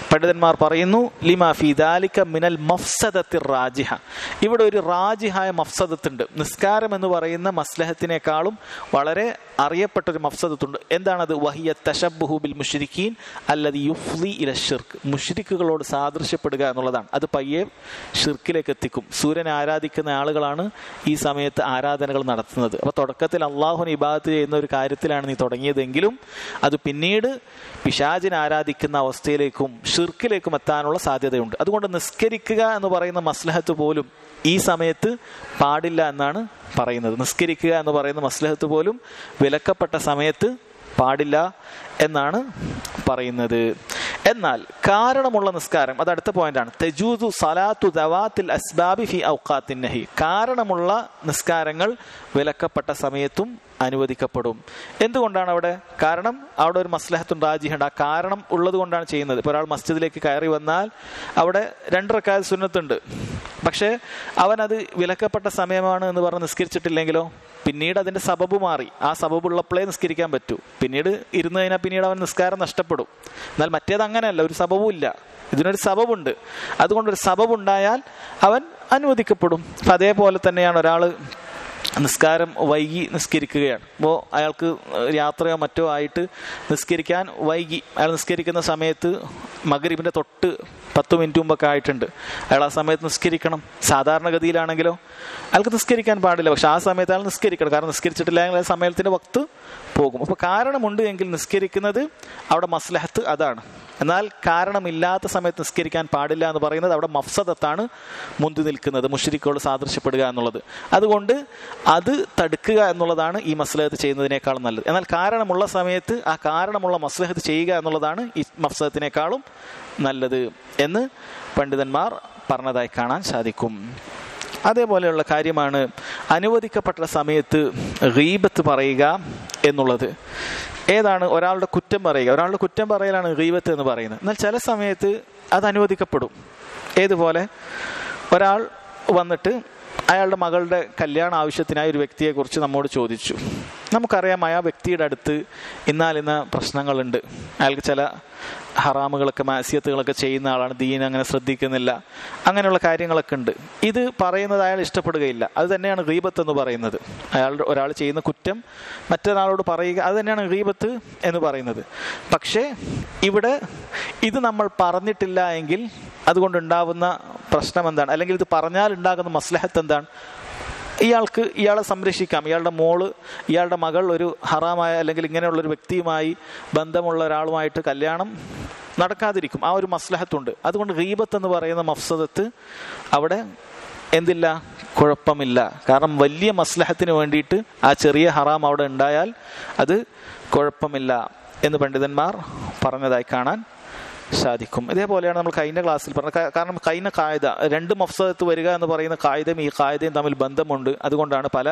പണ്ഡിതന്മാർ പറയുന്നു ലിമാ ഫി ദാലിക മിനൽ മഫ്സദത്തി റാജിഹ ഇവിടെ ഒരു റാജിഹായ മഫ്സദത്തുണ്ട് നിസ്കാരം എന്ന് പറയുന്ന മസ്ലഹത്തിനേക്കാളും വളരെ അറിയപ്പെട്ട ഒരു മഫ്സദത്തുണ്ട് എന്താണത് വഹിയ തഷബുഹു ബിൽ മുഷ്രിഖീൻ അല്ലത് യുഫ്ലി ഇല ഷിർക്ക് മുഷ്രിക്കുകളോട് സാദൃശ്യപ്പെടുക എന്നുള്ളതാണ് അത് പയ്യെ ഷിർക്കിലേക്ക് എത്തിക്കും സൂര്യനെ ആരാധിക്കുന്ന ആളുകളാണ് ഈ സമയത്ത് ആരാധനകൾ നടത്തുന്നത് അപ്പൊ തുടക്കത്തിൽ അള്ളാഹുന് ഇബാദത്ത് ചെയ്യുന്ന ഒരു കാര്യത്തിലാണ് നീ തുടങ്ങിയതെങ്കിലും അത് പിന്നീട് പിശാചിനെ ആരാധിക്കുന്ന അവസ്ഥയിലേക്കും ഷിർക്കിലേക്കും എത്താനുള്ള സാധ്യതയുണ്ട് അതുകൊണ്ട് നിസ്കരിക്കുക എന്ന് പറയുന്ന മസ്ലഹത്ത് പോലും ഈ സമയത്ത് പാടില്ല എന്നാണ് പറയുന്നത് നിസ്കരിക്കുക എന്ന് പറയുന്ന മസ്ലഹത്ത് പോലും വിലക്കപ്പെട്ട സമയത്ത് പാടില്ല എന്നാണ് പറയുന്നത് എന്നാൽ കാരണമുള്ള നിസ്കാരം അത് അടുത്ത പോയിന്റാണ് തെജൂദു സലാത്തു ദവാത്തിൽ അസ്ബാബി ഫി ഔഖാത്തിൻ നഹി കാരണമുള്ള നിസ്കാരങ്ങൾ വിലക്കപ്പെട്ട സമയത്തും അനുവദിക്കപ്പെടും എന്തുകൊണ്ടാണ് അവിടെ കാരണം അവിടെ ഒരു മസ്ലഹത്തും റാജിഹുണ്ട് ആ കാരണം ഉള്ളത് കൊണ്ടാണ് ചെയ്യുന്നത് ഇപ്പോൾ ഒരാൾ മസ്ജിദിലേക്ക് കയറി വന്നാൽ അവിടെ രണ്ടരക്കാൽ സുന്നത്തുണ്ട് പക്ഷേ അവനത് വിലക്കപ്പെട്ട സമയമാണ് എന്ന് പറഞ്ഞ് നിസ്കരിച്ചിട്ടില്ലെങ്കിലോ പിന്നീട് അതിന്റെ സബബ് മാറി ആ സബബ് ഉള്ളപ്പോഴേ നിസ്കരിക്കാൻ പറ്റൂ പിന്നീട് ഇരുന്ന് കഴിഞ്ഞാൽ പിന്നീട് അവൻ നിസ്കാരം നഷ്ടപ്പെടും എന്നാൽ മറ്റേത് അങ്ങനെയല്ല ഒരു സബബും ഇല്ല ഇതിനൊരു സബബുണ്ട് അതുകൊണ്ട് ഒരു സബബ് ഉണ്ടായാൽ അവൻ അനുവദിക്കപ്പെടും അപ്പം അതേപോലെ തന്നെയാണ് ഒരാൾ നിസ്കാരം വൈകി നിസ്കരിക്കുകയാണ് അപ്പോൾ അയാൾക്ക് യാത്രയോ മറ്റോ ആയിട്ട് നിസ്കരിക്കാൻ വൈകി അയാൾ നിസ്കരിക്കുന്ന സമയത്ത് മകരിബിൻ്റെ തൊട്ട് പത്ത് മിനിറ്റ് മുമ്പൊക്കെ ആയിട്ടുണ്ട് അയാൾ ആ സമയത്ത് നിസ്കരിക്കണം സാധാരണഗതിയിലാണെങ്കിലോ അയാൾക്ക് നിസ്കരിക്കാൻ പാടില്ല പക്ഷെ ആ സമയത്ത് അയാൾ നിസ്കരിക്കണം കാരണം നിസ്കരിച്ചിട്ടില്ലെങ്കിൽ ആ സമയത്തിൻ്റെ വക്ത് പോകും അപ്പോൾ കാരണമുണ്ട് എങ്കിൽ നിസ്കരിക്കുന്നത് അവിടെ മസ്ലഹത്ത് അതാണ് എന്നാൽ കാരണമില്ലാത്ത സമയത്ത് നിസ്കരിക്കാൻ പാടില്ല എന്ന് പറയുന്നത് അവിടെ മഫ്സദത്താണ് മുന്തി നിൽക്കുന്നത് മുഷരിക്കോട് സാദൃശ്യപ്പെടുക എന്നുള്ളത് അതുകൊണ്ട് അത് തടുക്കുക എന്നുള്ളതാണ് ഈ മസ്ലഹത്ത് ചെയ്യുന്നതിനേക്കാളും നല്ലത് എന്നാൽ കാരണമുള്ള സമയത്ത് ആ കാരണമുള്ള മസ്ലഹത്ത് ചെയ്യുക എന്നുള്ളതാണ് ഈ മഫ്സദത്തിനേക്കാളും നല്ലത് എന്ന് പണ്ഡിതന്മാർ പറഞ്ഞതായി കാണാൻ സാധിക്കും അതേപോലെയുള്ള കാര്യമാണ് അനുവദിക്കപ്പെട്ട സമയത്ത് ഗീബത്ത് പറയുക എന്നുള്ളത് ഏതാണ് ഒരാളുടെ കുറ്റം പറയുക ഒരാളുടെ കുറ്റം പറയലാണ് ഗീബത്ത് എന്ന് പറയുന്നത് എന്നാൽ ചില സമയത്ത് അത് അനുവദിക്കപ്പെടും ഏതുപോലെ ഒരാൾ വന്നിട്ട് അയാളുടെ മകളുടെ കല്യാണ ആവശ്യത്തിനായി ഒരു വ്യക്തിയെക്കുറിച്ച് നമ്മോട് ചോദിച്ചു നമുക്കറിയാം ആ വ്യക്തിയുടെ അടുത്ത് ഇന്നാലിന്ന പ്രശ്നങ്ങളുണ്ട് അയാൾക്ക് ചില ഹറാമുകളൊക്കെ മാസിയത്തുകളൊക്കെ ചെയ്യുന്ന ആളാണ് ദീൻ അങ്ങനെ ശ്രദ്ധിക്കുന്നില്ല അങ്ങനെയുള്ള കാര്യങ്ങളൊക്കെ ഉണ്ട് ഇത് പറയുന്നത് അയാൾ ഇഷ്ടപ്പെടുകയില്ല അത് തന്നെയാണ് ഗീബത്ത് എന്ന് പറയുന്നത് അയാളുടെ ഒരാൾ ചെയ്യുന്ന കുറ്റം മറ്റൊരാളോട് പറയുക അത് തന്നെയാണ് ഗീബത്ത് എന്ന് പറയുന്നത് പക്ഷേ ഇവിടെ ഇത് നമ്മൾ പറഞ്ഞിട്ടില്ല എങ്കിൽ അതുകൊണ്ടുണ്ടാവുന്ന പ്രശ്നം എന്താണ് അല്ലെങ്കിൽ ഇത് പറഞ്ഞാൽ ഉണ്ടാകുന്ന മസ്ലഹത്ത് എന്താണ് ഇയാൾക്ക് ഇയാളെ സംരക്ഷിക്കാം ഇയാളുടെ മോള് ഇയാളുടെ മകൾ ഒരു ഹറാമായ അല്ലെങ്കിൽ ഇങ്ങനെയുള്ള ഒരു വ്യക്തിയുമായി ബന്ധമുള്ള ഒരാളുമായിട്ട് കല്യാണം നടക്കാതിരിക്കും ആ ഒരു മസ്ലഹത്തുണ്ട് അതുകൊണ്ട് ഗീബത്ത് എന്ന് പറയുന്ന മഫ്സദത്ത് അവിടെ എന്തില്ല കുഴപ്പമില്ല കാരണം വലിയ മസ്ലഹത്തിന് വേണ്ടിയിട്ട് ആ ചെറിയ ഹറാം അവിടെ ഉണ്ടായാൽ അത് കുഴപ്പമില്ല എന്ന് പണ്ഡിതന്മാർ പറഞ്ഞതായി കാണാൻ സാധിക്കും ഇതേപോലെയാണ് നമ്മൾ കഴിഞ്ഞ ക്ലാസ്സിൽ പറഞ്ഞത് കാരണം കഴിഞ്ഞ കായത രണ്ട് മഫ്സദത്ത് വരിക എന്ന് പറയുന്ന കായതയും ഈ കായതയും തമ്മിൽ ബന്ധമുണ്ട് അതുകൊണ്ടാണ് പല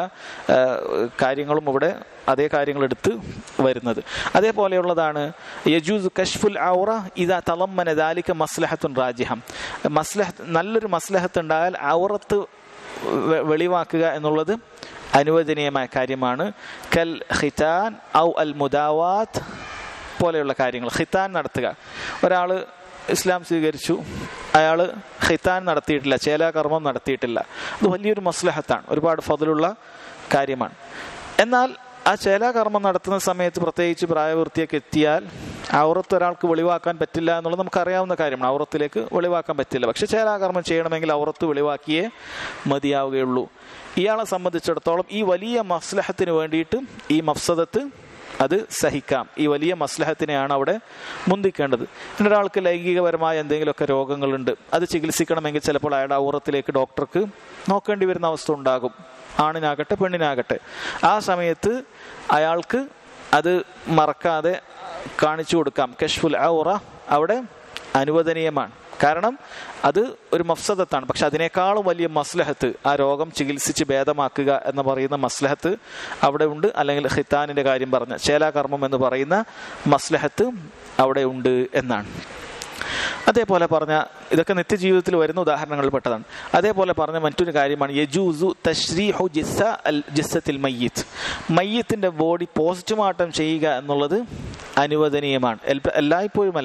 കാര്യങ്ങളും ഇവിടെ അതേ കാര്യങ്ങൾ എടുത്ത് വരുന്നത് അതേപോലെയുള്ളതാണ് യജൂസ് കഷ്ഫുൽ ഔറ ഇതാ തളമ്മന ദാലിക മസ്ലഹത്തുൻ റാജിഹം മസ്ലഹത്ത് നല്ലൊരു മസ്ലഹത്ത് ഉണ്ടായാൽ ഔറത്ത് വെളിവാക്കുക എന്നുള്ളത് അനുവദനീയമായ കാര്യമാണ് കൽ ഖിതാൻ ഔ അൽ മുദാവാത്ത് പോലെയുള്ള കാര്യങ്ങൾ ഖിത്താൻ നടത്തുക ഒരാൾ ഇസ്ലാം സ്വീകരിച്ചു അയാൾ ഖിത്താൻ നടത്തിയിട്ടില്ല ചേലാകർമ്മം നടത്തിയിട്ടില്ല അത് വലിയൊരു മസ്ലഹത്താണ് ഒരുപാട് ഫതിലുള്ള കാര്യമാണ് എന്നാൽ ആ ചേലാകർമ്മം നടത്തുന്ന സമയത്ത് പ്രത്യേകിച്ച് പ്രായപൂർത്തിയൊക്കെ എത്തിയാൽ ഔറത്ത് ഒരാൾക്ക് വെളിവാക്കാൻ പറ്റില്ല എന്നുള്ളത് നമുക്കറിയാവുന്ന കാര്യമാണ് ഔറത്തിലേക്ക് വെളിവാക്കാൻ പറ്റില്ല പക്ഷെ ചേലാകർമ്മം ചെയ്യണമെങ്കിൽ ഔറത്ത് വെളിവാക്കിയേ മതിയാവുകയുള്ളൂ ഇയാളെ സംബന്ധിച്ചിടത്തോളം ഈ വലിയ മസ്ലഹത്തിന് വേണ്ടിയിട്ട് ഈ മഫ്സദത്ത് അത് സഹിക്കാം ഈ വലിയ മസ്ലഹത്തിനെയാണ് അവിടെ മുന്തിക്കേണ്ടത് പിന്നെ ഒരാൾക്ക് ലൈംഗികപരമായ എന്തെങ്കിലുമൊക്കെ രോഗങ്ങളുണ്ട് അത് ചികിത്സിക്കണമെങ്കിൽ ചിലപ്പോൾ അയാളുടെ ഔറത്തിലേക്ക് ഡോക്ടർക്ക് നോക്കേണ്ടി വരുന്ന അവസ്ഥ ഉണ്ടാകും ആണിനാകട്ടെ പെണ്ണിനാകട്ടെ ആ സമയത്ത് അയാൾക്ക് അത് മറക്കാതെ കാണിച്ചു കൊടുക്കാം കഷ്ഫുൽ ഔറ അവിടെ അനുവദനീയമാണ് കാരണം അത് ഒരു മഫ്സദത്താണ് പക്ഷെ അതിനേക്കാളും വലിയ മസ്ലഹത്ത് ആ രോഗം ചികിത്സിച്ച് ഭേദമാക്കുക എന്ന് പറയുന്ന മസ്ലഹത്ത് അവിടെ ഉണ്ട് അല്ലെങ്കിൽ ഹിത്താനിന്റെ കാര്യം പറഞ്ഞ ചേലാകർമ്മം എന്ന് പറയുന്ന മസ്ലഹത്ത് അവിടെ ഉണ്ട് എന്നാണ് അതേപോലെ പറഞ്ഞ ഇതൊക്കെ നിത്യജീവിതത്തിൽ വരുന്ന ഉദാഹരണങ്ങളിൽ പെട്ടതാണ് അതേപോലെ പറഞ്ഞ മറ്റൊരു കാര്യമാണ് യജൂസു തശ്രീഹു ജിസ്സ അൽ ജിസ്സത്തിൽ മയ്യത്ത് മയ്യത്തിന്റെ ബോഡി പോസ്റ്റ്മോർട്ടം ചെയ്യുക എന്നുള്ളത് അനുവദനീയമാണ് എല്ലായ്പ്പോഴുമല്ല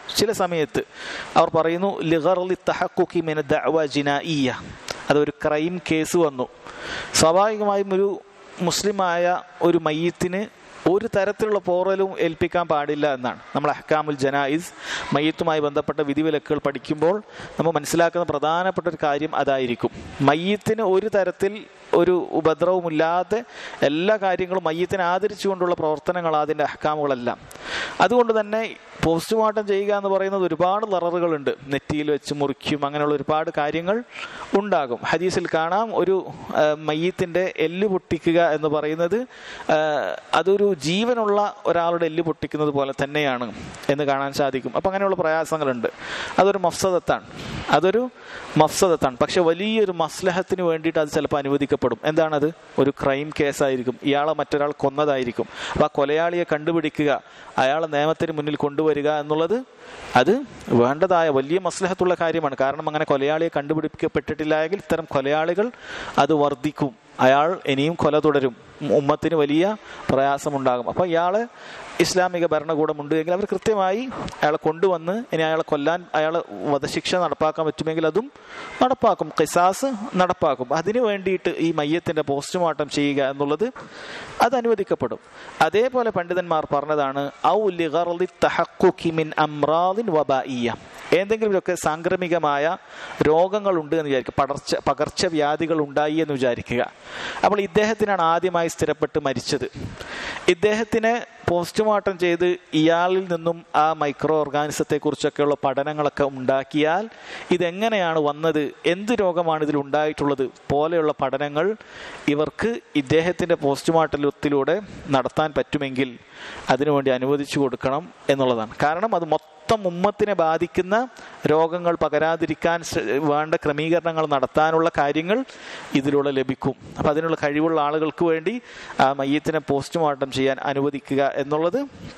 ചില സമയത്ത് അവർ പറയുന്നു ലിഗർലി തഹക്കുക്കി മിന ദഅവ ജിനായിയ അതൊരു ക്രൈം കേസ് വന്നു സ്വാഭാവികമായും ഒരു മുസ്ലിമായ ഒരു മയ്യത്തിന് ഒരു തരത്തിലുള്ള പോറലും ഏൽപ്പിക്കാൻ പാടില്ല എന്നാണ് നമ്മൾ അഹ്കാമുൽ ജനായിസ് മയ്യത്തുമായി ബന്ധപ്പെട്ട വിധിവിലക്കുകൾ പഠിക്കുമ്പോൾ നമ്മൾ മനസ്സിലാക്കുന്ന പ്രധാനപ്പെട്ട ഒരു കാര്യം അതായിരിക്കും മയ്യത്തിന് ഒരു തരത്തിൽ ഒരു ഉപദ്രവമില്ലാതെ എല്ലാ കാര്യങ്ങളും മയ്യത്തിനെ ആദരിച്ചുകൊണ്ടുള്ള പ്രവർത്തനങ്ങൾ അതിൻ്റെ അഹ്കാമുകളെല്ലാം അതുകൊണ്ട് തന്നെ പോസ്റ്റ്മോർട്ടം ചെയ്യുക എന്ന് പറയുന്നത് ഒരുപാട് ലററുകളുണ്ട് നെറ്റിയിൽ വെച്ച് മുറിക്കും അങ്ങനെയുള്ള ഒരുപാട് കാര്യങ്ങൾ ഉണ്ടാകും ഹദീസിൽ കാണാം ഒരു ആ, മയ്യത്തിൻ്റെ എല്ല് പൊട്ടിക്കുക എന്ന് പറയുന്നത് ആ, അതൊരു ജീവനുള്ള ഒരാളുടെ എല്ല് പൊട്ടിക്കുന്നത് പോലെ തന്നെയാണ് എന്ന് കാണാൻ സാധിക്കും അപ്പം അങ്ങനെയുള്ള പ്രയാസങ്ങളുണ്ട് അതൊരു മഫ്സദത്താണ് അതൊരു മഫ്സദത്താണ് പക്ഷെ വലിയൊരു മസ്ലഹത്തിന് വേണ്ടിയിട്ട് അത് ചിലപ്പോൾ അനുവദിക്കപ്പെടും എന്താണത് ഒരു ക്രൈം കേസായിരിക്കും ഇയാളെ മറ്റൊരാൾ കൊന്നതായിരിക്കും അപ്പോൾ ആ കൊലയാളിയെ കണ്ടുപിടിക്കുക അയാളെ നിയമത്തിന് മുന്നിൽ കൊണ്ടുവരിക എന്നുള്ളത് അത് വേണ്ടതായ വലിയ മസ്ലഹത്തുള്ള കാര്യമാണ് കാരണം അങ്ങനെ കൊലയാളിയെ കണ്ടുപിടിക്കപ്പെട്ടിട്ടില്ല എങ്കിൽ ഇത്തരം കൊലയാളികൾ അത് വർദ്ധിക്കും അയാൾ ഇനിയും കൊല തുടരും ഉമ്മത്തിന് വലിയ പ്രയാസമുണ്ടാകും അപ്പോൾ ഇയാള് ഇസ്ലാമിക ഭരണകൂടമുണ്ട് എങ്കിൽ അവർ കൃത്യമായി അയാളെ കൊണ്ടുവന്ന് ഇനി അയാളെ കൊല്ലാൻ അയാളെ വധശിക്ഷ നടപ്പാക്കാൻ പറ്റുമെങ്കിൽ അതും നടപ്പാക്കും ഖിസാസ് നടപ്പാക്കും അതിനു വേണ്ടിയിട്ട് ഈ മയ്യത്തിന്റെ പോസ്റ്റ്മോർട്ടം ചെയ്യുക എന്നുള്ളത് അത് അനുവദിക്കപ്പെടും അതേപോലെ പണ്ഡിതന്മാർ പറഞ്ഞതാണ് ഔ ലിഗർലി തഹഖുഖി മിൻ അംറാദിൻ വബായിയ ഏതെങ്കിലുമൊക്കെ സാംക്രമികമായ രോഗങ്ങളുണ്ട് എന്ന് വിചാരിക്കുക പടർച്ച പകർച്ചവ്യാധികൾ ഉണ്ടായി എന്ന് വിചാരിക്കുക അപ്പോൾ ഇദ്ദേഹത്തിനാണ് ആദ്യമായി സ്ഥിരപ്പെട്ട് മരിച്ചത് ഇദ്ദേഹത്തിനെ പോസ്റ്റ്മോർട്ടം ചെയ്ത് ഇയാളിൽ നിന്നും ആ മൈക്രോ ഓർഗാനിസത്തെ കുറിച്ചൊക്കെയുള്ള പഠനങ്ങളൊക്കെ ഉണ്ടാക്കിയാൽ ഇതെങ്ങനെയാണ് വന്നത് എന്ത് രോഗമാണ് ഇതിൽ ഉണ്ടായിട്ടുള്ളത് പോലെയുള്ള പഠനങ്ങൾ ഇവർക്ക് ഇദ്ദേഹത്തിന്റെ പോസ്റ്റ്മോർട്ടത്തിലൂടെ നടത്താൻ പറ്റുമെങ്കിൽ അതിനുവേണ്ടി അനുവദിച്ചു കൊടുക്കണം എന്നുള്ളതാണ് കാരണം അത് മൊത്തം ഉമ്മത്തിനെ ബാധിക്കുന്ന രോഗങ്ങൾ പകരാതിരിക്കാൻ ശ്ര- വേണ്ട ക്രമീകരണങ്ങൾ നടത്താനുള്ള കാര്യങ്ങൾ ഇതിലൂടെ ലഭിക്കും അപ്പം അതിനുള്ള കഴിവുള്ള ആളുകൾക്ക് വേണ്ടി ആ മയ്യത്തിനെ പോസ്റ്റ്മോർട്ടം ചെയ്യാൻ അനുവദിക്കുക എന്നുള്ളത്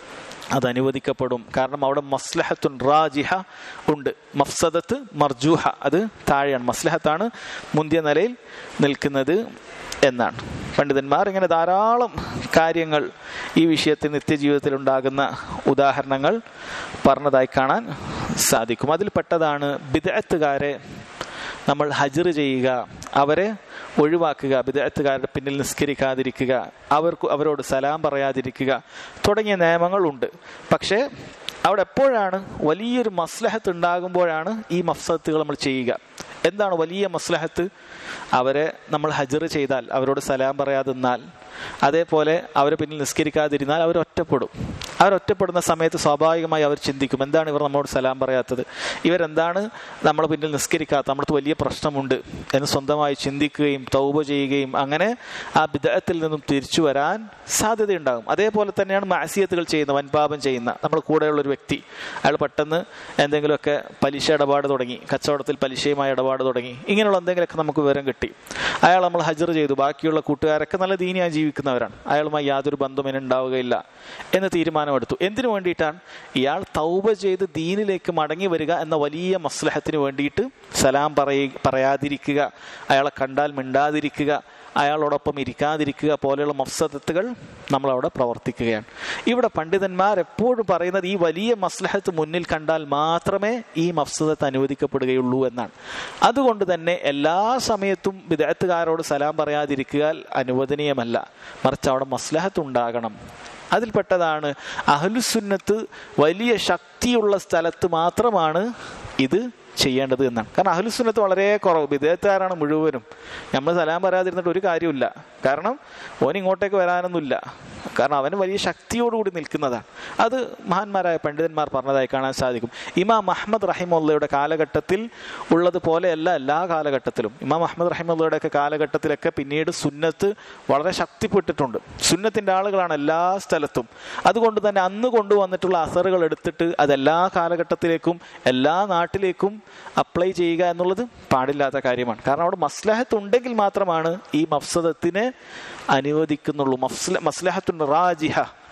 അത് അനുവദിക്കപ്പെടും കാരണം അവിടെ മസ്ലഹത്തുൻ റാജിഹ ഉണ്ട് മഫ്സദത്ത് മർജൂഹ അത് താഴെയാണ് മസ്ലഹത്താണ് മുന്തിയ നിലയിൽ നിൽക്കുന്നത് എന്നാണ് പണ്ഡിതന്മാർ ഇങ്ങനെ ധാരാളം കാര്യങ്ങൾ ഈ വിഷയത്തിൽ നിത്യജീവിതത്തിൽ ഉണ്ടാകുന്ന ഉദാഹരണങ്ങൾ പറഞ്ഞതായി കാണാൻ സാധിക്കും അതിൽപ്പെട്ടതാണ് ബിദഅത്തുകാരെ നമ്മൾ ഹജർ ചെയ്യുക അവരെ ഒഴിവാക്കുക വിദേഹത്തുകാരുടെ പിന്നിൽ നിസ്കരിക്കാതിരിക്കുക അവർക്ക് അവരോട് സലാം പറയാതിരിക്കുക തുടങ്ങിയ നിയമങ്ങളുണ്ട് പക്ഷേ അവിടെ എപ്പോഴാണ് വലിയൊരു മസ്ലഹത്ത് ഉണ്ടാകുമ്പോഴാണ് ഈ മഫ്സത്തുകൾ നമ്മൾ ചെയ്യുക എന്താണ് വലിയ മസ്ലഹത്ത് അവരെ നമ്മൾ ഹജർ ചെയ്താൽ അവരോട് സലാം പറയാതിരുന്നാൽ അതേപോലെ അവരെ പിന്നിൽ നിസ്കരിക്കാതിരുന്നാൽ അവർ ഒറ്റപ്പെടും അവർ ഒറ്റപ്പെടുന്ന സമയത്ത് സ്വാഭാവികമായി അവർ ചിന്തിക്കും എന്താണ് ഇവർ നമ്മോട് സലാം പറയാത്തത് ഇവരെന്താണ് നമ്മളെ പിന്നിൽ നിസ്കരിക്കാത്ത നമ്മൾക്ക് വലിയ പ്രശ്നമുണ്ട് എന്ന് സ്വന്തമായി ചിന്തിക്കുകയും തൗബ ചെയ്യുകയും അങ്ങനെ ആ വിദഗ്ധത്തിൽ നിന്നും തിരിച്ചു വരാൻ സാധ്യതയുണ്ടാകും അതേപോലെ തന്നെയാണ് മാസിയത്തുകൾ ചെയ്യുന്ന വൻപാപം ചെയ്യുന്ന നമ്മുടെ കൂടെയുള്ള ഒരു വ്യക്തി അയാൾ പെട്ടെന്ന് എന്തെങ്കിലുമൊക്കെ പലിശ ഇടപാട് തുടങ്ങി കച്ചവടത്തിൽ പലിശയുമായി ഇടപാട് തുടങ്ങി ഇങ്ങനെയുള്ള എന്തെങ്കിലുമൊക്കെ നമുക്ക് വിവരം കിട്ടി അയാൾ നമ്മൾ ഹജർ ചെയ്തു ബാക്കിയുള്ള കൂട്ടുകാരൊക്കെ നല്ല ദീനിയായി ജീവിക്കുന്നവരാണ് അയാളുമായി യാതൊരു ബന്ധം ഇനുണ്ടാവുകയില്ല എന്ന് തീരുമാനമെടുത്തു എന്തിനു വേണ്ടിയിട്ടാണ് ഇയാൾ തൗബ ചെയ്ത് ദീനിലേക്ക് മടങ്ങി വരിക എന്ന വലിയ മസ്ലഹത്തിന് വേണ്ടിയിട്ട് സലാം പറയ പറയാതിരിക്കുക അയാളെ കണ്ടാൽ മിണ്ടാതിരിക്കുക അയാളോടൊപ്പം ഇരിക്കാതിരിക്കുക പോലെയുള്ള മഫ്സദത്തുകൾ നമ്മളവിടെ പ്രവർത്തിക്കുകയാണ് ഇവിടെ പണ്ഡിതന്മാർ എപ്പോഴും പറയുന്നത് ഈ വലിയ മസ്ലഹത്ത് മുന്നിൽ കണ്ടാൽ മാത്രമേ ഈ മഫ്സദത്ത് അനുവദിക്കപ്പെടുകയുള്ളൂ എന്നാണ് അതുകൊണ്ട് തന്നെ എല്ലാ സമയത്തും വിദഗ്ധക്കാരോട് സലാം പറയാതിരിക്കുക അനുവദനീയമല്ല മറിച്ച് അവിടെ മസ്ലഹത്ത് ഉണ്ടാകണം അതിൽപ്പെട്ടതാണ് അഹ്ലുസുന്നത്ത് വലിയ ശക്തിയുള്ള സ്ഥലത്ത് മാത്രമാണ് ഇത് ചെയ്യേണ്ടത് എന്നാണ് കാരണം അഹ്ലുസുന്നത്ത് വളരെ കുറവ് വിദേഹത്തുകാരാണ് മുഴുവനും നമ്മൾ സലാം പറയാതിരുന്നിട്ട് ഒരു കാര്യമില്ല കാരണം ഓൻ ഇങ്ങോട്ടേക്ക് വരാനൊന്നുമില്ല കാരണം അവന് വലിയ ശക്തിയോടുകൂടി നിൽക്കുന്നതാണ് അത് മഹാന്മാരായ പണ്ഡിതന്മാർ പറഞ്ഞതായി കാണാൻ സാധിക്കും ഇമാം അഹമ്മദ് റഹിമുള്ളയുടെ കാലഘട്ടത്തിൽ ഉള്ളതുപോലെയല്ല എല്ലാ കാലഘട്ടത്തിലും ഇമാം അഹമ്മദ് റഹിമുള്ളയുടെ ഒക്കെ കാലഘട്ടത്തിലൊക്കെ പിന്നീട് സുന്നത്ത് വളരെ ശക്തിപ്പെട്ടിട്ടുണ്ട് സുന്നത്തിന്റെ ആളുകളാണ് എല്ലാ സ്ഥലത്തും അതുകൊണ്ട് തന്നെ അന്ന് കൊണ്ടുവന്നിട്ടുള്ള അസറുകൾ എടുത്തിട്ട് അത് എല്ലാ കാലഘട്ടത്തിലേക്കും എല്ലാ നാട്ടിലേക്കും അപ്ലൈ ചെയ്യുക എന്നുള്ളത് പാടില്ലാത്ത കാര്യമാണ് കാരണം അവിടെ മസ്ലഹത്ത് ഉണ്ടെങ്കിൽ മാത്രമാണ് ഈ മഫ്സദത്തിനെ അനുവദിക്കുന്നുള്ളൂ മഫ്സ്ല മസ്ലഹത്തുൻ റാജിഹ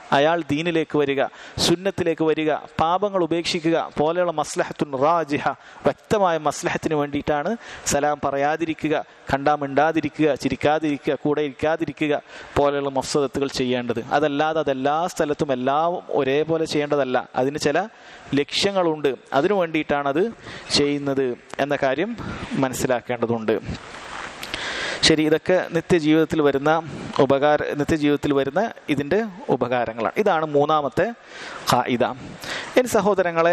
അയാൾ ദീനിലേക്ക് വരിക സുന്നത്തിലേക്ക് വരിക പാപങ്ങൾ ഉപേക്ഷിക്കുക പോലെയുള്ള മസ്ലഹത്തുൻ റാജിഹ വ്യക്തമായ മസ്ലഹത്തിന് വേണ്ടിയിട്ടാണ് സലാം പറയാതിരിക്കുക കണ്ടാ മിണ്ടാതിരിക്കുക ചിരിക്കാതിരിക്കുക കൂടെ ഇരിക്കാതിരിക്കുക പോലെയുള്ള മഫ്സദത്തുകൾ ചെയ്യേണ്ടത് അതല്ലാതെ അതെല്ലാ സ്ഥലത്തും എല്ലാം ഒരേപോലെ ചെയ്യേണ്ടതല്ല അതിന് ചില ലക്ഷ്യങ്ങളുണ്ട് അതിനു വേണ്ടിയിട്ടാണ് അത് ചെയ്യുന്നത് എന്ന കാര്യം മനസ്സിലാക്കേണ്ടതുണ്ട് ശരി ഇതൊക്കെ നിത്യജീവിതത്തിൽ വരുന്ന ഉപകാര നിത്യജീവിതത്തിൽ വരുന്ന ഇതിൻ്റെ ഉപകാരങ്ങളാണ് ഇതാണ് മൂന്നാമത്തെ ഇത ഇനി സഹോദരങ്ങളെ